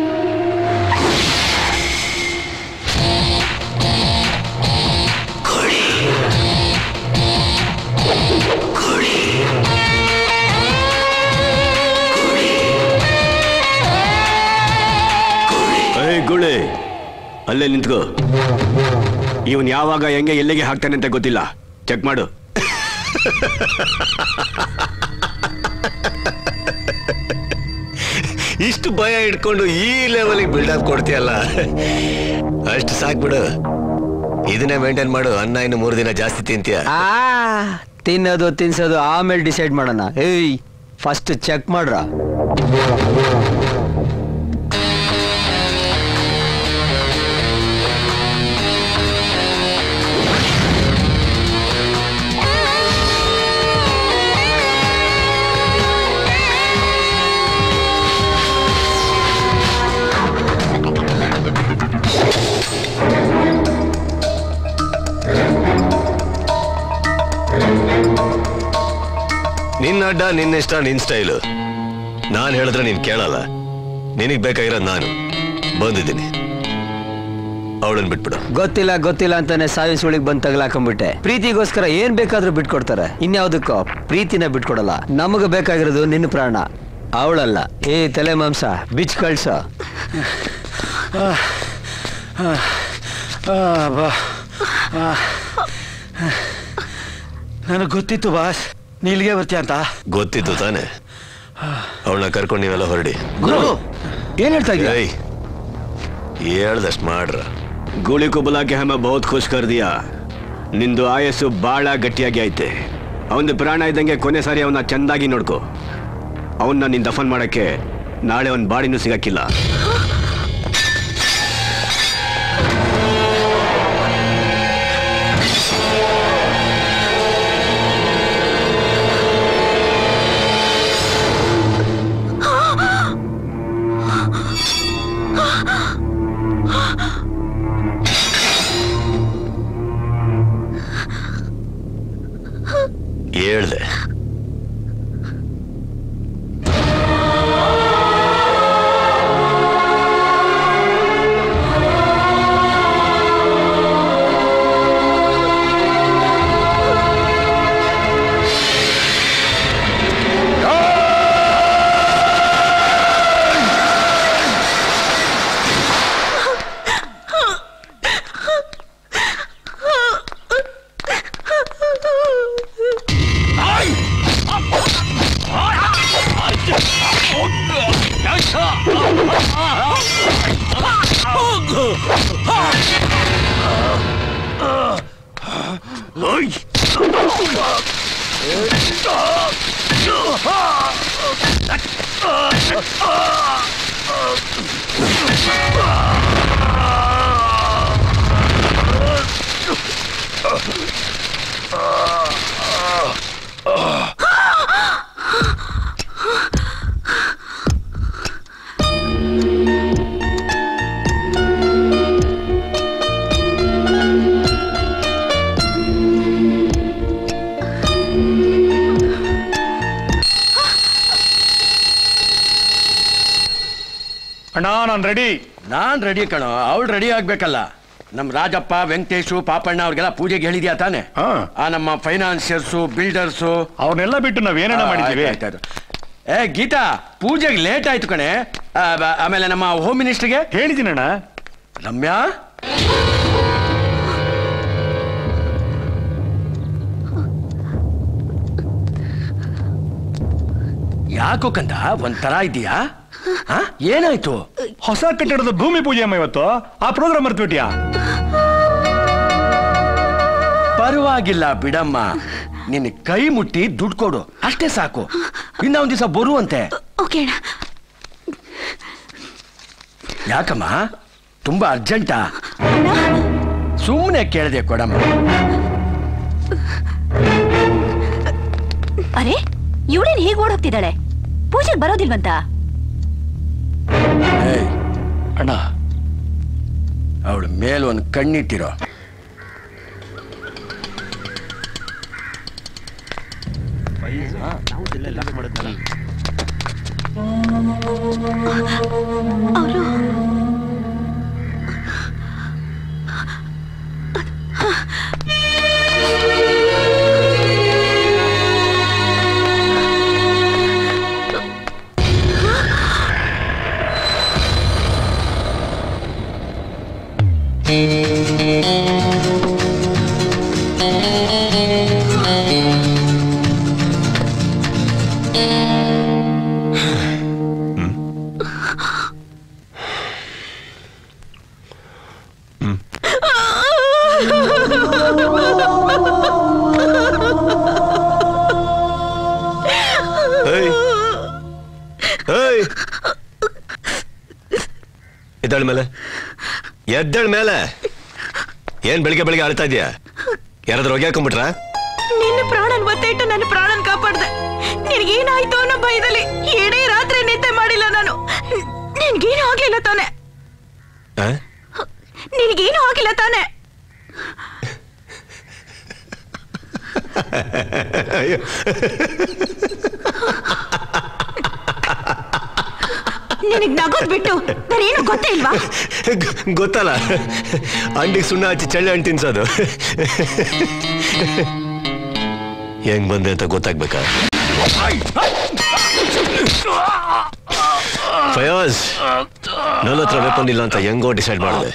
ಏಯ್ ಗುಳೆ ಅಲ್ಲೇ ನಿಂತ್ಕೋ ಇವನ್ ಯಾವಾಗ ಹೆಂಗೆ ಎಲ್ಲಿಗೆ ಹಾಕ್ತಾನೆ ಅಂತ ಗೊತ್ತಿಲ್ಲ ಚೆಕ್ ಮಾಡು ಇಷ್ಟು ಭಯ ಇಟ್ಕೊಂಡು ಈ ಲೆವೆಲ್ಗೆ ಬಿಲ್ಡಪ್ ಕೊಡ್ತೀಯಲ್ಲ ಅಷ್ಟು ಸಾಕ್ಬಿಡು ಇದನ್ನೇ ಮೇಂಟೈನ್ ಮಾಡು ಅನ್ನ ಇನ್ನು ಮೂರು ದಿನ ಜಾಸ್ತಿ ತಿಂತೀಯ ಆ ತಿನ್ನೋದು ತಿನ್ಸೋದು ಆಮೇಲೆ ಡಿಸೈಡ್ ಮಾಡೋಣ ಏಯ್ ಫಸ್ಟ್ ಚೆಕ್ ಮಾಡ್ರ ನಿನ್ನ ಅಡ್ಡ ನಿನ್ನ ಇಷ್ಟ ನಿನ್ ಸ್ಟೈಲು ನಾನು ಹೇಳಿದ್ರೆ ನೀನ್ ಕೇಳಲ್ಲ ನಿನಗ್ ಬೇಕಾಗಿರೋದು ನಾನು ಬಂದಿದ್ದೀನಿ ಅವಳನ್ನ ಬಿಟ್ಬಿಡು ಗೊತ್ತಿಲ್ಲ ಗೊತ್ತಿಲ್ಲ ಅಂತಾನೆ ಸಾವಿನ ಸುಳಿಗೆ ಬಂದ್ ತಗಲಾಕೊಂಡ್ಬಿಟ್ಟೆ ಪ್ರೀತಿಗೋಸ್ಕರ ಏನ್ ಬೇಕಾದ್ರೂ ಬಿಟ್ಕೊಡ್ತಾರೆ ಇನ್ಯಾವುದಕ್ಕೋ ಪ್ರೀತಿನ ಬಿಟ್ಕೊಡಲ್ಲ ನಮಗ ಬೇಕಾಗಿರೋದು ನಿನ್ನ ಪ್ರಾಣ ಅವಳಲ್ಲ ಏ ತಲೆ ಮಾಂಸ ಬಿಚ್ ಕಳ್ಸ ನನಗೆ ಗೊತ್ತಿತ್ತು ಬಾಸ್ ನೀ ಇಲ್ಲಿಗೆ ಬರ್ತೀಯ ಅಂತ ಗೊತ್ತಿತ್ತು ತಾನೆ ಅವಳನ್ನ ಕರ್ಕೊಂಡು ನೀವೆಲ್ಲ ಹೊರಡಿ ಗುರು ಏನ್ ಹೇಳ್ತಾ ಇದೀಯ ಏಯ್ ಹೇಳ್ದಷ್ಟು ಮಾಡ್ರ ಗೋಳಿ को बुला के हमें बहुत खुश कर दिया ನಿಂದು ಆಯಸ್ಸು ಬಾಳ ಗಟ್ಟಿಯಾಗಿ ಐತೆ ಅವನ ಪ್ರಾಣ ಇದ್ದಂಗೆ ಕೊನೆ ಸಾರಿ ಅವನ್ನ ಚಂದಾಗಿ ನೋಡ್ಕೋ ಅವನ್ನ ನೀನ್ ದಫನ್ ಮಾಡಕ್ಕೆ ನಾಳೆ ಅವನ್ ಬಾಡಿನೂ ಸಿಗಕ್ಕಿಲ್ಲ ಹೇಳ್ದೆ ಅಣ್ಣ ನಾನು ರೆಡಿ ನಾನ್ ರೆಡಿ ಕಣೋ ಅವಳು ರೆಡಿ ಆಗ್ಬೇಕಲ್ಲ ನಮ್ ರಾಜಪ್ಪ ವೆಂಕಟೇಶು ಪಾಪಣ್ಣ ಅವ್ರಿಗೆಲ್ಲ ಪೂಜೆಗೆ ಹೇಳಿದ್ಯಾ ತಾನೆ ಆ ನಮ್ಮ ಫೈನಾನ್ಸಿಯರ್ಸು ಬಿಲ್ಡರ್ಸು ಅವ್ರನ್ನೆಲ್ಲ ಬಿಟ್ಟು ನಾವ್ ಏನಣ್ಣ ಮಾಡಿದ್ದೀವಿ ಏ ಗೀತಾ ಪೂಜೆಗೆ ಲೇಟ್ ಆಯ್ತು ಕಣೆ ಆ, ಬ- ಆಮೇಲೆ ನಮ್ಮ ಹೋಮ್ ಮಿನಿಸ್ಟರ್ಗೆ ಹೇಳಿದ್ದೀನಣ್ಣ ರಮ್ಯಾ ಯಾಕೋ ಕಂದ ಒಂಥರ ಇದೆಯಾ ಏನಾಯ್ತು ಹೊಸ ಕಟ್ಟಡದ ಭೂಮಿ ಪೂಜೆ ಅಮ್ಮ ಇವತ್ತು ಆ ಪ್ರೋಗ್ರಾಮ್ ಮರ್ತ್ಬಿಟ್ಯಾ ಪರವಾಗಿಲ್ಲ ಬಿಡಮ್ಮ ನಿನ್ನ ಕೈ ಮುಟ್ಟಿ ದುಡ್ಡು ಕೊಡು ಅಷ್ಟೇ ಸಾಕು ಇನ್ನ ಒಂದ್ ದಿವಸ ಬರುವಂತೆ ಓಕೆ ಅಣ್ಣ ಯಾಕಮ್ಮ ತುಂಬಾ ಅರ್ಜೆಂಟಾ ಸುಮ್ಮನೆ ಕೇಳಿದೆ ಕೊಡಮ್ಮ ಅರೆ ಇವಳೇನ್ ಹೀಗೆ ಓಡ್ ಹೋಗ್ತಿದ್ದಾಳೆ ಪೂಜೆಗೆ ಬರೋದಿಲ್ವಂತ ಅಣ್ಣ ಅವಳ ಮೇಲೆ ಒಂದು ಕಣ್ಣಿಟ್ಟಿರೋ ಅವರು ಏಯ್ ಏಯ್ ಎದ್ದಳ ಮೇಲೆ ಎದ್ದಳ ಮೇಲೆ ಏನ್ ಬೆಳಿಗ್ಗೆ ಬೆಳಿಗ್ಗೆ ಆಳ್ತಾ ಇದೀಯಾ ಯಾರಾದ್ರೂ ಹೊಗೆ ಹಾಕೊಂಡ್ಬಿಟ್ರಾ ನಿನ್ನ ಪ್ರಾಣನ್ ಒತ್ತಿಟ್ಟು ನನ್ನ ಪ್ರಾಣನ್ ಕಾಪಾಡ್ದೆ ನಿನಗೇನಾಯ್ತು ಅನ್ನೋ ಭಯದಲ್ಲಿ ಇಡೀ ರಾತ್ರಿ ನಿದ್ದೆ ಮಾಡಿಲ್ಲ ನಾನು ನಿನ್ಗೇನು ಆಗ್ಲಿಲ್ಲ ತಾನೆ ಆ? ನಿನಗೇನು ಆಗಿಲ್ಲ ತಾನೆ ಅಯ್ಯೋ ನಿನಗ್ ನಗೋದ್ ಬಿಟ್ಟು ನಾನೇನು ಗೊತ್ತೇ ಇಲ್ವಾ ಗ- ಗೊತ್ತಲ್ಲ ಅಂಡಿಗೆ ಸುಣ್ಣ ಹಚ್ಚಿ ಚಳ್ಳೆ ಹಣ್ಣು ತಿನ್ಸೋದು ಹೆಂಗ್ ಬಂದೆ ಅಂತ ಗೊತ್ತಾಗ್ಬೇಕಾ ಫಯಾಜ್ ನನ್ನ ಹತ್ರ ವೆಪನ್ ಇಲ್ಲ ಅಂತ ಹೆಂಗೋ ಡಿಸೈಡ್ ಮಾಡಿದೆ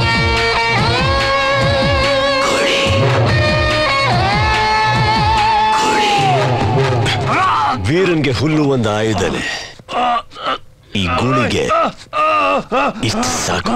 ವೀರನ್ಗೆ ಹುಲ್ಲು ಒಂದು ಆಯುಧನೆ ಈ ಗೂಳಿಗೆ ಇಷ್ಟು ಸಾಕು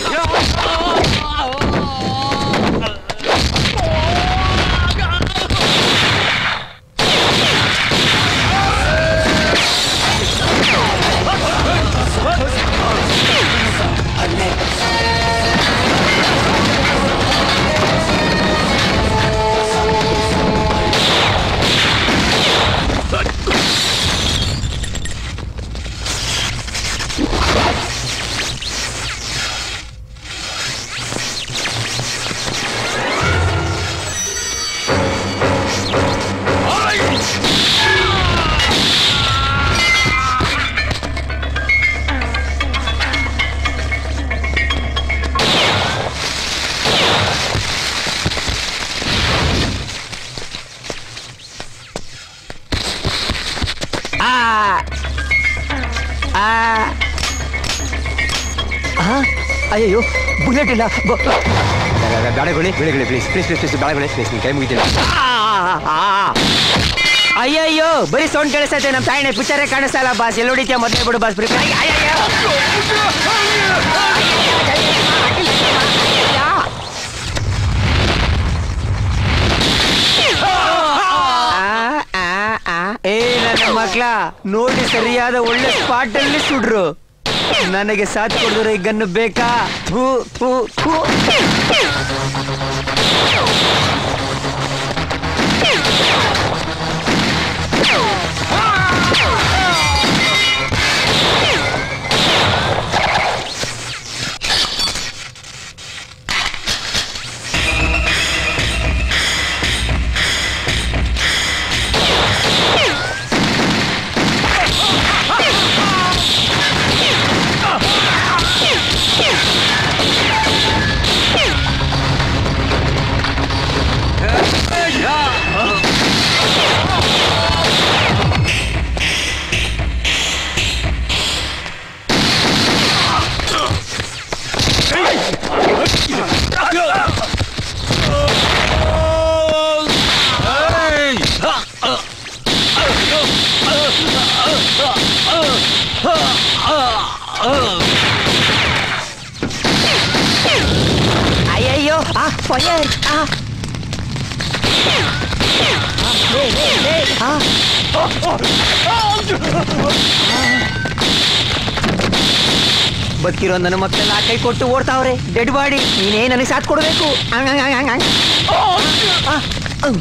ಆ ಆ. ಆ, ಅಯ್ಯಯ್ಯೋ ಬುಲೆಟ್ ಇಲ್ಲ ಬ- ಗಾಡಿಗಳು ಬಿಳಿಗಳು ಪ್ಲೀಸ್ ಪ್ಲೀಸ್ ಪ್ಲೀಸ್ ಪ್ಲೀಸ್ ಗಾಡಿಗಳು ಪ್ಲೀಸ್ ನಿಮ್ಮ ಕೈ ಮುಗಿತೀನಿ ಅಯ್ಯಯ್ಯೋ ಬರೀ ಸೌಂಡ್ ಕೇಳಿಸ್ತೈತೆ ನಮ್ಮ ತಾಯಿನೇ ಪಿಕ್ಚರೇ ಕಾಣಿಸ್ತಾ ಇಲ್ಲ ಬಾಸ್ ಎಲ್ಲಿ ಹೊಡಿತೀಯ ಮೊದಲೇ ಬಿಡು ಬಾಸ್ ಪ್ರಿಪೇರ್ ಏ ನನ್ನ ಮಕ್ಳ ನೋಡಿ ಸರಿಯಾದ ಒಳ್ಳೆ ಸ್ಪಾಟ್ ಅಲ್ಲಿ ಸುಡ್ರು ನನಗೆ ಸಾಥ್ ಕೊಡಿದ್ರೆ ಈ ಗನ್ನು ಬೇಕಾ ಥೂ ಥೂ ಥೂ ಅಯ್ಯಯ್ಯೋ ಆ ಫೈರ್ ಆ ಬದುಕಿರೋ ನನ್ನ ಮಕ್ಕಳೆಲ್ಲ ಕೈ ಕೊಟ್ಟು ಓಡ್ತಾವ್ರೆ ಡೆಡ್ ಬಾಡಿ ನೀನೇ ನನಗೆ ಸಾಥ್ ಕೊಡಬೇಕು ಹಂಗ್ ಹಂಗ್ ಹಂಗ್ ಹಂಗ್ ಹಂಗ್. ಆ, ಅವ್.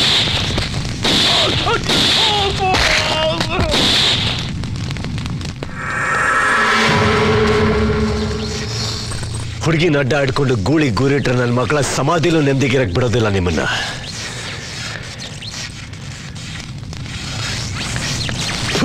ಹುಡುಗಿನ ಅಡ್ಡ ಆಡ್ಕೊಂಡು ಗೂಳಿ ಗೂರಿಟ್ರೆ ನನ್ನ ಮಕ್ಕಳ ಸಮಾಧಿಲೂ ನೆಮ್ಮದಿಗಿರಕ್ ಬಿಡೋದಿಲ್ಲ ನಿಮ್ಮನ್ನ ಥು.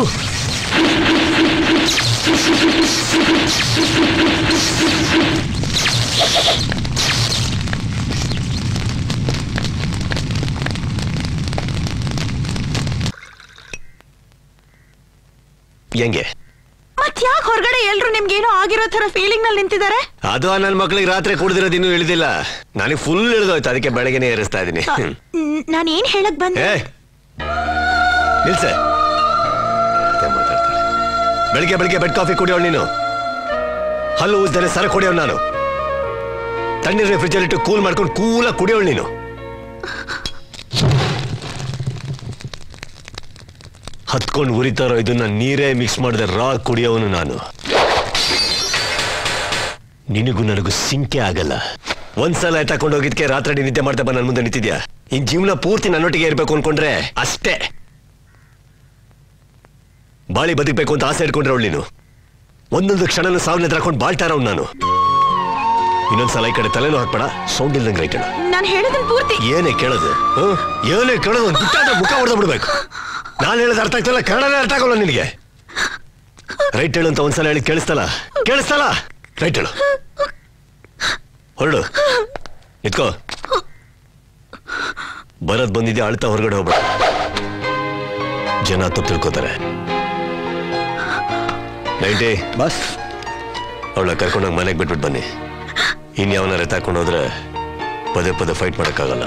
ಹೆಂಗೆ ಮತ್ ಯಾಕೆ ಹೊರಗಡೆ ಎಲ್ರು ನಿಮ್ಗೇನೋ ಆಗಿರೋ ತರ ಫೀಲಿಂಗ್ ನಲ್ಲಿ ನಿಂತಿದ್ದಾರೆ ಅದು ನನ್ನ ಮಕ್ಳಿಗೆ ರಾತ್ರಿ ಕುಡ್ದಿರೋದು ಇನ್ನೂ ಇಳಿದಿಲ್ಲ ನನಗೆ ಫುಲ್ ಇಳಿದೋಯ್ತು ಅದಕ್ಕೆ ಬೆಳಗ್ಗೆನೆ ಏರಿಸ್ತಾ ಇದ್ದೀನಿ ನಾನು ಏನ್ ಹೇಳಕ್ ಬಂದೆ ಏ ನಿಲ್ಸೆ ಮತ್ತೆ ಮಾತಾಡ್ತಾಳೆ. ಬೆಳಿಗ್ಗೆ ಬೆಳಿಗ್ಗೆ ಬೆಡ್ ಕಾಫಿ ಕುಡಿಯೋಳು ನೀನು ಹಲ್ಲು ಊಸ್ದರೆ ಸರ ಕುಡಿಯೋಳು ನಾನು ತಣ್ಣೀರ್ ರೆಫ್ರಿಜರೇಟರ್ ಇಟ್ಟು ಕೂಲ್ ಮಾಡ್ಕೊಂಡು ಕೂಲಾಗಿ ಕುಡಿಯೋಳು ನೀನು ಹತ್ಕೊಂಡು ಉರಿತಾರೋ ಇದನ್ನ ನೀರೇ ಮಿಕ್ಸ್ ಮಾಡದೆ ರಾ ಕುಡಿಯೋವನು ನಾನು ನಿನಗೂ ನನಗೂ ಸಿಂಕೆ ಆಗಲ್ಲ ಒಂದ್ಸಲ ಎತ್ತಾಕೊಂಡು ಹೋಗಿದ್ಕೆ ರಾತ್ರಿ ನಿದ್ದೆ ಮಾಡ್ತಾ ಬಂದು ನನ್ನ ಮುಂದೆ ನಿಂತಿದ್ಯಾ ಇನ್ ಜೀವನ ಪೂರ್ತಿ ನನ್ನೊಟ್ಟಿಗೆ ಇರ್ಬೇಕು ಅನ್ಕೊಂಡ್ರೆ ಅಷ್ಟೇ ಬಾಳಿ ಬದುಕಬೇಕು ಅಂತ ಆಸೆ ಇಟ್ಕೊಂಡ್ರೆ ನೀನು ಒಂದೊಂದು ಕ್ಷಣನೂ ಸಾವಿನ ಎದುರಾಕೊಂಡು ಬಾಳ್ತಾರ ನಾನು ಇನ್ನೊಂದ್ಸಲ ಈ ಕಡೆ ತಲೆನೂ ಹಾಕ್ಬೇಡ ಸೌಂಡ್ ಇಲ್ದಂಗೆ ರೈಟ್ ಹೇಳು ನಾನು ಹೇಳಿದನ್ ಪೂರ್ತಿ ಏನೇ ಕೇಳೋದು ಹ್ಮ್? ಏನೇ ಕೇಳೋದು ಒಂದು ಬಿಟ್ಟಾದ್ರೆ ಮುಖ ಹೊಡೆದು ಬಿಡ್ಬೇಕು ನಾನು ಹೇಳೋದು ಅರ್ಥ ಆಗ್ತಿಲ್ಲ ಕನ್ನಡನೇ ಅರ್ಥ ಆಗೋಲ್ಲ ನಿನಗೆ ರೈಟ್ ಹೇಳು ಅಂತ ಒಂದ್ಸಲ ಹೇಳಿ ಕೇಳಿಸ್ತಲ್ಲ ಕೇಳಿಸ್ತಲ್ಲ ರೈಟ್ ಹೇಳು ಹೊರಡು ನಿತ್ಕೋ ಬರೋದ್ ಬಂದಿದ್ದೆ ಅಳ್ತಾ ಹೊರಗಡೆ ಹೋಗ್ಬೇಡ ಜನ ತಪ್ಪು ತಿಳ್ಕೊತಾರೆ ನೈಟೇ ಬಸ್ ಅವಳ ಕರ್ಕೊಂಡೋಗಿ ಮನೆಗೆ ಬಿಟ್ಬಿಟ್ಟು ಬನ್ನಿ ಇನ್ಯಾವನ ಎತ್ತಾಕೊಂಡು ಹೋದ್ರೆ ಪದೇ ಪದೇ ಫೈಟ್ ಮಾಡೋಕ್ಕಾಗಲ್ಲ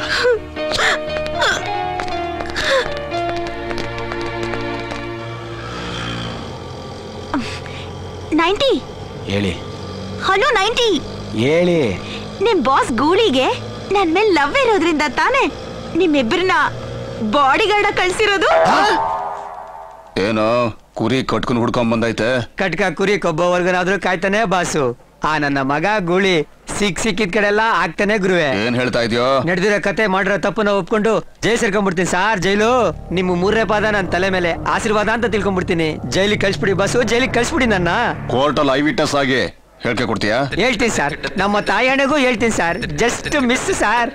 ನೈಂಟಿ ಹೇಳಿ ಹಲೋ ನೈಂಟಿ ಹೇಳಿ ನಿಮ್ ಬಾಸ್ ಗೂಳಿಗೆ ನನ್ ಮೇಲೆ ಲವ್ ಇರೋದ್ರಿಂದ ತಾನೇ ನಿಮ್ಮಿಬ್ಬರನ್ನ ಬಾಡಿ ಗಾರ್ಡ ಕಳ್ಸಿರೋದು ಏನೋ ಕುರಿ ಕಟ್ಕೊಂಡು ಹುಡ್ಕೊಂಡ್ ಬಂದೈತೆ ಕಟ್ಕ ಕುರಿ ಕೊಬ್ಬವರ್ಗನಾದ್ರೂ ಕಾಯ್ತಾನೆ ಬಾಸು ಆ ನನ್ನ ಮಗ ಗೂಳಿ ಸಿಕ್ ಸಿಕ್ಕಿದ ಕಡೆಲ್ಲ ಆಗ್ತಾನೆ ಗುರುವೆ ಏನ್ ಹೇಳ್ತಾ ಇದೆಯೋ ನಡೆದಿರೋ ಕತೆ ಮಾಡಿರೋ ತಪ್ಪನ್ನ ಒಪ್ಕೊಂಡು ಜೈ ಸೇರ್ಕೊಂಡ್ಬಿಡ್ತೀನಿ ಸಾರ್ ಜೈಲು ನಿಮ್ಮ ಮೂರನೇ ಪಾದ ನನ್ನ ತಲೆ ಮೇಲೆ ಆಶೀರ್ವಾದ ಅಂತ ತಿಳ್ಕೊಂಡ್ಬಿಡ್ತೀನಿ ಜೈಲಿಗೆ ಕಳ್ಸ್ಬಿಡಿ ಬಸ್ಸು ಜೈಲಿಗೆ ಕಳ್ಸ್ಬಿಡಿ ನನ್ನ ಕೋರ್ಟಲ್ಲಿ ಐ ವಿಟ್ನೆಸ್ ಆಗಿ ಹೇಳ್ಕೆ ಕೊಡ್ತೀಯಾ ಹೇಳ್ತೀನಿ ಸರ್ ನಮ್ಮ ತಾಯಣ್ಣಗೂ ಹೇಳ್ತೀನಿ ಸರ್ ಜಸ್ಟ್ ಮಿಸ್ ಸರ್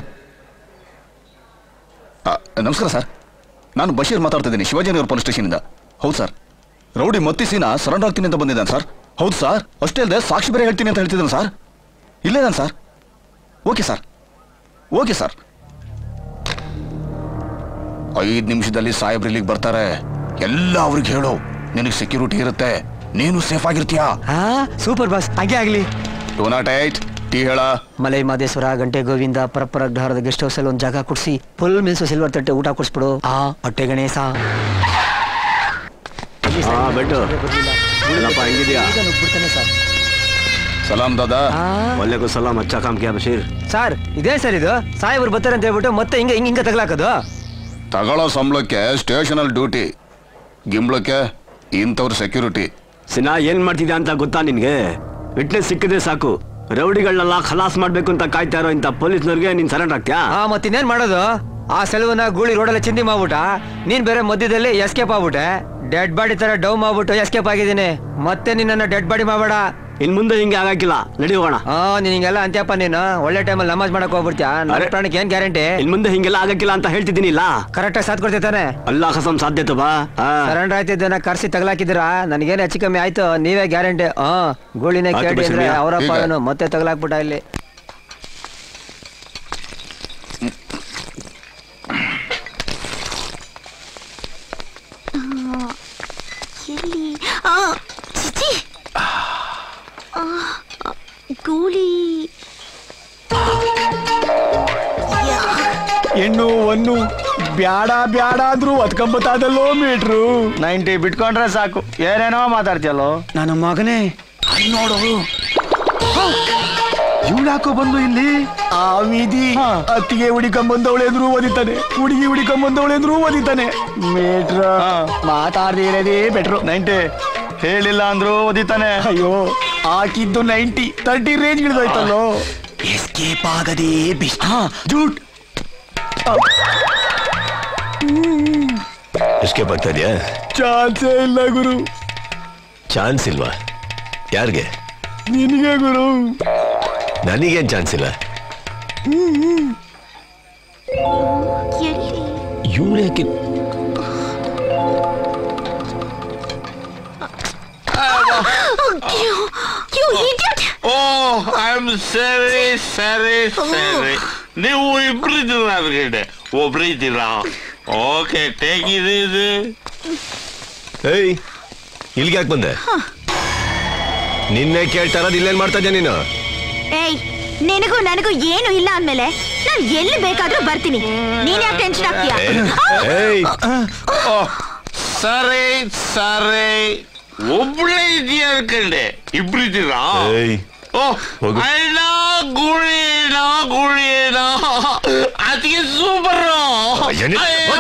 ಆ, ನಮಸ್ಕಾರ ಸರ್ ನಾನು ಬಶೀರ್ ಮಾತಾಡ್ತಾ ಇದ್ದೀನಿ ಶಿವಾಜಿನಗರ ಪೊಲೀಸ್ ಸ್ಟೇಷನಿಂದ ಹೌದು ಸರ್ ರೌಡಿ ಮತ್ತಿಸಿನ ಸರೆಂಡರ್ ಆಗ್ತೀನಿ ಅಂತ ಬಂದಿದ್ದಾನೆ ಸರ್ ಹೌದು ಸರ್ ಅಷ್ಟೇ ಅಲ್ಲದೆ ಸಾಕ್ಷಿ ಬೇರೆ ಹೇಳ್ತೀನಿ ಅಂತ ಹೇಳ್ತಿದ್ದಾನೆ ಸರ್ ಇಲ್ಲೇದಾನೆ sir okay sir okay sir ಐದು ನಿಮಿಷದಲ್ಲಿ ಸಾಹೇಬ್ರು ಇಲ್ಲಿಗೆ ಬರ್ತಾರೆ ಎಲ್ಲ ಅವ್ರಿಗೆ ಹೇಳು ನಿನಗೆ ಸೆಕ್ಯೂರಿಟಿ ಇರುತ್ತೆ ನೀನು ಸೇಫ್ ಆಗಿರ್ತೀಯಾ ಹಾ ಸೂಪರ್ ಬಾಸ್ ಹಾಗೆ ಆಗ್ಲಿ ಟೂ ನಾಟ್ ಏಟ್ ಟೀ ಹೇಳ ಮಲೈ ಮಾದೇಶ್ವರ ಗಂಟೆ ಗೋವಿಂದ ಪರಪ್ಪರ ಅಗ್ರಹಾರದ ಗೆಸ್ಟ್ ಹೌಸ್ ಅಲ್ಲಿ ಒಂದು ಜಾಗ ಕೊಡ್ಸಿ ಫುಲ್ ಮಿಲ್ಸು ಸಿಲ್ವರ್ ತಟ್ಟೆ ಊಟ ಕೊಡ್ಸ್ಬಿಡು ಆ ಹೊಟ್ಟೆ ಗಣೇಶ ಹಾ ಬೆಟ್ಟು ಏನಪ್ಪ ಹೆಂಗಿದ್ಯಾ ಬಿಡ್ತಾನೆ ಸರ್ ಸಲಾಂ ದಾದಾ ಒಳ್ಳೆಗೂ ಸಲಾಮ್ ಅಚ್ಚಾ ಕಾಮ್ ಕ್ಯಾ ಬಶೀರ್ ಸರ್ ಇದೇ ಸರ್ ಇದು ಸಾಹೇಬ್ರು ಬರ್ತಾರೆ ಅಂತ ಹೇಳ್ಬಿಟ್ಟು ಮತ್ತೆ ಹಿಂಗೆ ಹಿಂಗೆ ಹಿಂಗೆ ತಗಲಾಕೋದು ತಗೊಳ್ಳೋ ಸಂಬಳಕ್ಕೆ ಸ್ಟೇಷನಲ್ಲಿ ಡ್ಯೂಟಿ ಗಿಂಬ್ಳಕ್ಕೆ ಇಂಥವ್ರ ಸೆಕ್ಯೂರಿಟಿ ಸಿನಾ ಏನ್ ಮಾಡ್ತಿದ್ಯಾ ಅಂತ ಗೊತ್ತಾ ನಿನ್ಗೆ ವಿಟ್ನೆಸ್ ಸಿಕ್ಕಿದ್ರೆ ಸಾಕು ರೌಡಿಗಳನ್ನೆಲ್ಲ ಖಲಾಸ್ ಮಾಡ್ಬೇಕು ಅಂತ ಕಾಯ್ತಾ ಇರೋ ಇಂಥ ಪೊಲೀಸ್ನವ್ರಿಗೆ ನೀನ್ ಸರೆಂಡರ್ ಆಗ್ತ್ಯಾ ಹಾ ಮತ್ತಿನ್ನೇನ್ ಮಾಡೋದು ಆ ಸೆಲವನ್ನ ಗೂಳಿ ರೋಡಲ್ಲಿ ಚಿಂದಿ ಮಾಡ್ಬಿಟ್ಟ ನೀನ್ ಬೇರೆ ಮಧ್ಯದಲ್ಲಿ ಎಸ್ಕೇಪ್ ಆಗ್ಬಿಟ್ಟೆ ಡೆಡ್ ಬಾಡಿ ತರ ಡೌ ಮಾಡ್ಬಿಟ್ಟು ಎಸ್ಕೇಪ್ ಆಗಿದ್ದೀನಿ ಮತ್ತೆ ನಿನ್ನನ್ನ ಡೆಡ್ ಬಾಡಿ ಮಾಡಬೇಡ ಇನ್ ಮುಂದೆ ಹಿಂಗೆ ಆಗಕ್ಕಿಲ್ಲ ನಡಿ ಹೋಗೋಣ ಹಾ ನೀನ್ ಹಿಂಗೆಲ್ಲ ಅಂತ್ಯಪ್ಪ ನೀನು ಒಳ್ಳೆ ಟೈಮಲ್ಲಿ ನಮಾಜ್ ಮಾಡಕ್ ಹೋಗ್ಬಿಡ್ತೀಯ ನನ್ನ ಅರೆ. ಪ್ರಾಣಕ್ಕೆ ಏನ್ ಗ್ಯಾರಂಟಿ ಇನ್ ಮುಂದೆ ಹಿಂಗೆಲ್ಲ ಆಗಕ್ಕಿಲ್ಲ ಅಂತ ಹೇಳ್ತಿದ್ದೀನಿ ಇಲ್ಲ ಕರೆಕ್ಟಾಗಿ ಸಾಥ್ ಕೊಡ್ತಿದ್ದಾನೆ ಅಲ್ಲಾ ಕಸಂ ಸಾಧ್ಯತೆ ಬಾ ಆ. ಸರೆಂಡರ್ ಆಯ್ತಿದ್ದನ್ನ ಕರ್ಸಿ ತಗಲಾಕಿದ್ದೀರಾ ನನಗೇನು ಹೆಚ್ಚು ಕಮ್ಮಿ ಆಯ್ತು ನೀವೇ ಗ್ಯಾರಂಟಿ ಹಾ ಗೂಳಿನೇ ಆಯ್ತು ಕೇಳಿ ಅಂದ್ರೆ ಬಸವಯ್ಯ. ಅವರಪ್ಪ ಈಗ? ಅವನು ಮತ್ತೆ ತಗಲಾಕ್ಬಿಟ್ಟ ಇಲ್ಲಿ ಎಲ್ಲಿ ಆ, ಚಿಚಿ ಆ, ಗೂಳಿ ಹೆಣ್ಣು ಒನ್ನು ಬ್ಯಾಡ ಬ್ಯಾಡ ಅಂದ್ರು ಒತ್ಕೊಂಬತ್ತಾದಲ್ಲೋ ಮೀಟ್ರು ನೈಂಟಿ ಬಿಟ್ಕೊಂಡ್ರೆ ಸಾಕು ಏನೇನೋ ಮಾತಾಡ್ತೀಯಲ್ಲೋ ನನ್ನ ಮಗನೇ ಅಲ್ಲಿ ನೋಡು ಇವಳಾಕೋ ಬಂದು ಇಲ್ಲಿ ಆ ವಿಧಿ ಅತ್ತಿಗೆ ಹುಡಿಕೊಂಬಂದವಳೆ ಅಂದ್ರೂ ಓದಿತಾನೆ ಹುಡುಗಿ ಹುಡಿಕೊಂಬಂದವಳೆ ಅಂದ್ರೂ ಓದಿತಾನೆ ಮೀಟ್ರ ಮಾತಾಡ್ದಿರೋದೇ ಬೆಟ್ರು ನೈಂಟಿ ಹೇಳಿಲ್ಲ ಅಂದ್ರು ಓದಿತಾನೆ ಅಯ್ಯೋ ಹಾಕಿದ್ದು ನೈಂಟಿ ತರ್ಟಿ ರೇಂಜ್ ಇಳಿದೋಯ್ತಲ್ಲೋ ಎಸ್ಕೇಪ್ ಆಗದೆ ಬೆಸ್ಟ್ ಜೂಟ್ ಎಸ್ಕೇಪ್ ಆಗ್ತಾ ಇದೆಯಾ ಚಾನ್ಸೇ ಇಲ್ಲ ಗುರು ಚಾನ್ಸ್ ಇಲ್ವಾ ಯಾರಿಗೆ ನಿನಗೆ ಗುರು ನನಗೇನ್ ಚಾನ್ಸ್ ಇಲ್ಲ ಇವ್ರು ಯಾಕೆ You idiot! Oh I am ಸರಿ ಸರಿ ಸರಿ ನೀವು ಇಬ್ರು ಇದ್ದೀರಾ ಅದ್ಗಡೆ ಒಬ್ರು ಇದ್ದೀರಾ ಓಕೆ ಟೇಕ್ ಇದು ಏಯ್ ಇಲ್ಲಿಗೆ ಯಾಕೆ ಬಂದೆ ನಿನ್ನೆ ಕೇಳ್ತಾ ಇರೋದು ಇಲ್ಲೇನ್ ಮಾಡ್ತಾ ಇದ್ಯಾ ನೀನು ಏಯ್ ನಿನಗೂ ನನಗೂ ಏನು ಇಲ್ಲ ಅಂದ್ಮೇಲೆ ನಾನು ಎಲ್ಲಿ ಬೇಕಾದ್ರೂ ಬರ್ತೀನಿ ನೀನ್ ಯಾಕೆ ಟೆನ್ಷನ್ ಆಗ್ತೀಯಾ ಏಯ್ ಓ ಸರಿ ಸರಿ ಒಬ್ಳೇ ಇದೆಯಾ ಅನ್ಕಂಡೆ ಇಬ್ರು ಇದ್ದೀರಾ ಏಯ್ ಓ ಹೋಗು. ಅಣ್ಣ ಗುಳಿನ ಗುಳಿನ ಅದಕ್ಕೆ ಸೂಪರ್ ಏನಿದು?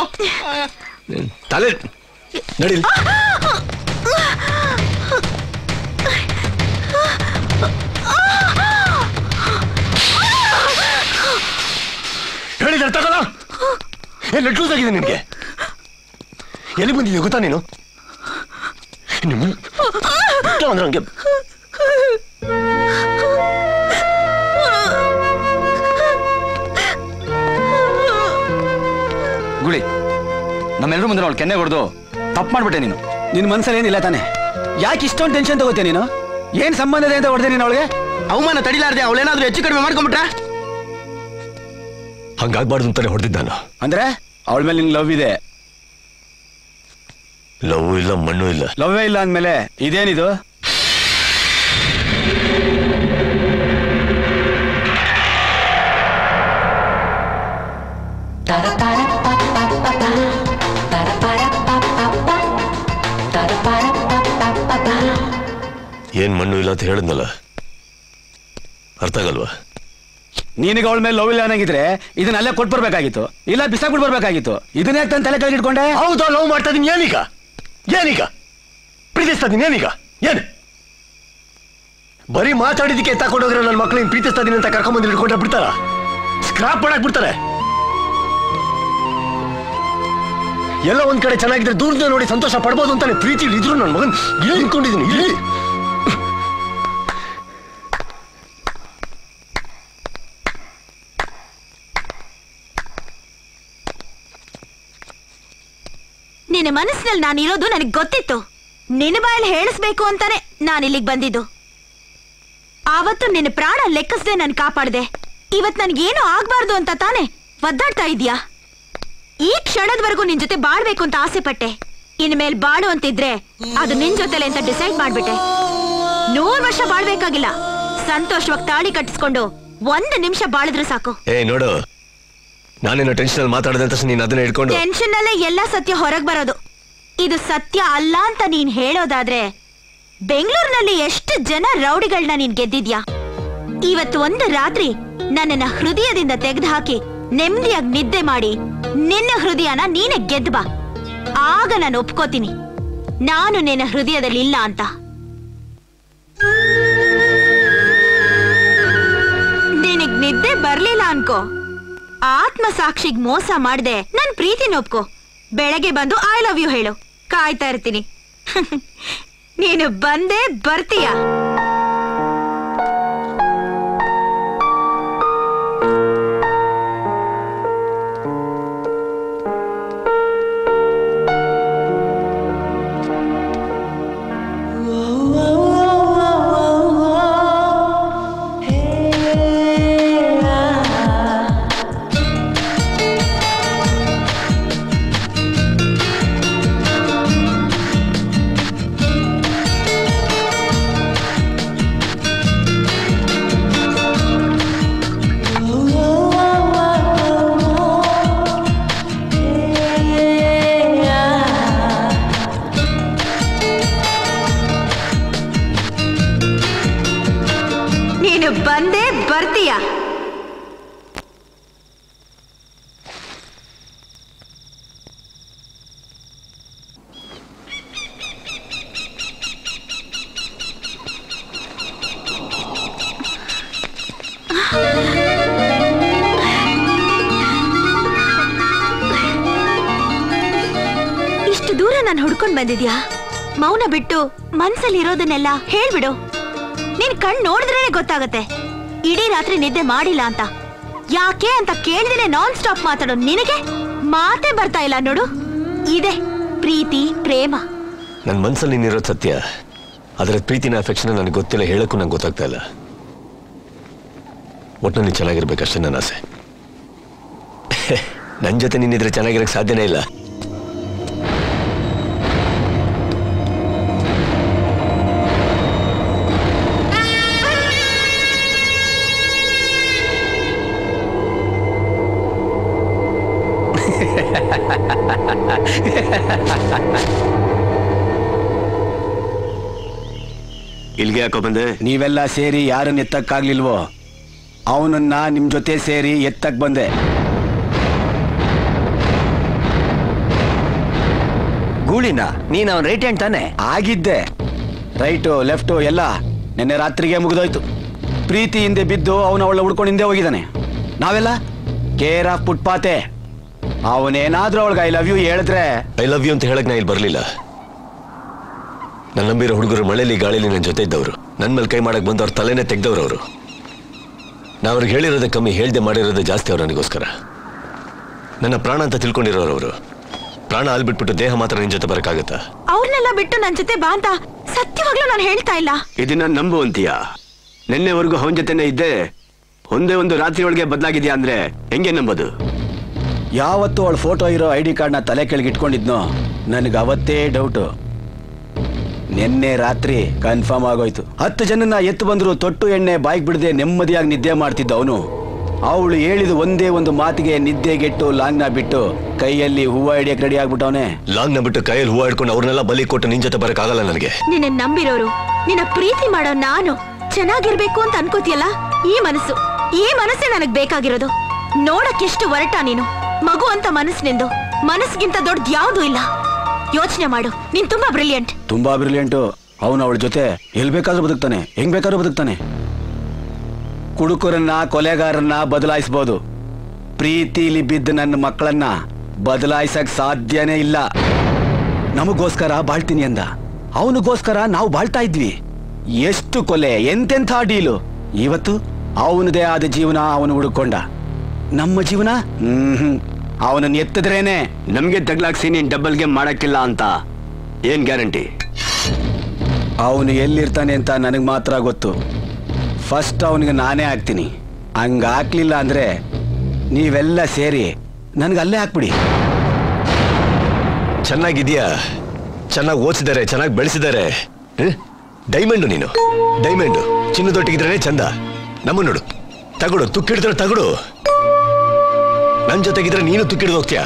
ತಲೆ ನಡೀಲಿ ಹೇಳಿದ್ರೆ ತಗೋಲ್ಲ ಏನ್ ಲಟ್ಲೂಸ್ ಆಗಿದೆ ನಿನ್ಗೆ ಎಲ್ಲಿ ಬಂದಿದ್ಯಾ ಗೊತ್ತಾ ನೀನು ನಿಮ್ಮ ಬಿಟ್ಟು ಅಂದ್ರೆ ಹಂಗೆ ಗುಳಿ ನಮ್ಮೆಲ್ಲರೂ ಮುಂದೆ ಅವಳು ಕೆನ್ನೆ ಹೊಡೆದು ತಪ್ಪು ಮಾಡ್ಬಿಟ್ಟೆ ನೀನು ನಿನ್ ಮನ್ಸಲ್ಲಿ ಏನಿಲ್ಲ ತಾನೆ ಯಾಕೆ ಇಷ್ಟೊಂದು ಟೆನ್ಷನ್ ತಗೋತೀಯ ನೀನು ಏನ್ ಸಂಬಂಧ ಇದೆ ಅಂತ ಹೊಡೆದೆ ನೀನು ಅವಳಿಗೆ ಅವಮಾನ ತಡಿಲಾರ್ದೆ ಅವಳೇನಾದ್ರೂ ಹೆಚ್ಚು ಕಡಿಮೆ ಮಾಡ್ಕೊಂಬಿಟ್ರ ಹಂಗಾಗ್ಬಾರ್ದು ಅಂತಾನೆ ಹೊಡೆದಿದ್ದ ನಾನು ಅಂದ್ರೆ ಅವಳ ಮೇಲೆ ನಿನ್ ಲವ್ ಇದೆ ಲವ್ ಇಲ್ಲ ಮಣ್ಣು ಇಲ್ಲ ಲವ್ವೇ ಇಲ್ಲ ಅಂದ್ಮೇಲೆ ಇದೇನಿದು ಏನ್ ಮಣ್ಣು ಇಲ್ಲ ಅಂತ ಹೇಳಿದ್ನಲ್ಲ ಅರ್ಥ ಆಗಲ್ವಾ ನಿನಗೆ ಅವಳ ಮೇಲೆ ಲವ್ ಇಲ್ಲ ಅನ್ನಂಗಿದ್ರೆ ಇದನ್ನ ಅಲ್ಲೇ ಕೊಟ್ಟು ಬರ್ಬೇಕಾಗಿತ್ತು ಇಲ್ಲ ಬಿಸಾಕ್ಬಿಟ್ಟು ಬರ್ಬೇಕಾಗಿತ್ತು ಇದನ್ನ ಯಾಕೆ ತಂದು ತಲೆ ಕೆಳಗೆ ಇಟ್ಕೊಂಡೆ ಹೌದಾ ಲವ್ ಮಾಡ್ತಾ ಇದೀನಿ ಏನೀಗ ಏನೀಗ ಪ್ರೀತಿಸ್ತಾ ಇದೀನಿ ಏನೀಗ ಏನು ಬರೀ ಮಾತಾಡಿದಕ್ಕೆ ತಗೊಂಡೋದ್ರೆ ನನ್ನ ಮಕ್ಕಳಿಗೆ ಪ್ರೀತಿಸ್ತಾ ಇದೀನಿ ಅಂತ ಕರ್ಕೊಂಬಂದು ಹಿಡ್ಕೊಂಡ್ರೆ ಬಿಡ್ತಾರ ಸ್ಕ್ರಾಪ್ ಮಾಡಕ್ ಬಿಡ್ತಾರೆ ಎಲ್ಲ ಒಂದ್ ಕಡೆ ಚೆನ್ನಾಗಿದ್ರೆ ದೂರದಿಂದ ನೋಡಿ ಸಂತೋಷ ಪಡ್ಬೋದು ಅಂತಾನೆ ಪ್ರೀತಿ ಇದ್ರು ನನ್ನ ಮಗನ್ ಇಲ್ಲಿ ನಿಂತ್ಕೊಂಡಿದ್ದೀನಿ ಇಲ್ಲಿ ನಿನ್ನ ಮನಸ್ಸಿನಲ್ಲಿ ನಾನು ಇರೋದು ನನಗೆ ಗೊತ್ತಿತ್ತು ನಿನ್ನ ಬಾಯಲ್ಲಿ ಹೇಳಿಸ್ಬೇಕು ಅಂತಾನೆ ನಾನು ಇಲ್ಲಿಗೆ ಬಂದಿದ್ದು ಆವತ್ತು ನಿನ್ನ ಪ್ರಾಣ ಲೆಕ್ಕಿಸದೆ ನಾನು ಕಾಪಾಡ್ದೆ ಇವತ್ ನನ್ಗೇನು ಆಗ್ಬಾರ್ದು ಅಂತ ತಾನೆ ಒದ್ದಾಡ್ತಾ ಇದೀಯಾ ಈ ಕ್ಷಣದವರೆಗೂ ನಿನ್ ಜೊತೆ ಬಾಳ್ಬೇಕು ಅಂತ ಆಸೆ ಪಟ್ಟೆ ಇನ್ಮೇಲ್ ಬಾಳು ಅಂತಿದ್ರೆ ಅದು ನಿನ್ ಜೊತೆಲೆ ಅಂತ ಡಿಸೈಡ್ ಮಾಡ್ಬಿಟ್ಟೆ ನೂರ್ ವರ್ಷ ಬಾಳ್ಬೇಕಾಗಿಲ್ಲ ಸಂತೋಷವಾಗಿ ತಾಳಿ ಕಟ್ಟಿಸ್ಕೊಂಡು ಒಂದು ನಿಮಿಷ ಬಾಳಿದ್ರೆ ಸಾಕು ಏ ನೋಡು ನಾನೇನೋ ಟೆನ್ಷನ್ ಅಲ್ಲಿ ಮಾತಾಡಿದ ತಕ್ಷಣ ನೀನು ಅದನ್ನ ಇಟ್ಕೊಂಡು ಟೆನ್ಷನ್ ಅಲ್ಲೇ ಎಲ್ಲ ಸತ್ಯ ಹೊರಗ್ ಬರೋದು ಇದು ಸತ್ಯ ಅಲ್ಲ ಅಂತ ನೀನ್ ಹೇಳೋದಾದ್ರೆ ಬೆಂಗಳೂರಿನಲ್ಲಿ ಎಷ್ಟು ಜನ ರೌಡಿಗಳನ್ನ ನೀನ್ ಗೆದ್ದಿದ್ಯಾ ಇವತ್ತು ಒಂದು ರಾತ್ರಿ ನನ್ನನ್ನ ಹೃದಯದಿಂದ ತೆಗೆದು ಹಾಕಿ ನೆಮ್ಮದಿಯಾಗಿ ನಿದ್ದೆ ಮಾಡಿ ನಿನ್ನ ಹೃದಯನ ನೀನೆ ಗೆದ್ದು ಬಾ ಆಗ ನಾನು ಒಪ್ಕೋತೀನಿ ನಾನು ನಿನ್ನ ಹೃದಯದಲ್ಲಿ ಇಲ್ಲ ಅಂತ ನಿನಗ್ ನಿದ್ದೆ ಬರ್ಲಿಲ್ಲ ಅನ್ಕೋ ಆತ್ಮ ಸಾಕ್ಷಿಗ್ ಮೋಸ ಮಾಡ್ದೆ ನನ್ ಪ್ರೀತಿನ ಒಪ್ಕೋ ಬೆಳಗ್ಗೆ ಬಂದು ಐ ಲವ್ ಯು ಹೇಳು ಕಾಯ್ತಾ ಇರ್ತೀನಿ ನೀನು ಬಂದೇ ಬರ್ತೀಯ ನೀನು ಬಂದೇ ಬರ್ತೀಯ ಇಷ್ಟು ದೂರ ನಾನು ಹುಡ್ಕೊಂಡ್ ಬಂದಿದ್ಯಾ ಮೌನ ಬಿಟ್ಟು ಮನ್ಸಲ್ಲಿ ಇರೋದನ್ನೆಲ್ಲ ಹೇಳ್ಬಿಡು ನಿನ್ ಕಣ್ ನೋಡಿದ್ರೇನೆ ಗೊತ್ತಾಗತ್ತೆ ಇಡೀ ರಾತ್ರಿ ನಿದ್ದೆ ಮಾಡಿಲ್ಲ ಅಂತ ಯಾಕೆ ಅಂತ ಕೇಳಿದ್ರೆ ನಾನ್ ಸ್ಟಾಪ್ ಮಾತಾಡೋ ನಿನಗೆ ಮಾತೇ ಬರ್ತಾ ಇಲ್ಲ ನೋಡು ಇದೆ ಪ್ರೀತಿ ಪ್ರೇಮ ನನ್ನ ಮನ್ಸಲ್ಲಿ ನೀನಿರೋದು ಸತ್ಯ ಅದರ ಪ್ರೀತಿನ ಅಫೆಕ್ಷನ್ ನನಗೆ ಗೊತ್ತಿಲ್ಲ ಹೇಳಕ್ಕೂ ನಂಗೆ ಗೊತ್ತಾಗ್ತಾ ಇಲ್ಲ ಒಟ್ಟಿನಲ್ಲಿ ಚೆನ್ನಾಗಿರ್ಬೇಕಷ್ಟೇ ನನ್ನ ಆಸೆ ನನ್ನ ಜೊತೆ ನೀನಿದ್ರೆ ಚೆನ್ನಾಗಿರಕ್ಕೆ ಸಾಧ್ಯನೇ ಇಲ್ಲ ಇಲ್ಗೆ ಯಾಕೋ ಬಂದೆ ನೀವೆಲ್ಲ ಸೇರಿ ಯಾರನ್ನ ಎತ್ತಕ್ಕಾಗ್ಲಿಲ್ವೋ ಅವನನ್ನ ನಿಮ್ ಜೊತೆ ಸೇರಿ ಎತ್ತಕ್ ಬಂದೆ ಗೂಳಿನ ನೀನ್ ಅವನ್ ರೈಟ್ ಹ್ಯಾಂಡ್ ತಾನೆ ಆಗಿದ್ದೆ ರೈಟು ಲೆಫ್ಟು ಎಲ್ಲ ನಿನ್ನೆ ರಾತ್ರಿಗೆ ಮುಗಿದೋಯ್ತು ಪ್ರೀತಿ ಹಿಂದೆ ಬಿದ್ದು ಅವನ ಅವಳ ಹುಡ್ಕೊಂಡು ಹಿಂದೆ ಹೋಗಿದ್ದಾನೆ ನಾವೆಲ್ಲ ಕೇರ್ ಆಫ್ ಫುಟ್ಪಾತೆ ಅವನೇನಾದ್ರೂ ಅವಳಿಗೆ ಐ ಲವ್ ಯು ಹೇಳಿದ್ರೆ ಐ ಲವ್ ಯು ಅಂತ ಹೇಳಕ್ ನಾ ಇಲ್ಲಿ ಬರಲಿಲ್ಲ ನನ್ನ ನಂಬಿರೋ ಹುಡುಗರು ಮಳೆಯಲ್ಲಿ ಗಾಳಿಲಿ ನನ್ನ ಜೊತೆ ಇದ್ದವರು ನನ್ನ ಮೇಲೆ ಕೈ ಮಾಡಕ್ ಬಂದವ್ರ ತಲೆನೇ ತೆಗ್ದವ್ರು ಅವರು ನಾ ಅವ್ರಿಗೆ ಹೇಳಿರೋದೇ ಕಮ್ಮಿ ಹೇಳ್ದೆ ಮಾಡಿರೋದೇ ಜಾಸ್ತಿ ಅವ್ರು ನನಗೋಸ್ಕರ ನನ್ನ ಪ್ರಾಣ ಅಂತ ತಿಳ್ಕೊಂಡಿರೋರು ಅವರು ಪ್ರಾಣ ಅಲ್ಲಿ ಬಿಟ್ಬಿಟ್ಟು ದೇಹ ಮಾತ್ರ ನಿನ್ ಜೊತೆ ಬರಕ್ಕಾಗತ್ತಾ ಅವ್ರನ್ನೆಲ್ಲ ಬಿಟ್ಟು ನನ್ ಜೊತೆ ಬಾ ಅಂತ ಸತ್ಯವಾಗ್ಲೂ ನಾನು ಹೇಳ್ತಾ ಇಲ್ಲ ಇದನ್ನ ನಂಬುವಂತೀಯ ನಿನ್ನೆವರೆಗೂ ಅವನ ಜೊತೆನೆ ಇದ್ದೆ ಒಂದೇ ಒಂದು ರಾತ್ರಿ ಒಳಗೆ ಬದಲಾಗಿದ್ಯಾ ಅಂದ್ರೆ ಹೆಂಗೆ ನಂಬೋದು ಯಾವತ್ತು ಅವಳ ಫೋಟೋ ಇರೋ ಐ ಡಿ ಕಾರ್ಡ್ನ ತಲೆ ಕೆಳಗೆ ಇಟ್ಕೊಂಡಿದ್ನೋ ನನಗೆ ಅವತ್ತೇ ಡೌಟು ನಿನ್ನೆ ರಾತ್ರಿ ಕನ್ಫರ್ಮ್ ಆಗೋಯ್ತು ಹತ್ತು ಜನನ ಎತ್ತು ಬಂದ್ರು ತೊಟ್ಟು ಎಣ್ಣೆ ಬಾಯ್ಗೆ ಬಿಡದೆ ನೆಮ್ಮದಿಯಾಗಿ ನಿದ್ದೆ ಮಾಡ್ತಿದ್ದ ಅವನು ಅವಳು ಹೇಳಿದ ಒಂದೇ ಒಂದು ಮಾತಿಗೆ ನಿದ್ದೆಗೆಟ್ಟು ಲಾಂಗ್ನ ಬಿಟ್ಟು ಕೈಯಲ್ಲಿ ಹೂವ ಹಿಡಿಯಕ್ಕೆ ರೆಡಿ ಆಗ್ಬಿಟ್ಟವನೆ ಲಾಂಗ್ನ ಬಿಟ್ಟು ಕೈಯಲ್ಲಿ ಹೂವು ಹಿಡ್ಕೊಂಡು ಅವ್ರನ್ನೆಲ್ಲ ಬಲಿ ಕೊಟ್ಟು ನಿನ್ ಜೊತೆ ಬರಕ್ಕಾಗಲ್ಲ ನನಗೆ ನಿನ್ನ ನಂಬಿರೋರು ನಿನ್ನ ಪ್ರೀತಿ ಮಾಡೋ ನಾನು ಚೆನ್ನಾಗಿರ್ಬೇಕು ಅಂತ ಅನ್ಕೋತಿಯಲ್ಲ ಈ ಮನಸ್ಸು ಈ ಮನಸ್ಸೇ ನನಗ್ ಬೇಕಾಗಿರೋದು ನೋಡಕ್ಕೆಷ್ಟು ಒರಟ ನೀನು ಮಗು ಅಂತ ಮನಸ್ಸು ನಿಂದು ಮನಸ್ಸಿಗಿಂತ ದೊಡ್ಡದ್ ಯಾವ್ದೂ ಇಲ್ಲ ಯೋಚನೆ ಮಾಡು ನೀನ್ ತುಂಬಾ ಬ್ರಿಲಿಯಂಟ್ ತುಂಬಾ ಬ್ರಿಲಿಯಂಟು ಅವನು ಅವಳ ಜೊತೆ ಎಲ್ ಬೇಕಾದ್ರೂ ಬದುಕ್ತಾನೆ ಹೆಂಗ್ ಬೇಕಾದ್ರೂ ಬದುಕ್ತಾನೆ ಕುಡುಕರನ್ನ ಕೊಲೆಗಾರನ್ನ ಬದಲಾಯಿಸ್ಬೋದು ಪ್ರೀತಿಲಿ ಬಿದ್ದ ನನ್ನ ಮಕ್ಕಳನ್ನ ಬದಲಾಯಿಸಕ್ ಸಾಧ್ಯನೇ ಇಲ್ಲ ನಮಗೋಸ್ಕರ ಬಾಳ್ತೀನಿ ಅಂದ ಅವನಿಗೋಸ್ಕರ ನಾವು ಬಾಳ್ತಾ ಇದ್ವಿ ಎಷ್ಟು ಕೊಲೆ ಎಂತೆಂಥ ಡೀಲು ಇವತ್ತು ಅವನದೇ ಆದ ಜೀವನ ಅವನು ಹುಡುಕೊಂಡ ನಮ್ಮ ಜೀವನ ಹ್ಮ್ ಅವನನ್ನ ಎತ್ತಿದ್ರೇನೆ ನಮ್ಗೆ ತಗ್ಲಾಕ್ಸಿ ನೀನ್ ಡಬಲ್ ಗೇಮ್ ಮಾಡಕ್ಕಿಲ್ಲ ಅಂತ ಏನ್ ಗ್ಯಾರಂಟಿ ಅವನು ಎಲ್ಲಿರ್ತಾನೆ ಅಂತ ನನಗೆ ಮಾತ್ರ ಗೊತ್ತು ಫಸ್ಟ್ ಅವನಿಗೆ ನಾನೇ ಹಾಕ್ತೀನಿ ಹಂಗ ಹಾಕ್ಲಿಲ್ಲ ಅಂದ್ರೆ ನೀವೆಲ್ಲ ಸೇರಿ ನನ್ಗೆ ಅಲ್ಲೇ ಹಾಕ್ಬಿಡಿ ಚೆನ್ನಾಗಿದ್ಯಾ ಚೆನ್ನಾಗಿ ಓದಿಸಿದ್ದಾರೆ ಚೆನ್ನಾಗಿ ಬೆಳೆಸಿದ್ದಾರೆ ಡೈಮಂಡು ನೀನು ಡೈಮಂಡು ಚಿನ್ನದೊಟ್ಟಿಗಿದ್ರೆ ಚಂದ ನಮ್ಮ ನೋಡು ತಗೊಡು ತುಕ್ಕಿಡಿದ್ರೆ ತಗೊಡು ನನ್ ಜೊತೆಗಿದ್ರೆ ನೀನು ತುಕ್ಕಿಡ್ದು ಹೋಗ್ತೀಯ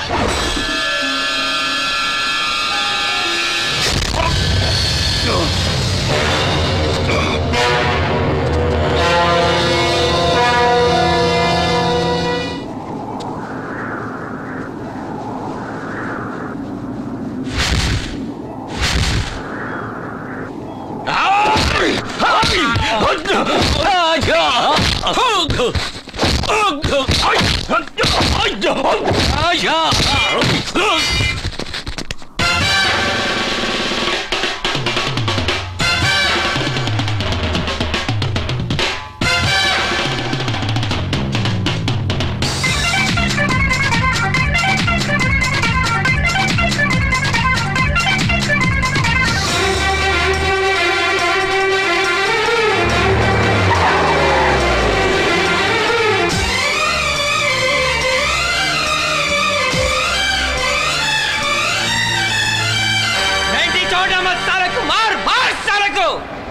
नैन्टी छोड़ना मत साले को मार मार साले को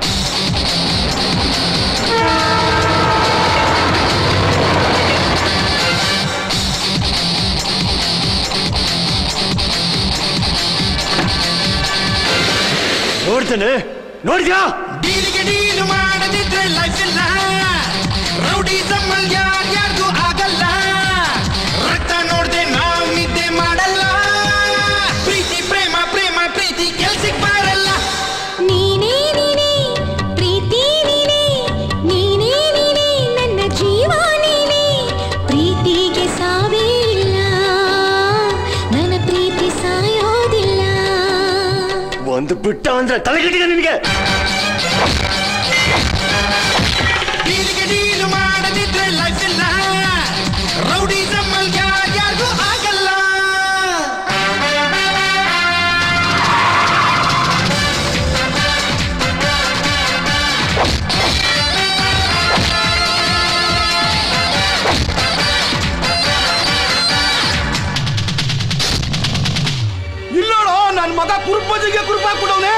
ನೋಡ್ತೇನೆ ನೋಡಿದ್ಯಾ ಡೀಲಿಗೆ ಡೀಲು ಮಾಡದಿದ್ರೆ ಲೈಫ್ ಇಲ್ಲ ರೌಡಿಸಮ್ ಯಾರ್ಯಾರ್ಗೂ ಆಗಲ್ಲ ರಕ್ತ ನೋಡ್ದೆ ನಾವ್ ನಿದ್ದೆ ಮಾಡಲ್ಲ ಪ್ರೀತಿ ಪ್ರೇಮ ಪ್ರೇಮ ಪ್ರೀತಿ ಕೆಲ್ಸಕ್ ಬರಲ್ಲ ನೀನೇ ನೀನೇ ಪ್ರೀತಿ ನೀನೇ ನೀನೇ ನೀನೇ ನನ್ನ ಜೀವ ನೀನೇ ಪ್ರೀತಿಗೆ ಸಾವೇ ಇಲ್ಲ ನನ್ನ ಪ್ರೀತಿ ಸಾಯೋದಿಲ್ಲ ಒಂದು ಬಿಟ್ಟ ಅಂದ್ರೆ ತಲೆಗಟ್ಟಿದೆ ನಿನಗೆ ಡೀಲಿಗೆ ಡೀಲು ಮಾಡದಿದ್ರೆ ಲೈಫ್ ಇಲ್ಲ ರೌಡಿಸಮ್ ಯಾರ್ಯಾರ್ಗೂ ಆಗಲ್ಲ ಇಲ್ಲೋಡೋ ನನ್ ಮಗ ಕುರುಪಜಿಗೆ ಕುರುಪ ಕೊಡವನೆ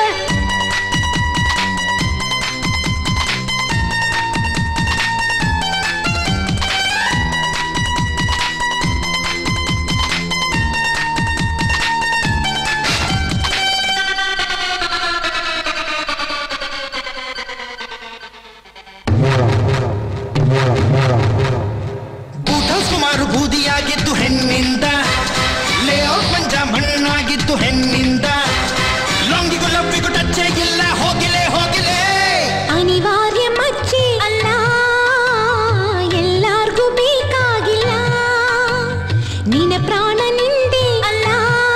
ಬೂಟಲ್ ಸುಮಾರು ಬೂದಿಯಾಗಿದ್ದು ಹೆಣ್ಣಿಂದ ಲೇಔಟ್ ಮಂಜ ಮಣ್ಣಾಗಿದ್ದು ಹೆಣ್ಣಿಂದ ಲೊಂಗಿಗೂ ಲಬ್ಬಿಗೂ ಟಚ್ಚೇ ಇಲ್ಲ ಹೋಗಿಲೆ ಹೋಗಿಲೆ ಅನಿವಾರ್ಯ ಮಚ್ಚೆ ಅಲ್ಲ ಎಲ್ಲಾರ್ಗೂ ಬೇಕಾಗಿಲ್ಲ ನಿನ್ನ ಪ್ರಾಣ ನಿಂದೆ ಅಲ್ಲ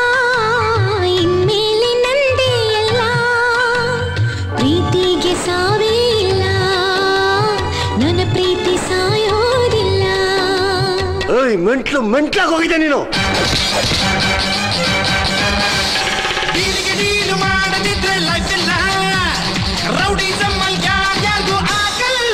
ಇನ್ಮೇಲೆ ನಂದೇ ಎಲ್ಲ ಪ್ರೀತಿಗೆ ಸಾವೇ ಇಲ್ಲ ನನ್ನ ಪ್ರೀತಿ ಸಾಯೋದಿಲ್ಲ ಏಯ್ ಮೆಂಟ್ಲು ಮೆಂಟ್ಲಾಗಿ ಹೋಗಿದೆ ನೀನು ಡೀಲಿಗೆ ಡೀಲು ಮಾಡದಿದ್ರೆ ಲೈಫ್ ಇಲ್ಲ ರೌಡಿಸಮ್ ಯಾರ್ಯಾರ್ಗೂ ಆಗಲ್ಲ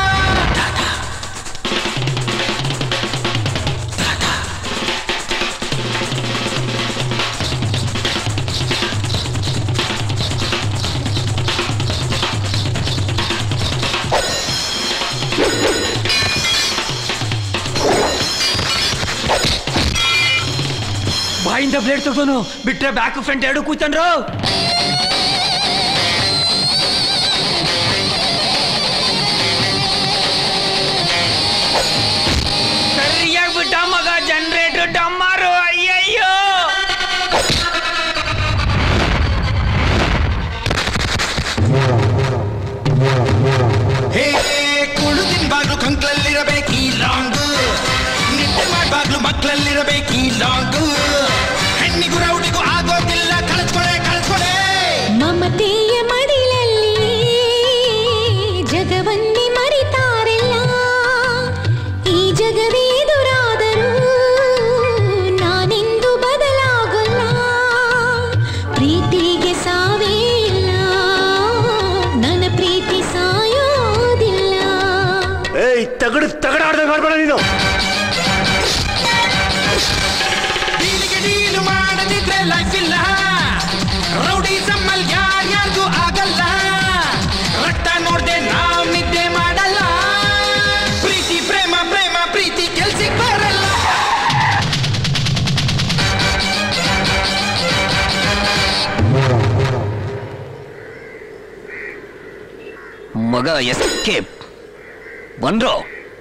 ಬಾಯಿಂದ ಬ್ಲೇಡ್ ತಗೊಂಡು ಬಿಟ್ರೆ ಬ್ಯಾಕ್ ಫ್ರಂಟ್ ಎರಡು ಕೂತಂಡ್ರು ಸರಿಯಾಗಿ ಬಿಟ್ಟ ಮಗ ಜನರೇಟರ್ ಡಮ್ಮಾರು ಅಯ್ಯಯ್ಯೋ ಹೇ ಕುಳುದಿನ ಬಾಗ್ಲು ಕಂಕ್ಲಲ್ಲಿರಬೇಕು ಈ ಲಾಂಗು ನಿದ್ದೆ ಮಾಡ್ಬಾಗ್ಲು ಮಕ್ಳಲ್ಲಿರಬೇಕು ಈ ಲಾಂಗು ಹೆಣ್ಣಿಗೂ ರೌಡಿಗೂ ಆಗೋದಿಲ್ಲ ಕಳಿಸ್ಕೊಳೆ ಕಳಿಸ್ಕೊಳೆ ಮಮತೆಯ ಮಡಿಲಲ್ಲಿ ಜಗವನ್ನೇ ಮರಿತಾರೆಲ್ಲ ಈ ಜಗವೇ ಎದುರಾದರೂ ನಾನೆಂದು ಬದಲಾಗಲ್ಲ ಪ್ರೀತಿಗೆ ಸಾವೇ ಇಲ್ಲ ನನ್ನ ಪ್ರೀತಿ ಸಾಯೋದಿಲ್ಲ ಏಯ್ ತಗಡು ತಗಡಾಡ್ದೆ ಮಾಡ್ಬೇಡ ನೀನು ಡೀಲಿಗೆ ಡೀಲು ಮಾಡದಿದ್ರೆ ಲೈಫ್ ಇಲ್ಲ ರೌಡಿಸಮ್ ಮಗ ಎಸ್ಕೇಪ್ ಬಂದ್ರು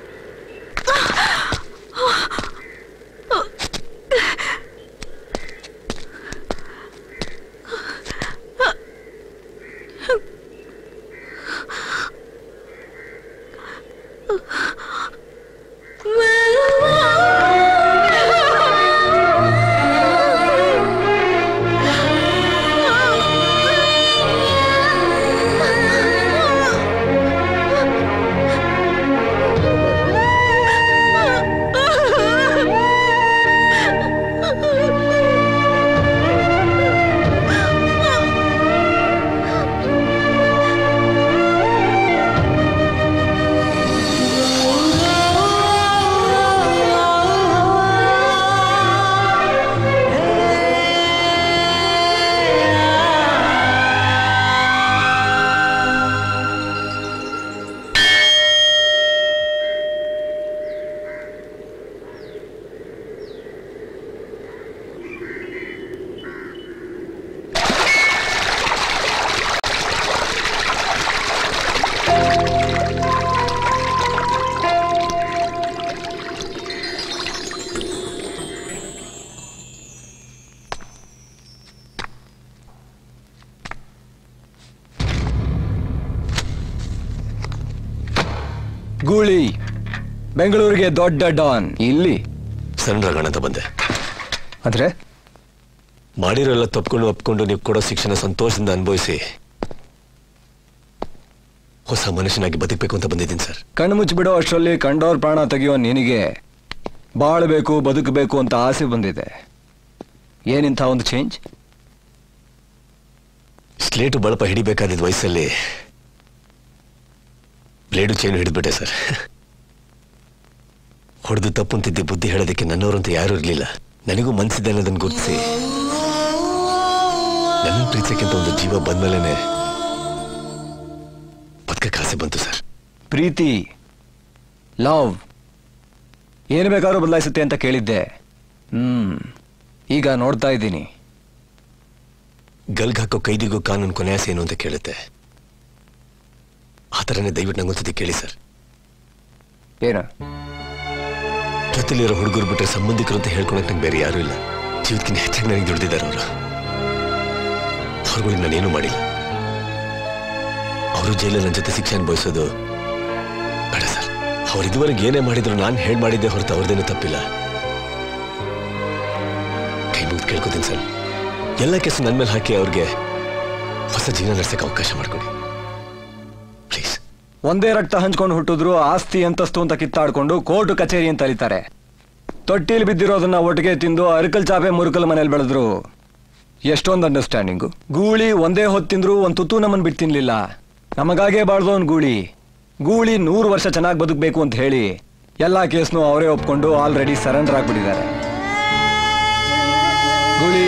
ಗೂಳಿ ಬೆಂಗಳೂರಿಗೆ ದೊಡ್ಡ ಡಾನ್ ಇಲ್ಲಿ ಸಣ್ಣ ರಗಣ ಅಂತ ಬಂದೆ ಆದ್ರೆ ಮಾಡಿರೋಲ್ಲ ತಪ್ಕೊಂಡು ಒಪ್ಕೊಂಡು ನೀವು ಕೊಡೋ ಶಿಕ್ಷಣ ಸಂತೋಷದಿಂದ ಅನುಭವಿಸಿ ಹೊಸ ಮನುಷ್ಯನಾಗಿ ಬದುಕಬೇಕು ಅಂತ ಬಂದಿದ್ದೀನಿ ಸರ್ ಕಣ್ಣು ಮುಚ್ಚಿಬಿಡೋ ಅಷ್ಟರಲ್ಲಿ ಕಂಡೋರ್ ಪ್ರಾಣ ತೆಗೆಯೋ ನಿನಗೆ ಬಾಳ್ಬೇಕು ಬದುಕಬೇಕು ಅಂತ ಆಸೆ ಬಂದಿದೆ ಏನಿಂಥ ಒಂದು ಚೇಂಜ್ ಸ್ಲೇಟು ಬಳಪ ಹಿಡಿಬೇಕಾದ ವಯಸ್ಸಲ್ಲಿ ಬ್ಲೇಡು ಚೈನ್ ಹಿಡಿದ್ಬಿಟ್ಟೆ ಸರ್ ಹೊಡೆದು ತಪ್ಪು ಅಂತಿದ್ದೆ ಬುದ್ಧಿ ಹೇಳೋದಕ್ಕೆ ನನ್ನವರಂತ ಯಾರೂ ಇರಲಿಲ್ಲ ನನಗೂ ಮನ್ಸಿದೆ ಅನ್ನೋದನ್ನು ಗುರುತಿಸಿ ನನ್ನ ಪ್ರೀತಿಸಕ್ಕಿಂತ ಒಂದು ಜೀವ ಬಂದ್ಮೇಲೆ ಬದುಕಕ್ಕೆ ಆಸೆ ಬಂತು ಸರ್ ಪ್ರೀತಿ ಲವ್ ಏನು ಬೇಕಾದ್ರೂ ಬದಲಾಯಿಸುತ್ತೆ ಅಂತ ಕೇಳಿದ್ದೆ ಹ್ಮ್ ಈಗ ನೋಡ್ತಾ ಇದ್ದೀನಿ ಗಲ್ಗ್ ಹಾಕೋ ಕೈದಿಗೂ ಕಾನೂನು ಕೊನೆ ಆಸೆ ಏನು ಅಂತ ಕೇಳುತ್ತೆ ಆ ಥರನೇ ದಯವಿಟ್ಟು ನಂಗೊಂದ್ಸತಿ ಕೇಳಿ ಸರ್ ಏನು ಜೊತೆಲಿರೋ ಹುಡುಗರು ಬಿಟ್ರೆ ಸಂಬಂಧಿಕರು ಅಂತ ಹೇಳ್ಕೊಳಕ್ ನಂಗೆ ಬೇರೆ ಯಾರೂ ಇಲ್ಲ ಜೀವಕ್ಕಿಂತ ಹೆಚ್ಚಾಗಿ ನನಗೆ ದುಡ್ದಿದ್ದಾರೆ ಅವರು ಅವ್ರುಗಳಿಗೆ ನಾನೇನು ಮಾಡಿಲ್ಲ ಅವರು ಜೈಲಲ್ಲಿ ನನ್ನ ಜೊತೆ ಶಿಕ್ಷೆ ಅನುಭವಿಸೋದು ಬೇಡ ಸರ್ ಅವ್ರು ಇದುವರೆಗೆ ಏನೇ ಮಾಡಿದ್ರು ನಾನು ಹೇಳಿ ಮಾಡಿದ್ದೆ ಹೊರತು ಅವ್ರದ್ದೇನು ತಪ್ಪಿಲ್ಲ ಕೈ ಮುಗಿದು ಕೇಳ್ಕೊತೀನಿ ಸರ್ ಎಲ್ಲ ಕೆಲಸ ನನ್ನ ಮೇಲೆ ಹಾಕಿ ಅವ್ರಿಗೆ ಹೊಸ ಜೀವನ ನಡೆಸಕ್ಕೆ ಅವಕಾಶ ಮಾಡ್ಕೊಡಿ ಒಂದೇ ರಕ್ತ ಹಂಚ್ಕೊಂಡು ಹುಟ್ಟಿದ್ರು ಆಸ್ತಿ ಅಂತಸ್ತು ಅಂತ ಕಿತ್ತಾಡ್ಕೊಂಡು ಕೋರ್ಟು ಕಚೇರಿ ಅಂತ ಅಲಿತಾರೆ ತೊಟ್ಟಿಲಿ ಬಿದ್ದಿರೋದನ್ನ ಒಟ್ಟಿಗೆ ತಿಂದು ಅರಕಲ್ ಚಾಪೆ ಮುರುಕಲ್ ಮನೇಲಿ ಬೆಳೆದ್ರು ಎಷ್ಟೊಂದು ಅಂಡರ್ಸ್ಟ್ಯಾಂಡಿಂಗು ಗೂಳಿ ಒಂದೇ ಹೊತ್ತು ತಿಂದ್ರು ಒಂದು ತುತ್ತು ನಮ್ಮನ್ ಬಿಟ್ಟು ತಿನ್ಲಿಲ್ಲ ನಮಗಾಗೆ ಬಾಳ್ದೋನ್ ಗೂಳಿ ಗೂಳಿ ನೂರು ವರ್ಷ ಚೆನ್ನಾಗಿ ಬದುಕಬೇಕು ಅಂತ ಹೇಳಿ ಎಲ್ಲಾ ಕೇಸ್ನು ಅವರೇ ಒಪ್ಕೊಂಡು ಆಲ್ರೆಡಿ ಸರೆಂಡರ್ ಆಗ್ಬಿಟ್ಟಿದ್ದಾರೆ ಗೂಳಿ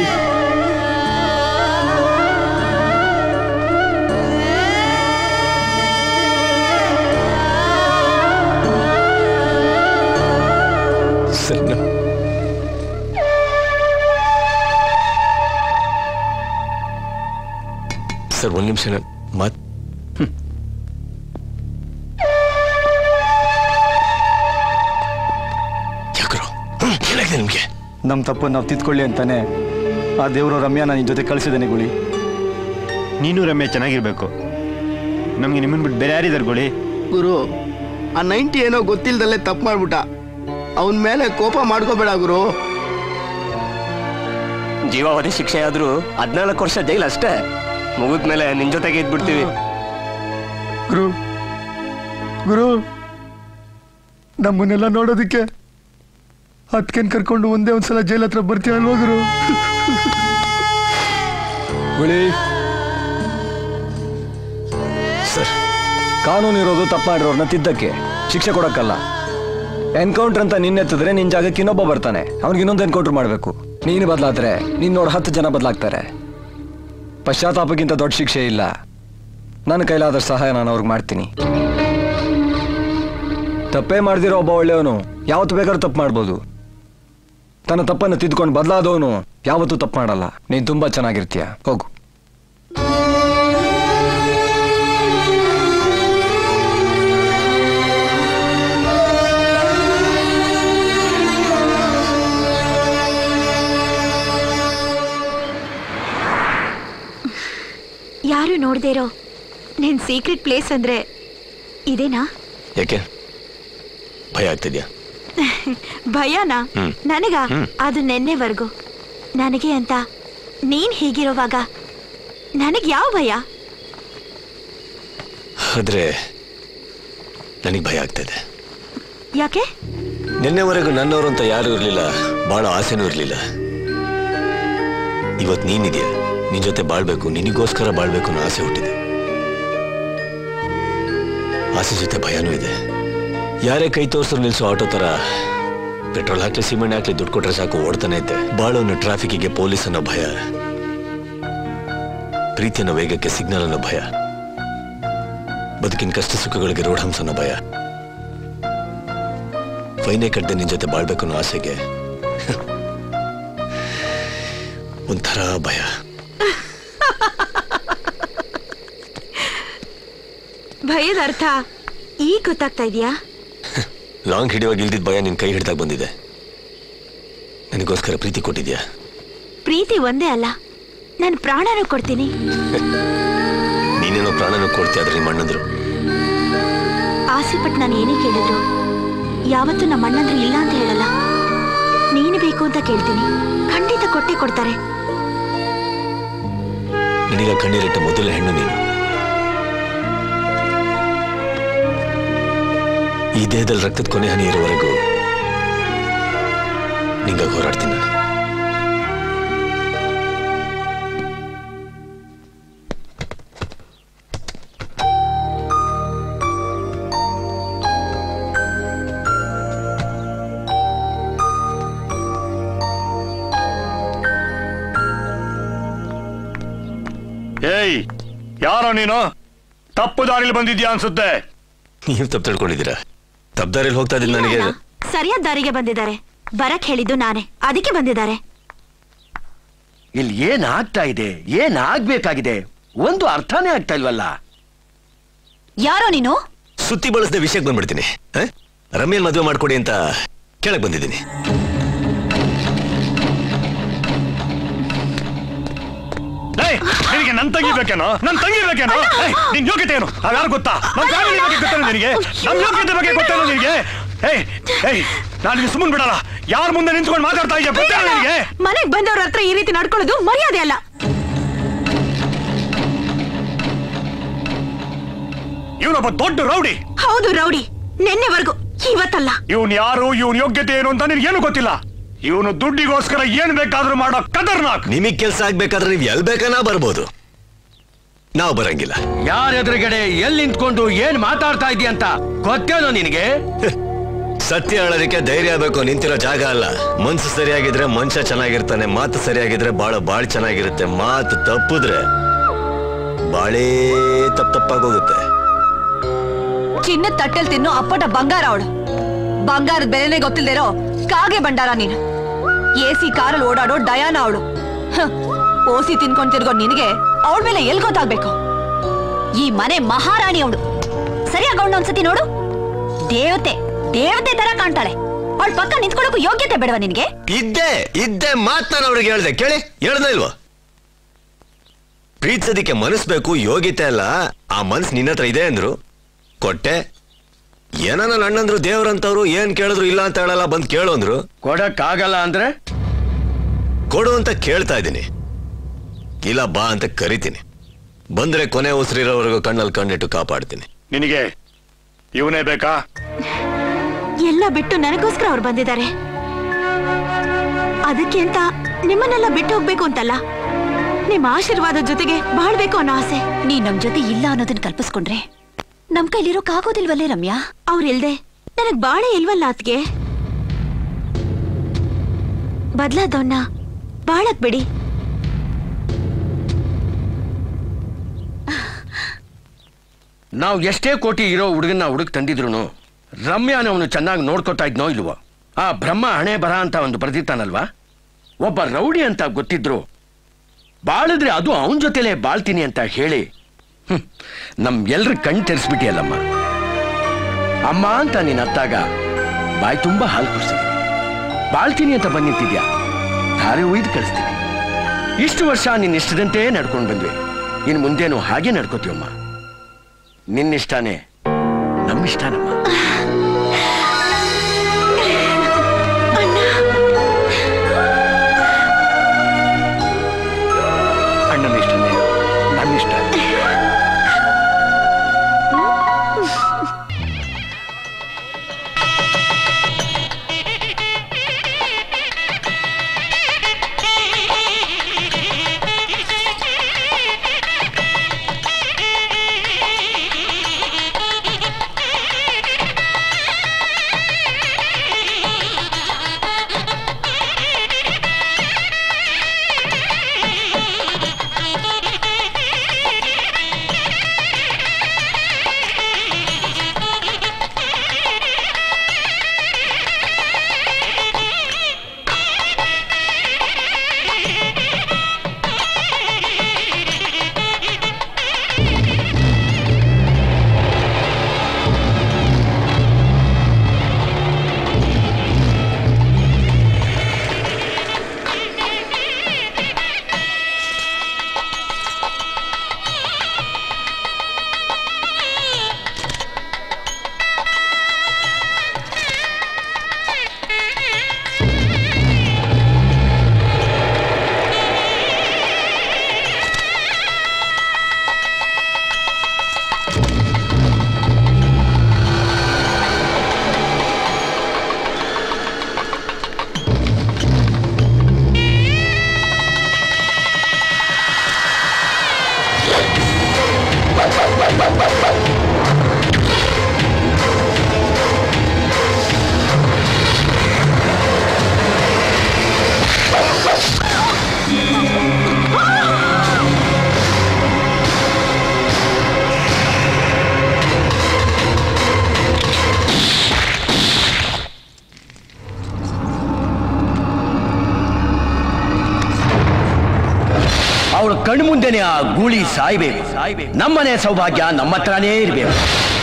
ಸರ್ ನಾ- ಸರ್ ಒಂದು ನಿಮಿಷ ನಾನು ಮಾತ್ ಯಾಕ್ರೋ ಏನಾಗಿದೆ ನಿಮ್ಗೆ ನಮ್ಮ ತಪ್ಪನ್ನು ನಾವು ತಿದ್ಕೊಳ್ಳಿ ಅಂತಾನೆ ಆ ದೇವರು ರಮ್ಯಾನ ನಿನ್ನ ಜೊತೆ ಕಳಿಸಿದ್ದಾನೆ ಗುಳಿ ನೀನು ರಮ್ಯ ಚೆನ್ನಾಗಿರ್ಬೇಕು ನಮಗೆ ನಿಮ್ಮನ್ನ ಬಿಟ್ಟು ಬೇರೆ ಯಾರಿದ್ದಾರೆ ಗೋಳಿ ಗುರು ಆ ನೈಂಟಿ ಏನೋ ಗೊತ್ತಿಲ್ದಲ್ಲೇ ತಪ್ಪು ಮಾಡ್ಬಿಟ್ಟ ಅವನ ಮೇಲೆ ಕೋಪ ಮಾಡ್ಕೋಬೇಡ ಗುರು ಜೀವಾವಧಿ ಶಿಕ್ಷೆ ಆದ್ರೂ ಹದಿನಾಲ್ಕು ವರ್ಷ ಜೈಲ್ ಅಷ್ಟೇ ಮುಗಿದ್ಮೇಲೆ ನಿನ್ ಜೊತೆಗೆ ಇದ್ಬಿಡ್ತೀವಿ ಗುರು ಗುರು ನಮ್ಮನ್ನೆಲ್ಲ ನೋಡೋದಕ್ಕೆ ಹತ್ಕೆನ್ ಕರ್ಕೊಂಡು ಒಂದೇ ಒಂದ್ಸಲ ಜೈಲ್ ಹತ್ರ ಬರ್ತೀವಲ್ವಾ ಗುರು ಗುಳಿ ಸರ್ ಕಾನೂನು ಇರೋದು ತಪ್ಪು ಮಾಡಿರೋರ್ನ ತಿದ್ದಕ್ಕೆ ಶಿಕ್ಷೆ ಕೊಡಕ್ಕಲ್ಲ ಎನ್ಕೌಂಟರ್ ಅಂತ ನಿನ್ನೆತ್ತಿದ್ರೆ ನಿನ್ ಜಾಗಕ್ಕೆ ಇನ್ನೊಬ್ಬ ಬರ್ತಾನೆ ಅವ್ನಿಗೆ ಇನ್ನೊಂದು ಎನ್ಕೌಂಟರ್ ಮಾಡಬೇಕು ನೀನು ಬದಲಾದ್ರೆ ನೀನ್ ನೋಡ್ ಹತ್ತು ಜನ ಬದಲಾಗ್ತಾರೆ ಪಶ್ಚಾತ್ತಾಪಕ್ಕಿಂತ ದೊಡ್ಡ ಶಿಕ್ಷೆ ಇಲ್ಲ ನನ್ನ ಕೈಲಾದಷ್ಟು ಸಹಾಯ ನಾನು ಅವ್ರಿಗೆ ಮಾಡ್ತೀನಿ ತಪ್ಪೇ ಮಾಡ್ದಿರೋ ಒಬ್ಬ ಒಳ್ಳೆಯವನು ಯಾವತ್ತು ಬೇಕಾದ್ರೂ ತಪ್ಪು ಮಾಡ್ಬೋದು ತನ್ನ ತಪ್ಪನ್ನು ತಿದ್ಕೊಂಡು ಬದಲಾದವನು ಯಾವತ್ತೂ ತಪ್ಪು ಮಾಡಲ್ಲ ನೀನ್ ತುಂಬಾ ಚೆನ್ನಾಗಿರ್ತೀಯ ಹೋಗು ಯಾರು ನೋಡ್ದೇ ಇರೋ ನಿನ್ ಸೀಕ್ರೆಟ್ ಪ್ಲೇಸ್ ಅಂದ್ರೆ ಇದೇನಾ ಯಾಕೆ ಭಯ ಆಗ್ತಿದ್ಯಾ ಭಯನಾ ಹ್ಮ್. ನನಗ ಹ್ಮ್. ಅದು ನೆನ್ನೆವರೆಗೂ ನನಗೆ ಅಂತ ನೀನ್ ಹೀಗಿರುವಾಗ ನನಗ್ ಯಾವ ಭಯ ಆದ್ರೆ ನನಗೆ ಭಯ ಆಗ್ತಾ ಇದೆ ಯಾಕೆ ನಿನ್ನೆವರೆಗೂ ನನ್ನವರು ಅಂತ ಯಾರು ಇರಲಿಲ್ಲ ಬಹಳ ಆಸೆನೂ ಇರಲಿಲ್ಲ ಇವತ್ತು ನೀನಿದೆಯಾ ನಿನ್ ಜೊತೆ ಬಾಳ್ಬೇಕು ನಿನಗೋಸ್ಕರ ಬಾಳ್ಬೇಕು ಅನ್ನೋ ಆಸೆ ಹುಟ್ಟಿದೆ ಆಸೆ ಜೊತೆ ಭಯನೂ ಇದೆ ಯಾರೇ ಕೈ ತೋರಿಸ್ರು ನಿಲ್ಸೋ ಆಟೋ ತರ ಪೆಟ್ರೋಲ್ ಹಾಕ್ಲಿ ಸಿಮೆಂಟ್ ಹಾಕ್ಲಿ ದುಡ್ಡು ಕೊಟ್ರೆ ಸಾಕು ಓಡ್ತಾನೆ ಇದ್ದೆ ಬಾಳೋನು ಟ್ರಾಫಿಕ್ಗೆ ಪೊಲೀಸ್ ಅನ್ನೋ ಭಯ ಪ್ರೀತಿ ಅನ್ನೋ ವೇಗಕ್ಕೆ ಸಿಗ್ನಲ್ ಅನ್ನೋ ಭಯ ಬದುಕಿನ ಕಷ್ಟ ಸುಖಗಳಿಗೆ ರೋಡ್ ಹಂಸ ಅನ್ನೋ ಭಯ ಫೈನೇ ಕಟ್ಟದೆ ನಿನ್ ಜೊತೆ ಬಾಳ್ಬೇಕು ಅನ್ನೋ ಆಸೆಗೆ ಒಂಥರ ಭಯ ಭಯದ ಅರ್ಥ ಈಗ ಗೊತ್ತಾಗ್ತಾ ಇದೆಯಾ ಲಾಂಗ್ ಹಿಡಿಯುವಾಗ ಇಲ್ದಿದ್ ಭಯ ನಿನ್ ಕೈ ಹಿಡ್ದಾಗ ಬಂದಿದೆ ನನಗೋಸ್ಕರ ಪ್ರೀತಿ ಕೊಟ್ಟಿದ್ಯಾ ಪ್ರೀತಿ ಒಂದೇ ಅಲ್ಲ ನಾನು ಪ್ರಾಣನೂ ಕೊಡ್ತೀನಿ ನೀನೇನೋ ಪ್ರಾಣನೂ ಕೊಡ್ತೀಯ ಆದ್ರೆ ನಿಮ್ಮ ಅಣ್ಣಂದ್ರು ಆಸೆ ಪಟ್ಟು ನಾನು ಏನೇ ಕೇಳಿದ್ರು ಯಾವತ್ತೂ ನಮ್ಮ ಅಣ್ಣಂದ್ರು ಇಲ್ಲ ಅಂತ ಹೇಳಲ್ಲ ನೀನು ಬೇಕು ಅಂತ ಕೇಳ್ತೀನಿ ಖಂಡಿತ ಕೊಟ್ಟೆ ಕೊಡ್ತಾರೆ ನನಗ ಕಣ್ಣೀರಿಟ್ಟ ಮೊದಲ ಹೆಣ್ಣು ನೀನು ಈ ದೇಹದಲ್ಲಿ ರಕ್ತದ ಕೊನೆ ಹನಿ ಇರುವವರೆಗೂ ನಿಂಗಾಗಿ ಹೋರಾಡ್ತೀನಿ ನಾನು ಏಯ್ ಯಾರೋ ನೀನು ತಪ್ಪು ದಾರಿಲಿ ಬಂದಿದ್ಯಾ ಅನ್ಸುತ್ತೆ ನೀವು ತಪ್ಪು ತಿಳ್ಕೊಂಡಿದ್ದೀರಾ ತಪ್ಪದಾರಿಯಲ್ಲಿ ಹೋಗ್ತಾ ಇದ್ದೀನಿ ನನಗೆ ಸರಿಯಾದ ದಾರಿಗೆ ಬಂದಿದ್ದಾರೆ ಬರಕ್ ಹೇಳಿದ್ದು ನಾನೇ ಅದಕ್ಕೆ ಬಂದಿದ್ದಾರೆ ಇಲ್ಲಿ ಏನ್ ಆಗ್ತಾ ಇದೆ ಏನ್ ಆಗ್ಬೇಕಾಗಿದೆ ಒಂದು ಅರ್ಥನೇ ಆಗ್ತಾ ಇಲ್ವಲ್ಲ ಯಾರೋ ನೀನು ಸುತ್ತಿ ಬಳಸದೆ ವಿಷಯಕ್ಕೆ ಬಂದ್ಬಿಡ್ತೀನಿ ಹ? ರಮ್ಯನ್ ಮದುವೆ ಮಾಡ್ಕೊಡಿ ಅಂತ ಕೇಳಕ್ ಬಂದಿದ್ದೀನಿ ಏಯ್, ನಿನಗೆ ನನ್ ತಂಗಿ ಬೇಕೇನೋ ನನ್ ತಂಗಿ ಬೇಕೇನೋ ಏಯ್, ನಿನ್ ಯೋಗ್ಯತೆ ಏನು ಅದ್ಯಾರು ಗೊತ್ತಾ ನಮ್ ಫ್ಯಾಮಿಲಿ ಬಗ್ಗೆ ಗೊತ್ತೇನೋ ನಿನಗೆ ನಮ್ ಯೋಗ್ಯತೆ ಬಗ್ಗೆ ಗೊತ್ತೇನೋ ನಿನಗೆ ಏಯ್ ಏಯ್ ನಾನು ನಿನ್ ಸುಮ್ಮನ್ ಬಿಡಲ್ಲ ಯಾರ ಮುಂದೆ ನಿಂತ್ಕೊಂಡು ಮಾತಾಡ್ತಾ ಇದೆಯಾ ಗೊತ್ತೇನೋ ನಿನಗೆ ಮನೆಗ್ ಬಂದವ್ರ ಹತ್ರ ಈ ರೀತಿ ನಡ್ಕೊಳ್ಳೋದು ಮರ್ಯಾದೆ ಅಲ್ಲ ಇವನೊಬ್ಬ ದೊಡ್ಡ ರೌಡಿ ಹೌದು ರೌಡಿ ನಿನ್ನೆವರೆಗೂ ಇವತ್ತಲ್ಲ ಇವನ್ ಯಾರು ಇವನ್ ಯೋಗ್ಯತೆ ಏನು ಅಂತ ನಿನ್ಗೇನು ಗೊತ್ತಿಲ್ಲ ಇವನು ದುಡ್ಡಿಗೋಸ್ಕರ ಏನ್ ಬೇಕಾದ್ರೂ ಮಾಡೋ ಕದರ್ನಾಕ್ ನಿಮಗ್ ಕೆಲ್ಸ ಆಗ್ಬೇಕಾದ್ರೆ ನೀವ್ ಎಲ್ ಬೇಕನ ಬರ್ಬೋದು ನಾವು ಬರಂಗಿಲ್ಲ ಯಾರ ಎದುರುಗಡೆ ಎಲ್ಲಿ ನಿಂತ್ಕೊಂಡು ಏನ್ ಮಾತಾಡ್ತಾ ಇದೀಯ ಅಂತ ಗೊತ್ತೇನೋ ನಿನಗೆ ಸತ್ಯ ಹೇಳೋದಕ್ಕೆ ಧೈರ್ಯ ಬೇಕು ನಿಂತಿರೋ ಜಾಗ ಅಲ್ಲ ಮನ್ಸು ಸರಿಯಾಗಿದ್ರೆ ಮನುಷ್ಯ ಚೆನ್ನಾಗಿರ್ತಾನೆ ಮಾತು ಸರಿಯಾಗಿದ್ರೆ ಬಾಳ ಬಾಳ್ ಚೆನ್ನಾಗಿರುತ್ತೆ ಮಾತು ತಪ್ಪಿದ್ರೆ ಬಾಳೇ ತಪ್ಪ ತಪ್ಪಾಗೋಗುತ್ತೆ ಚಿನ್ನದ ತಟ್ಟೆಲ್ ತಿನ್ನು ಅಪ್ಪಟ ಬಂಗಾರ ಅವಳು ಬಂಗಾರದ ಬೆಲೆನೇ ಗೊತ್ತಿಲ್ದಿರೋ ಕಾಗೆ ಬಂಡಾರ ನೀನು ಎ ಸಿ ಕಾರಲ್ಲಿ ಓಡಾಡೋ ಡಯಾನ ಅವಳು ಓಸಿ ತಿನ್ಕೊಂಡ್ ತಿರ್ಗೋ ನಿನಗೆ ಅವಳ ಮೇಲೆ ಎಲ್ ಗೊತ್ತಾಗ್ಬೇಕು ಈ ಮನೆ ಮಹಾರಾಣಿ ಅವಳು ಸರಿಯಾಗಿ ಅವಳು ಒಂದ್ಸತಿ ನೋಡು ದೇವತೆ ದೇವತೆ ತರ ಕಾಣ್ತಾಳೆ ಅವಳ ಪಕ್ಕ ನಿಂತ್ಕೊಳ್ಳೋಕು ಯೋಗ್ಯತೆ ಬೇಡವಾ ನಿನಗೆ ಇದ್ದೆ ಇದ್ದೆ ಮಾತ್ ನಾನು ಅವ್ರಿಗೆ ಹೇಳ್ದೆ ಕೇಳಿ ಹೇಳ್ದ ಇಲ್ವಾ ಪ್ರೀತಿಸೋದಿಕ್ಕೆ ಮನಸ್ ಬೇಕು ಯೋಗ್ಯತೆ ಅಲ್ಲ ಆ ಮನ್ಸ್ ನಿನ್ನ ಹತ್ರ ಇದೆ ಅಂದ್ರು ಕೊಟ್ಟೆ ಏನೋ ನನ್ನ ಅಣ್ಣಂದ್ರು ದೇವ್ರಂತವ್ರು ಏನ್ ಕೇಳಿದ್ರು ಇಲ್ಲ ಅಂತ ಹೇಳಲ್ಲ ಬಂದ್ ಕೇಳು ಅಂದ್ರು ಕೊಡಕ್ ಆಗಲ್ಲ ಅಂದ್ರೆ ಕೊಡು ಅಂತ ಕೇಳ್ತಾ ಇದ್ದೀನಿ ಇಲ್ಲ ಬಾ ಅಂತ ಕರಿತೀನಿ ಬಂದ್ರೆ ಕೊನೆ ಉಸಿರಿರೋವರೆಗೂ ಕಣ್ಣಲ್ಲಿ ಕಣ್ಣಿಟ್ಟು ಕಾಪಾಡ್ತೀನಿ ನಿನಗೆ ಇವನೇ ಬೇಕಾ ಎಲ್ಲ ಬಿಟ್ಟು ನನಗೋಸ್ಕರ ಅವ್ರು ಬಂದಿದ್ದಾರೆ ಅದಕ್ಕೆ ಅಂತ ನಿಮ್ಮನ್ನೆಲ್ಲ ಬಿಟ್ಟು ಹೋಗ್ಬೇಕು ಅಂತಲ್ಲ ನಿಮ್ಮ ಆಶೀರ್ವಾದ ಜೊತೆಗೆ ಬಾಳ್ಬೇಕು ಅನ್ನೋ ಆಸೆ ನೀ ನಮ್ ಜೊತೆ ಇಲ್ಲ ಅನ್ನೋದನ್ನ ಕಲ್ಪಿಸ್ಕೊಂಡ್ರೆ ನಮ್ ಕೈಲಿರೋಕ್ಕಾಗೋದಿಲ್ವಲ್ಲೇ ರಮ್ಯಾ ಅವ್ರಿಲ್ದೆ ನನಗ್ ಬಾಳೆ ಇಲ್ವಲ್ಲ ಅತ್ಗೆ ಬದ್ಲಾದವನ್ನ ಬಾಳಕ್ ಬಿಡಿ ನಾವು ಎಷ್ಟೇ ಕೋಟಿ ಇರೋ ಹುಡುಗನ್ನ ಹುಡುಕ್ ತಂದಿದ್ರು ರಮ್ಯಾನ ಅವನು ಚೆನ್ನಾಗಿ ನೋಡ್ಕೋತಾ ಇದ್ನೋ ಇಲ್ವೋ ಆ ಬ್ರಹ್ಮ ಹಣೆ ಬರ ಅಂತ ಒಂದು ಬರೆದಿತ್ತಾನಲ್ವಾ ಒಬ್ಬ ರೌಡಿ ಅಂತ ಗೊತ್ತಿದ್ರು ಬಾಳಿದ್ರೆ ಅದು ಅವನ ಜೊತೆಲೇ ಬಾಳ್ತೀನಿ ಅಂತ ಹೇಳಿ ಹ್ಮ್, ನಮ್ ಎಲ್ರ ಕಣ್ ತೆರೆಸ್ಬಿಟ್ಟಿಯಲ್ಲಮ್ಮ ಅಮ್ಮ ಅಂತ ನೀನ್ ಅತ್ತಾಗ ಬಾಯಿ ತುಂಬಾ ಹಾಲು ಕುಡಿಸಿದ್ವಿ ಬಾಳ್ತೀನಿ ಅಂತ ಬಂದಿದ್ಯಾ ಧಾರೆ ಒಯ್ದು ಕಳಿಸ್ತೀನಿ ಇಷ್ಟು ವರ್ಷ ನಿನ್ನ ಇಷ್ಟದಂತೆ ನಡ್ಕೊಂಡು ಬಂದ್ವಿ ಇನ್ ಮುಂದೇನು ಹಾಗೆ ನಡ್ಕೋತೀವಮ್ಮ ನಿನ್ನಿಷ್ಟಾನೇ ನಮ್ಮಿಷ್ಟಾನಮ್ಮ ಅಣ್ಣನ ಇಷ್ಟನೇ ನನ್ನ ಇಷ್ಟ ಅವಳ ಕಣ್ಮುಂದೆನೆ ಆ ಗೂಳಿ ಸಾಯ್ಬೇಕು ನಮ್ಮನೆ ಸೌಭಾಗ್ಯ ನಮ್ಮ ಹತ್ರನೇ ಇರ್ಬೇಕು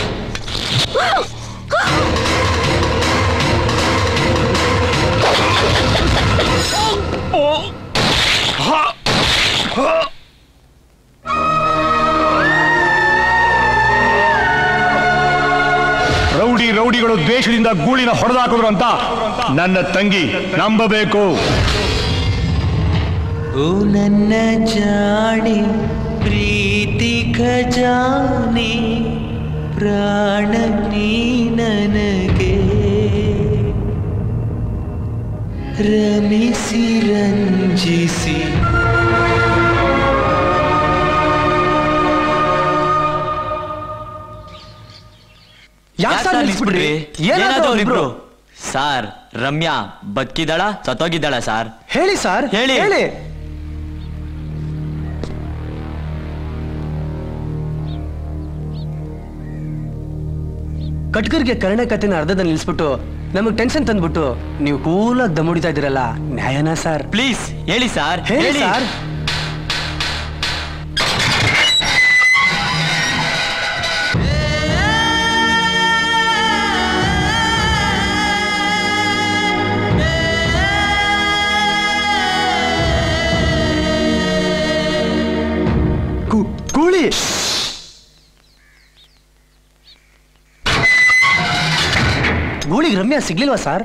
ರೌಡಿ ರೌಡಿಗಳು ದ್ವೇಷದಿಂದ ಗೂಳಿನ ಹೊಡೆದಾಕಿದ್ರು ಅಂತ ನನ್ನ ತಂಗಿ ನಂಬಬೇಕು ಓ ನನ್ನ ಜಾಣಿ ಪ್ರೀತಿ ಖಜಾನೆ ಪ್ರಾಣ ನೀ ನನಗೆ ರಮಿಸಿ ರಂಜಿಸಿ ಯಾಕ್ ಸರ್ ನಿಲ್ಸ್ಬಿಟ್ರಿ? ಏನಾದ್ರು ಅವ್ರಿಬ್ರು? ಸಾರ್ ರಮ್ಯಾ ಬದುಕಿದಾಳ ಸತ್ತೋಗಿದ್ದಾಳ ಸಾರ್ ಹೇಳಿ ಸರ್ ಹೇಳಿ ಹೇಳಿ ಕಟ್ಕರ್ಗೆ ಕರ್ಣ ಕಥೆನ ಅರ್ಧದಲ್ಲಿ ನಿಲ್ಸ್ಬಿಟ್ಟು ನಮಗೆ ಟೆನ್ಷನ್ ತಂದ್ಬಿಟ್ಟು ನೀವು ಕೂಲಾಗಿ ದಮ್ ಹೊಡಿತಾ ಇದ್ದೀರಲ್ಲ ನ್ಯಾಯನಾ ಸರ್ ಪ್ಲೀಸ್ ಹೇಳಿ ಸಾರ್ ಹೇಳಿ ಸರ್ ಕೂಳಿ ಗೂಳಿಗೆ ರಮ್ಯಾ ಸಿಗ್ಲಿಲ್ವಾ ಸರ್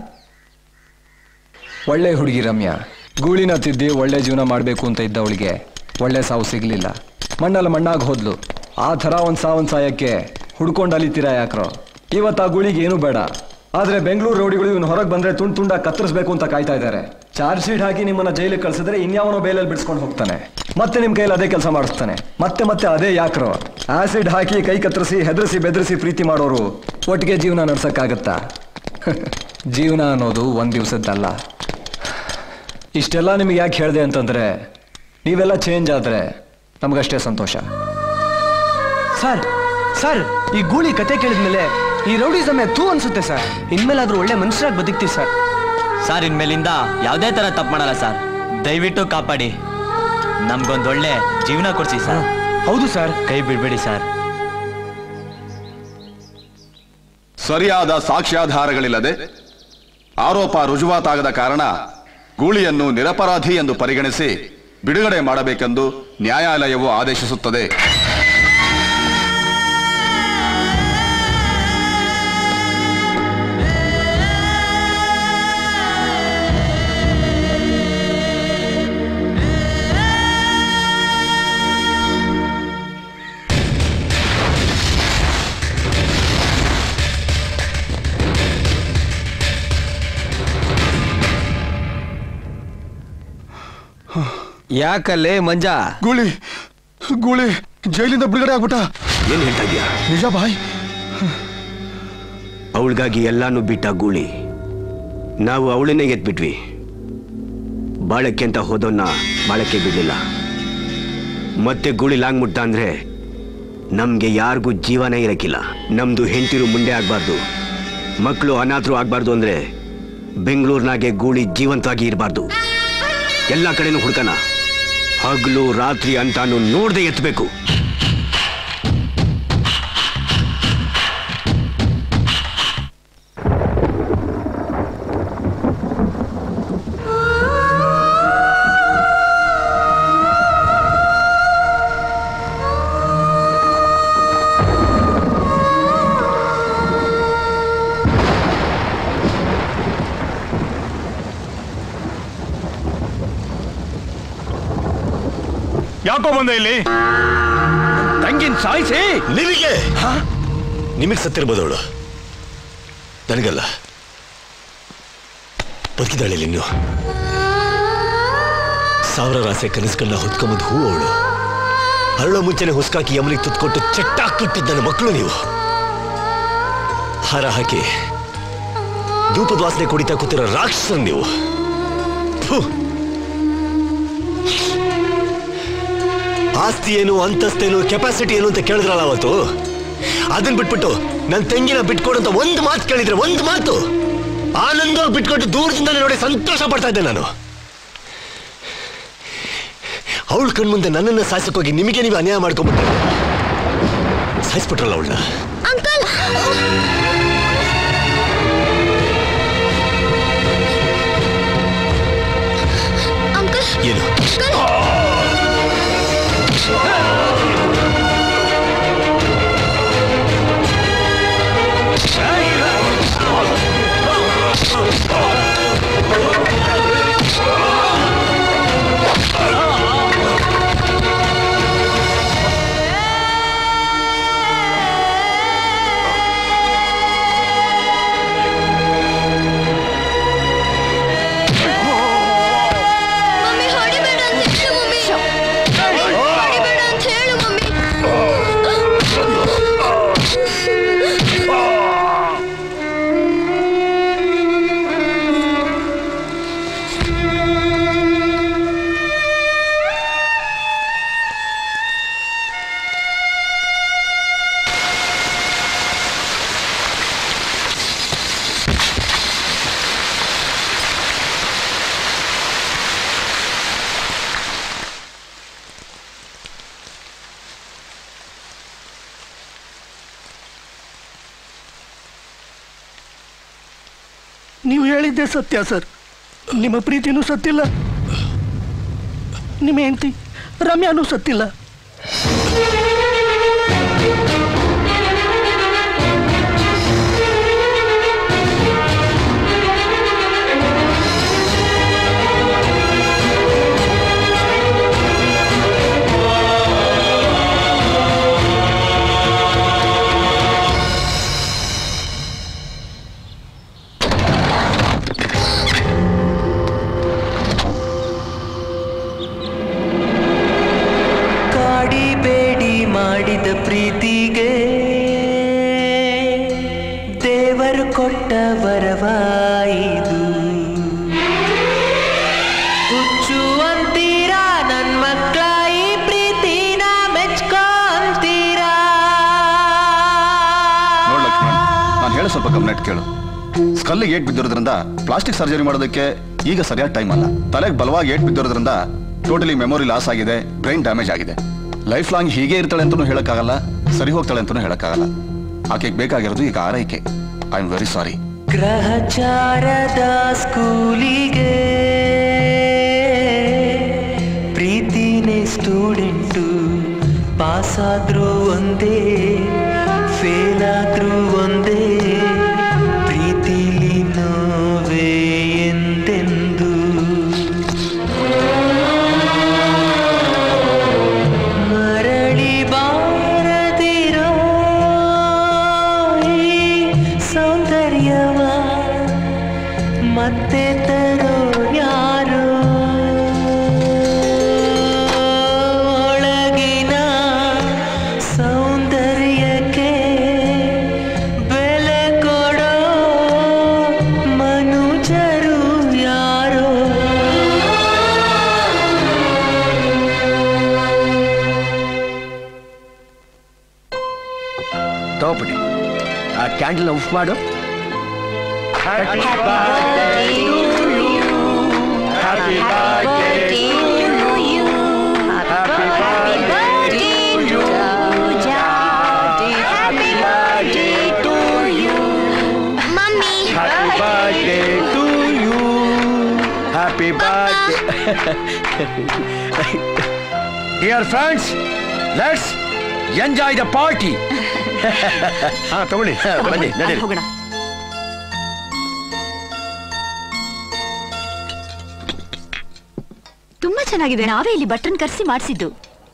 ಒಳ್ಳೆ ಹುಡುಗಿ ರಮ್ಯಾ ಗೂಳಿನ ತಿದ್ದಿ ಒಳ್ಳೆ ಜೀವನ ಮಾಡಬೇಕು ಅಂತ ಇದ್ದವಳಿಗೆ ಒಳ್ಳೆ ಸಾವು ಸಿಗ್ಲಿಲ್ಲ ಮಣ್ಣಲ್ಲಿ ಮಣ್ಣಾಗಿ ಹೋದ್ಲು ಆ ಥರ ಒಂದು ಸಾವನ್ ಸಾಯಕ್ಕೆ ಹುಡ್ಕೊಂಡು ಅಲಿತೀರಾ ಯಾಕ್ರೋ ಇವತ್ತು ಆ ಗುಳಿಗೆ ಏನು ಬೇಡ ಆದ್ರೆ ಬೆಂಗಳೂರು ರೌಡಿಗಳು ಇವನು ಹೊರಗೆ ಬಂದ್ರೆ ತುಂಡ್ ತುಂಡ ಕತ್ತರಿಸ್ಬೇಕು ಅಂತ ಕಾಯ್ತಾ ಇದ್ದಾರೆ ಚಾರ್ಜ್ ಶೀಟ್ ಹಾಕಿ ನಿಮ್ಮನ್ನ ಜೈಲಿಗೆ ಕಳ್ಸಿದ್ರೆ ಇನ್ಯಾವನೋ ಬೇಲಲ್ಲಿ ಬಿಡಿಸ್ಕೊಂಡು ಹೋಗ್ತಾನೆ ಮತ್ತೆ ನಿಮ್ ಕೈಯಲ್ಲಿ ಅದೇ ಕೆಲಸ ಮಾಡಿಸ್ತಾನೆ ಮತ್ತೆ ಮತ್ತೆ ಅದೇ ಯಾಕ್ರೋ ಆಸಿಡ್ ಹಾಕಿ ಕೈ ಕತ್ತರಿಸಿ ಹೆದರಿಸಿ ಬೆದರಿಸಿ ಪ್ರೀತಿ ಮಾಡೋರು ಒಟ್ಟಿಗೆ ಜೀವನ ನಡ್ಸಕ್ಕಾಗತ್ತಾ ಜೀವನ ಅನ್ನೋದು ಒಂದ್ ದಿವಸದ್ದಲ್ಲ ಇಷ್ಟೆಲ್ಲ ನಿಮಗೆ ಯಾಕೆ ಹೇಳಿದೆ ಅಂತಂದ್ರೆ ನೀವೆಲ್ಲ ಚೇಂಜ್ ಆದ್ರೆ ನಮಗಷ್ಟೇ ಸಂತೋಷ ಸರ್ ಸರ್ ಈ ಗೂಳಿ ಕತೆ ಕೇಳಿದ್ಮೇಲೆ ಈ ರೌಡಿ ಸಮಯ ತೂ ಅನ್ಸುತ್ತೆ ಸರ್ ಇನ್ಮೇಲಾದ್ರೂ ಒಳ್ಳೆ ಮನುಷ್ಯರಾಗಿ ಬದುಕ್ತೀವಿ ಸರ್ ಸರ್ ಇನ್ಮೇಲಿಂದ ಯಾವುದೇ ತರ ತಪ್ಪು ಮಾಡಲ್ಲ ಸರ್ ದಯವಿಟ್ಟು ಕಾಪಾಡಿ ನಮ್ಗೊಂದೊಳ್ಳೆ ಜೀವನ ಕೊಡ್ಸಿ ಸರ್ ಹೌದು ಸರ್ ಕೈ ಬಿಡ್ಬೇಡಿ ಸರ್ ಸರಿಯಾದ ಸಾಕ್ಷ್ಯಾಧಾರಗಳಿಲ್ಲದೆ ಆರೋಪ ರುಜುವಾತಾಗದ ಕಾರಣ ಗೂಳಿಯನ್ನು ನಿರಪರಾಧಿ ಎಂದು ಪರಿಗಣಿಸಿ ಬಿಡುಗಡೆ ಮಾಡಬೇಕೆಂದು ನ್ಯಾಯಾಲಯವು ಆದೇಶಿಸುತ್ತದೆ ಯಾಕಲ್ಲೇ ಮಂಜ ಗೂಳಿ ಗೂಳಿ ಜೈಲಿಂದ ಬಿಡುಗಡೆ ಆಗ್ಬಿಟ್ಟ ಏನ್ ಹೇಳ್ತಾ ಇದೀಯಾ ನಿಜ ಬಾಯ್ ಅವಳಿಗಾಗಿ ಎಲ್ಲಾನು ಬಿಟ್ಟ ಗೂಳಿ ನಾವು ಅವಳನ್ನೇ ಎತ್ಬಿಟ್ವಿ ಬಾಳಕ್ಕೆ ಅಂತ ಹೋದವನ್ನ ಬಾಳಕ್ಕೆ ಬಿಡ್ಲಿಲ್ಲ ಮತ್ತೆ ಗೂಳಿ ಲಾಂಗ್ ಮುಟ್ಟ ಅಂದ್ರೆ ನಮ್ಗೆ ಯಾರಿಗೂ ಜೀವನೇ ಇರಕ್ಕಿಲ್ಲ ನಮ್ದು ಹೆಂಡತಿರು ಮುಂದೆ ಆಗ್ಬಾರ್ದು ಮಕ್ಕಳು ಅನಾಥರು ಆಗ್ಬಾರ್ದು ಅಂದ್ರೆ ಬೆಂಗಳೂರಿನಾಗೆ ಗೂಳಿ ಜೀವಂತವಾಗಿ ಇರಬಾರ್ದು ಎಲ್ಲ ಕಡೆನೂ ಹುಡ್ಕನ ಹಗಲು ರಾತ್ರಿ ಅಂತಾನು ನೋಡ್ದೆ ಎತ್ತಬೇಕು ಯಾಕೋ ಬಂದೆ ಇಲ್ಲಿ ತಂಗಿನ ಸಾಯಿಸಿ ನಿಮಗೆ ನಿಮಗೆ ಸತ್ತಿರ್ಬೋದು ಅವಳು ನನಗಲ್ಲ ಬದುಕಿದಾಳೆ ಇಲ್ಲಿ ಇನ್ನು ಸಾವಿರಾರು ಆಸೆ ಕನಸುಗಳನ್ನ ಹೊತ್ಕೊಂಬಂದು ಹೂ ಅವಳು ಅರಳೋ ಮುಂಚೆನೆ ಹುಸ್ಕಾಕಿ ಯಮನಿಗೆ ತುತ್ಕೊಟ್ಟು ಚೆಟ್ಟಾಕ್ಬಿಟ್ಟಿದ್ದ ನನ್ನ ಮಕ್ಕಳು ನೀವು ಹಾರ ಹಾಕಿ ಧೂಪದ ವಾಸನೆ ಕುಡಿತಾ ಕೂತಿರೋ ರಾಕ್ಷಸನ್ ನೀವು ಥು. ಆಸ್ತಿ ಏನು ಅಂತಸ್ತೇನು ಕೆಪಾಸಿಟಿ ಏನು ಅಂತ ಕೇಳಿದ್ರಲ್ಲ ಅವತ್ತು ಅದನ್ನ ಬಿಟ್ಬಿಟ್ಟು ನನ್ನ ತಂಗಿನ ಬಿಟ್ಕೊಡು ಅಂತ ಒಂದು ಮಾತು ಕೇಳಿದ್ರೆ ಒಂದು ಮಾತು ಆನಂದವಾಗಿ ಬಿಟ್ಕೊಟ್ಟು ದೂರದಿಂದ ನೋಡಿ ಸಂತೋಷ ಪಡ್ತಾ ಇದ್ದೆ ನಾನು ಅವಳ ಕಣ್ಮುಂದೆ ನನ್ನನ್ನು ಸಾಯಿಸಕ್ಕೋಗಿ ನಿಮಗೆ ನೀವು ಅನ್ಯಾಯ ಮಾಡ್ಕೊಂಡ್ಬಿಟ್ರೆ ಸಾಯಿಸ್ಬಿಟ್ರಲ್ಲ ಅವಳನ್ನ ಅಂಕಲ್ ಅಂಕಲ್ ಏನು ಮಮ್ಮಿ ಹೊಡಿಬೇಡ ಅಂತ ಹೇಳು ಮಮ್ಮಿ ಹೊಡಿಬೇಡ ಅಂತ ಹೇಳು ಮಮ್ಮಿ ನೀವು ಹೇಳಿದ್ದೆ ಸತ್ಯ ಸರ್ ನಿಮ್ಮ ಪ್ರೀತಿನೂ ಸತ್ತಿಲ್ಲ ನಿಮ್ಮ ಹೆಂಡತಿ ರಮ್ಯಾನೂ ಸತ್ತಿಲ್ಲ ಕಾಡಿಬೇಡಿ ಮಾಡಿದ ಪ್ರೀತಿಗೆ ದೇವರು ಕೊಟ್ಟ ವರವಾಯಿದು ಹುಚ್ಚು ಅಂತೀರಾ ನನ್ ಮಕ್ಕಳ ಈ ಪ್ರೀತಿನ ಮೆಚ್ಕೊ ಅಂತೀರಾ ನೋಡ್ ಲಕ್ಷ್ಮಣ್ ನಾನು ಹೇಳೋ ಸ್ವಲ್ಪ ಗಮನ ಇಟ್ಟು ಕೇಳು ಸ್ಕಲ್ಲಿಗೆ ಏಟ್ ಬಿದ್ದಿರೋದ್ರಿಂದ ಪ್ಲಾಸ್ಟಿಕ್ ಸರ್ಜರಿ ಮಾಡೋದಕ್ಕೆ ಈಗ ಸರಿಯಾದ ಟೈಮ್ ಅಲ್ಲ ತಲೆಗೆ ಬಲವಾಗಿ ಏಟ್ ಬಿದ್ದಿರೋದ್ರಿಂದ ಟೋಟಲಿ ಮೆಮೊರಿ ಲಾಸ್ ಆಗಿದೆ ಬ್ರೈನ್ ಡ್ಯಾಮೇಜ್ ಆಗಿದೆ ಲೈಫ್ ಲಾಂಗ್ ಹೀಗೆ ಇರ್ತಾಳೆ ಅಂತಲೂ ಹೇಳಕ್ಕಾಗಲ್ಲ ಸರಿ ಹೋಗ್ತಾಳೆ ಅಂತಲೂ ಹೇಳಕ್ಕಾಗಲ್ಲ ಆಕೆಗೆ ಬೇಕಾಗಿರೋದು ಈಗ ಆರೈಕೆ ಐ ಆಮ್ ವೆರಿ ಸಾರಿ ಗ್ರಹಚಾರದ ಸ್ಕೂಲಿಗೆ ಪ್ರೀತಿ ಸ್ಟೂಡೆಂಟು ಪಾಸ್ ಆದ್ರೂ ಒಂದೇ ಫೇಲ್ ಆದ್ರೂ ಒಂದೇ ಪ್ರೀತಿಲಿ ನೋವೇ ಎಂದೆಂದು ಮರಳಿ ಬಾರದಿರೋ ಈ ಸೌಂದರ್ಯವ ಮತ್ತೆ ತರೋ ಯಾರು ಒಳಗಿನ ಸೌಂದರ್ಯಕ್ಕೆ ಬೆಲೆ ಕೊಡೋ ಮನುಜರು ಯಾರೋ ತಗೋಬಿಡಿ ಆ ಕ್ಯಾಂಡಲ್ ಉಫ್ ಮಾಡು mummy happy birthday dear friends let's enjoy the party ಹಾ ತಗೊಳ್ಳಿ ಬನ್ನಿ ನಡೀರಿ ಹೋಗೋಣ ತುಂಬಾ ಚೆನ್ನಾಗಿದೆ ನಾವೇ ಇಲ್ಲಿ ಬಟನ್ ಕರ್ಸಿ ಮಾಡಿಸಿದ್ದು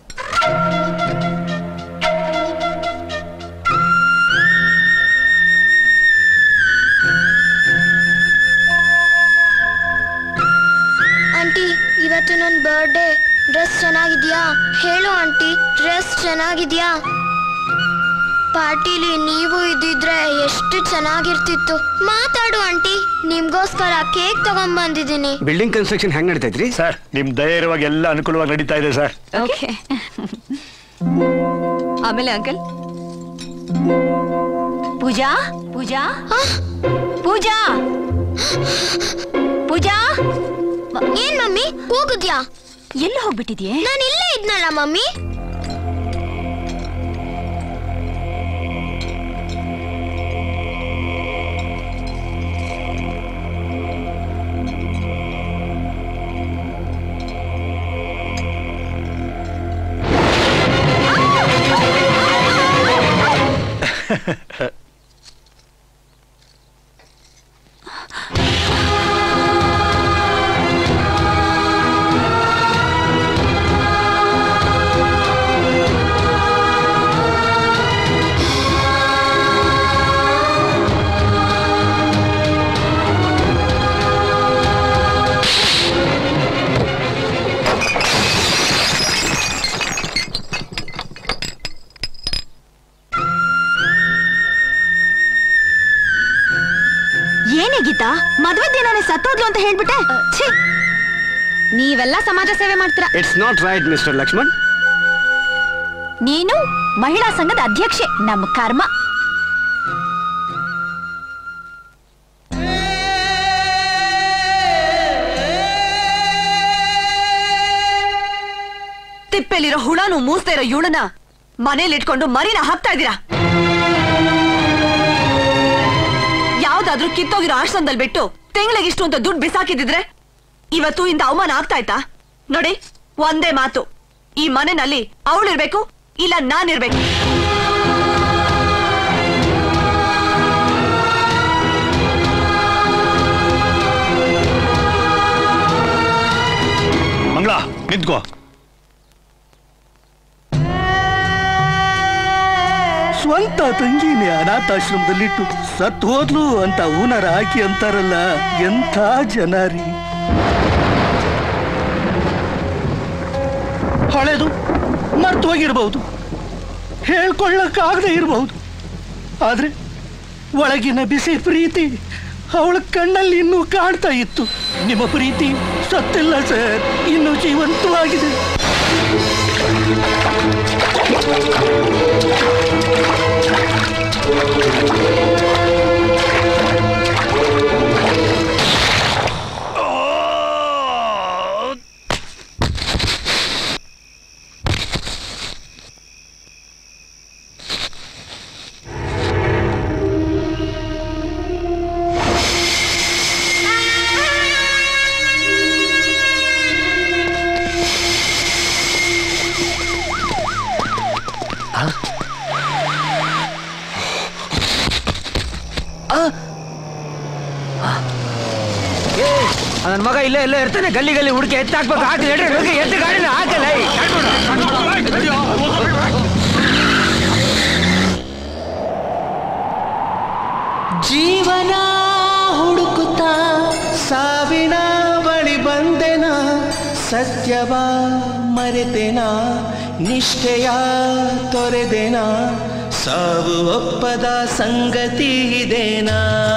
ಆಂಟಿ ಇವತ್ತು ನನ್ನ ಬರ್ಡೇ ಡ್ರೆಸ್ ಚೆನ್ನಾಗಿದ್ಯಾ ಹೇಳು ಆಂಟಿ ಡ್ರೆಸ್ ಚೆನ್ನಾಗಿದ್ಯಾ ಪಾರ್ಟಿಲಿ ನೀವು ಇದ್ದಿದ್ರೆ ಎಷ್ಟು ಚೆನ್ನಾಗಿರ್ತಿತ್ತು ಮಾತಾಡು ಆಂಟಿ ನಿಮ್ಗೋಸ್ಕರ ಕೇಕ್ ತಗೊಂಡ್ಬಂದಿದ್ದೀನಿ ಬಿಲ್ಡಿಂಗ್ ಕನ್ಸ್ಟ್ರಕ್ಷನ್ ಹೆಂಗ್ ನಡೀತೈತ್ರಿ ಸರ್ ನಿಮ್ ಧೈರ್ಯವಾಗಿ ಎಲ್ಲ ಅನುಕೂಲವಾಗಿ ನಡೀತಾ ಇದೆ ಸರ್ ಓಕೆ ಆಮೇಲೆ ಅಂಕಲ್ ಪೂಜಾ ಪೂಜಾ ಪೂಜಾ ಪೂಜಾ ಏನ್ ಮಮ್ಮಿ ಹೋಗುದ್ಯಾ ಎಲ್ಲಿ ಹೋಗ್ಬಿಟ್ಟಿದ್ಯೆ ನಾನು ಇಲ್ಲೇ ಇದ್ನಲ್ಲ ಮಮ್ಮಿ ಏನೇ ಗೀತಾ ಮದ್ವೆ ದಿನಾನೇ ಸತ್ತೋದ್ಲು ಅಂತ ಹೇಳ್ಬಿಟ್ಟೆ ಛೀ ನೀವೆಲ್ಲ ಸಮಾಜ ಸೇವೆ ಮಾಡ್ತೀರಾ it's not right mister Lakshman ನೀನು ಮಹಿಳಾ ಸಂಘದ ಅಧ್ಯಕ್ಷೆ ನಮ್ಮ ಕರ್ಮ ತಿಪ್ಪೆಲಿರೋ ಹುಳನು ಮೂಸ್ತಾ ಇರೋ ಇವಳನ್ನ ಮನೇಲಿ ಇಟ್ಕೊಂಡು ಮರಿನ ಹಾಕ್ತಾ ಇದ್ದೀರಾ ಯಾವ್ದಾದ್ರೂ ಕಿತ್ತೋಗಿರೋ ಆಶ್ರಮದಲ್ಲಿ ಬಿಟ್ಟು ತಿಂಗಳಿಗಿಷ್ಟು ಅಂತ ದುಡ್ಡು ಬಿಸಾಕಿದಿದ್ರೆ ಇವತ್ತು ಇಂದ ಅವಮಾನ ಆಗ್ತಾ ಇತ್ತಾ ನೋಡಿ ಒಂದೇ ಮಾತು ಈ ಮನೆಯಲ್ಲಿ ಅವಳಿರ್ಬೇಕು ಇಲ್ಲ ನಾನಿರ್ಬೇಕು ಮಂಗಳ ನಿಂತ್ಕೋ ಸ್ವಂತ ತಂಗಿನೇ ಅನಾಥಾಶ್ರಮದಲ್ಲಿಟ್ಟು ಸತ್ ಹೋದ್ಲು ಅಂತ ಊನರ ಹಾಕಿ ಅಂತಾರಲ್ಲ ಎಂಥ ಜನ ರೀ ಹಳೆದು ಮರ್ತು ಹೋಗಿರ್ಬಹುದು ಹೇಳ್ಕೊಳ್ಳಕ್ಕಾಗದೆ ಇರಬಹುದು ಆದ್ರೆ ಒಳಗಿನ ಬಿಸಿ ಪ್ರೀತಿ ಅವಳ ಕಣ್ಣಲ್ಲಿ ಇನ್ನೂ ಕಾಣ್ತಾ ಇತ್ತು ನಿಮ್ಮ ಪ್ರೀತಿ ಸತ್ತಿಲ್ಲ ಸರ್ ಇನ್ನು ಜೀವಂತವಾಗಿದೆ ನನ್ನ ಮಗ ಇಲ್ಲೇ ಇಲ್ಲೇ ಇರ್ತಾನೆ ಗಲ್ಲಿ ಗಲ್ಲಿ ಹುಡುಕಿ ಎತ್ತಿ ಹಾಕ್ಬೇಕು ಹಾಕಿ ಹೇಳ್ರಿ ಹೋಗಿ ಎತ್ತಿ ಗಾಡಿನ ಹಾಕಲ್ಲ ಜೀವನ ಹುಡುಕುತ್ತಾ ಸಾವಿನ ಬಳಿ ಬಂದೆನ ಸತ್ಯವ ಮರೆತೆನ ನಿಷ್ಠೆಯ ತೊರೆದೆನ ಸಾವು ಒಪ್ಪದ ಸಂಗತಿ ಇದೇನಾ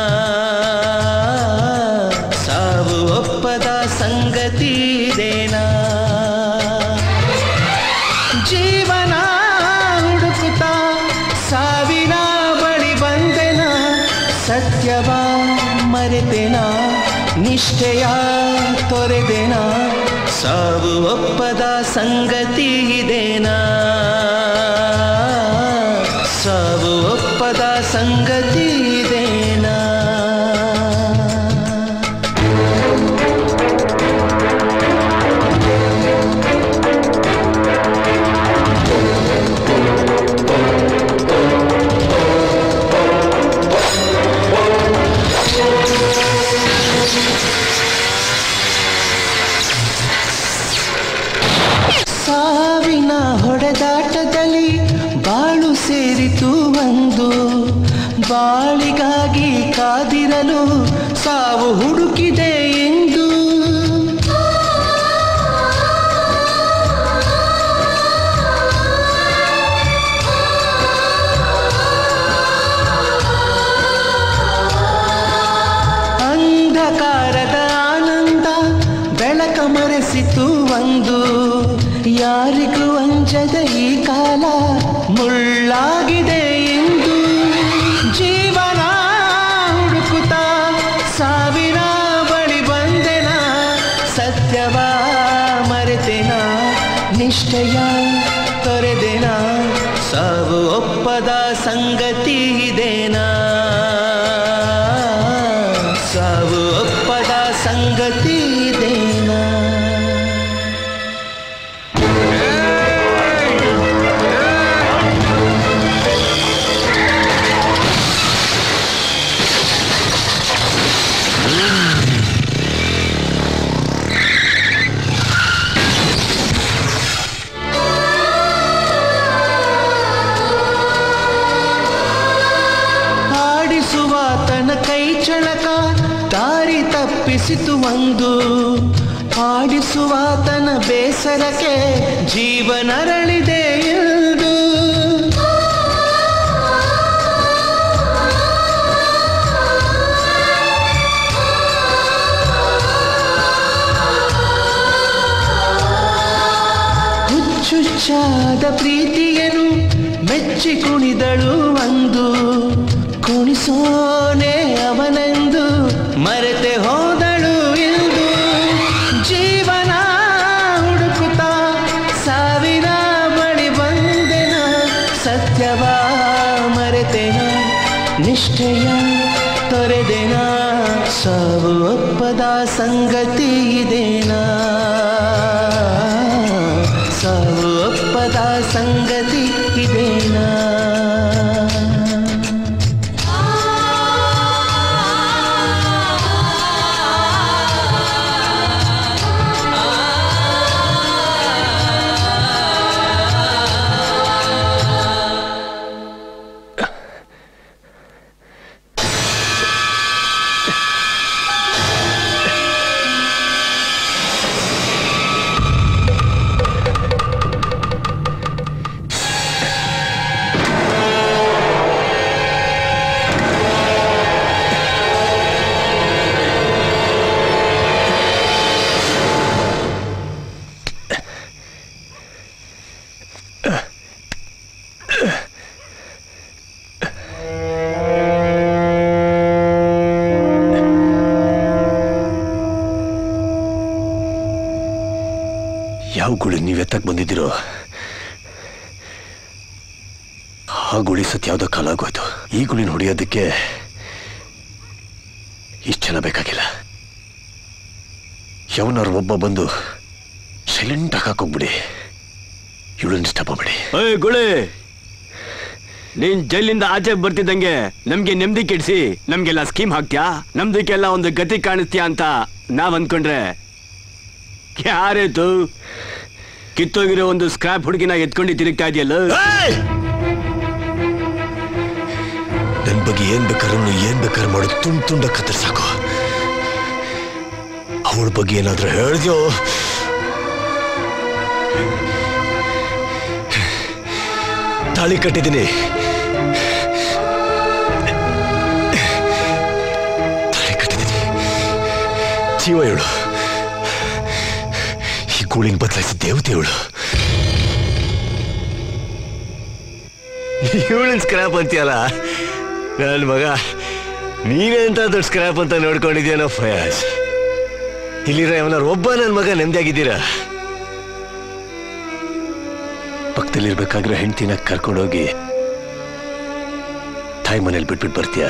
ಸಾವು ಒಪ್ಪದ ಸಂಗತಿ ಇದೇನಾ ಜೀವನ ಹುಡುಕುತ್ತಾ ಸಾವಿನ ಬಳಿ ಬಂದೆನ ಸತ್ಯವ ಮರೆತೆನ ನಿಷ್ಠೆಯ ತೊರೆದೆನ ಸಾವು ಒಪ್ಪದ ಸಂಗತಿ ಇದೇನಾ ಸಾವು ಒಪ್ಪದ ಸಂಗತಿ ಇದೇನಾ ಸಾವಿನ ಹೊಡೆದಾಟದಲ್ಲಿ ಬಾಳು ಸೇರಿತು ಒಂದು ಬಾಳಿಗಾಗಿ ಕಾದಿರಲು ಸಾವು ಹುಡುಕಿದೆ ಎಂದು ಅಂಧಕಾರದ ಆನಂದ ಬೆಳಕ ಮರೆಸಿತು ಒಂದು ಯಾರಿಗೂ ಅಂಜದ ಈ ಕಾಲ ಮುಳ್ಳಾಗಿದೆ ಎಂದು ಜೀವನ ಹುಡುಕುತ್ತಾ ಸಾವಿರ ಬಳಿ ಬಂದೆನ ಸತ್ಯವ ಮರೆತೆನ ನಿಷ್ಠೆಯ ತೊರೆದೆನ ಸಾವು ಒಪ್ಪದ ಸಂಗತಿ ಇದೇನಾ ಸಾವು ಒಪ್ಪದ ಸಂಗತಿ ಇದೇನಾ ಆಡಿಸುವ ತನ ಕೈ ಚಳಕ ದಾರಿ ತಪ್ಪಿಸಿತು ಒಂದು ಆಡಿಸುವ ತನ ಬೇಸರಕ್ಕೆ ಜೀವನರಳಿದೆ ಎಂದು ಹುಚ್ಚುಚ್ಚಾದ ಪ್ರೀತಿಯನು ಮೆಚ್ಚಿ ಕುಣಿದಳು ಒಂದು ಕುಣಿಸೋನೆ ಅವನೆಂದು ಮರೆತೆ ಹೋದಳು ಎಂದು ಜೀವನ ಹುಡುಕುತ್ತಾ ಸಾವಿರ ಬಳಿ ಬಂದೆನ ಸತ್ಯವ ಮರೆತೆನ ನಿಷ್ಠೆಯ ತೊರೆದೆನ ಸಾವು ಒಪ್ಪದ ಸಂಗತಿ ಇದೇನಾ ಸಾವು ಒಪ್ಪದ ಸಂಗತಿ ಇದೇನಾ ಯಾವ ಗುಳಿ ನೀವು ಎತ್ತಕ್ಕೆ ಬಂದಿದ್ದೀರೋ ಆ ಗುಳಿ ಸತ್ ಯಾವ್ದೋ ಕಾಲ ಆಗೋಯ್ತು ಈ ಗುಳಿನ ಹೊಡೆಯೋದಕ್ಕೆ ಇಷ್ಟು ಜನ ಬೇಕಾಗಿಲ್ಲ ಯಾವನಾರು ಒಬ್ಬ ಬಂದು ಸೈಲೆಂಟ್ ಹಾಕೋಗ್ಬಿಡಿ ಇವಳನ್ನ ಡಿಸ್ಟರ್ಬ್ ಮಾಡಿ ಏಯ್ ಗುಳಿ ನೀನ್ ಜೈಲಿಂದ ಆಚೆ ಬರ್ತಿದ್ದಂಗೆ ನಮ್ಗೆ ನೆಮ್ಮದಿ ಕೆಡ್ಸಿ ನಮ್ಗೆಲ್ಲ ಸ್ಕೀಮ್ ಹಾಕ್ತ್ಯಾ ನಮ್ದಕ್ಕೆಲ್ಲ ಒಂದು ಗತಿ ಕಾಣಿಸ್ತೀಯಾ ಅಂತ ನಾವ್ ಅನ್ಕೊಂಡ್ರೆ ಯಾರೇತು ಕಿತ್ತೋಗಿರೋ ಒಂದು ಸ್ಕ್ರಾಪ್ ಹುಡುಗಿನ ಎತ್ಕೊಂಡು ತಿರುಗ್ತಾ ಇದೆಯಲ್ಲ ನನ್ ಬಗ್ಗೆ ಏನ್ ಬೇಕಾದ್ರೂ ನೀ ಏನ್ ಬೇಕಾದ್ರೂ ಮಾಡು ತುಂಡ್ ತುಂಡ ಕತ್ತರ್ ಸಾಕು ಅವಳ ಬಗ್ಗೆ ಏನಾದ್ರೂ ಹೇಳ್ದ್ಯೋ ತಾಳಿ ಕಟ್ಟಿದ್ದೀನಿ ತಾಳಿ ಕಟ್ಟಿದ್ದೀನಿ ಜೀವ ಇವಳು ಈ ಗೂಳಿನ ಬದಲಾಯಿಸಿ ದೇವತೆ ಇವಳು ಇವಳಿನ ಸ್ಕ್ರಾಪ್ ಅಂತೀಯಲ್ಲ ನನ್ನ ಮಗ ನೀನೆಂತ ದೊಡ್ಡ ಸ್ಕ್ರಾಪ್ ಅಂತ ನೋಡ್ಕೊಂಡಿದ್ಯಾನೋ ಫಯಾಜ್ ಇಲ್ಲಿರೋ ಅವನಾರು ಒಬ್ಬ ನನ್ನ ಮಗ ನೆಮ್ಮದಿಯಾಗಿದ್ದೀರಾ ಪಕ್ಕದಲ್ಲಿರ್ಬೇಕಾಗಿರೋ ಹೆಂಡ್ತಿನ ಕರ್ಕೊಂಡೋಗಿ ತಾಯಿ ಮನೇಲಿ ಬಿಟ್ಬಿಟ್ಟು ಬರ್ತೀಯ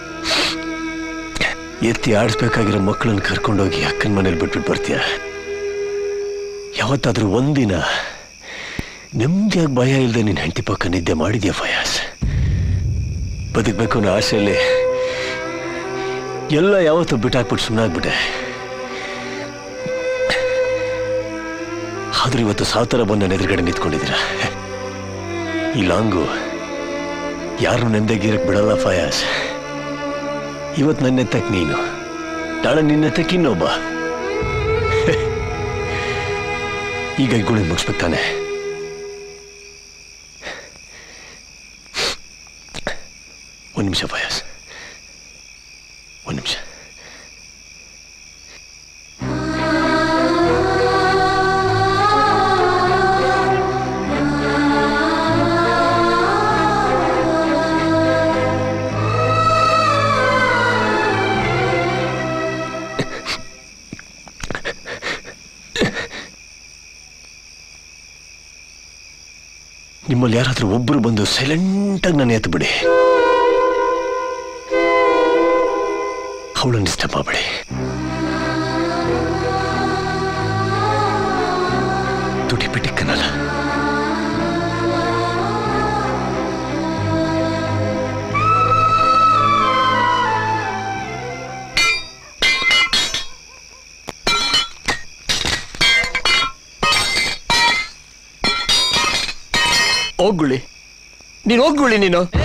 ಎತ್ತಿ ಆಡಿಸ್ಬೇಕಾಗಿರೋ ಮಕ್ಕಳನ್ನ ಕರ್ಕೊಂಡೋಗಿ ಅಕ್ಕನ ಮನೇಲಿ ಬಿಟ್ಬಿಟ್ಟು ಬರ್ತೀಯ ಯಾವತ್ತಾದ್ರೂ ಒಂದಿನ ನೆಮ್ಮದಿಯಾಗಿ ಭಯ ಇಲ್ಲದೆ ನಿನ್ನ ಹೆಂಡತಿ ಪಕ್ಕ ನಿದ್ದೆ ಮಾಡಿದ್ಯಾ ಫಯಾಸ್ ಬದುಕಬೇಕು ಅನ್ನೋ ಆಸೆಯಲ್ಲಿ ಎಲ್ಲ ಯಾವತ್ತೂ ಬಿಟ್ಟಾಕ್ಬಿಟ್ಟು ಸುಮ್ಮನಾಗ್ಬಿಟ್ಟೆ ಆದ್ರೂ ಇವತ್ತು ಸಾತರ ಬಂದು ನನ್ನ ಎದುರುಗಡೆ ನಿಂತ್ಕೊಂಡಿದ್ದೀರಾ ಈ ಲಾಂಗು ಯಾರು ನೆಮ್ಮದಿಯಾಗಿರಕ್ ಬಿಡಲ್ಲ ಫಯಾಸ್ ಇವತ್ತು ನನ್ನ ಎತ್ತಕ್ ನೀನು ನಾಳೆ ನಿನ್ನ ಎತ್ತಕ್ಕೆ ಇನ್ನೊಬ್ಬ ಈಗ ಈ ಗುಳಿ ಮುಗಿಸ್ಬೇಕು ತಾನೆ ಒಂದು ನಿಮಿಷ ಫಯಾಸ್ ಒಂದು ನಿಮಿಷ ನಿಮ್ಮಲ್ಲಿ ಯಾರಾದ್ರೂ ಒಬ್ಬರು ಬಂದು ಸೈಲೆಂಟಾಗಿ ನಾನು ಎತ್ತು ಬಿಡಿ ಅವಳನ್ನು ಡಿಸ್ಟರ್ಬ್ ಮಾಡಬೇಡಿ ತುಟಿ ಪಿಟಿಕ್ಕನಲ್ಲ ಹೋಗುಳಿ ನೀನು ಹೋಗುಳಿ ನೀನು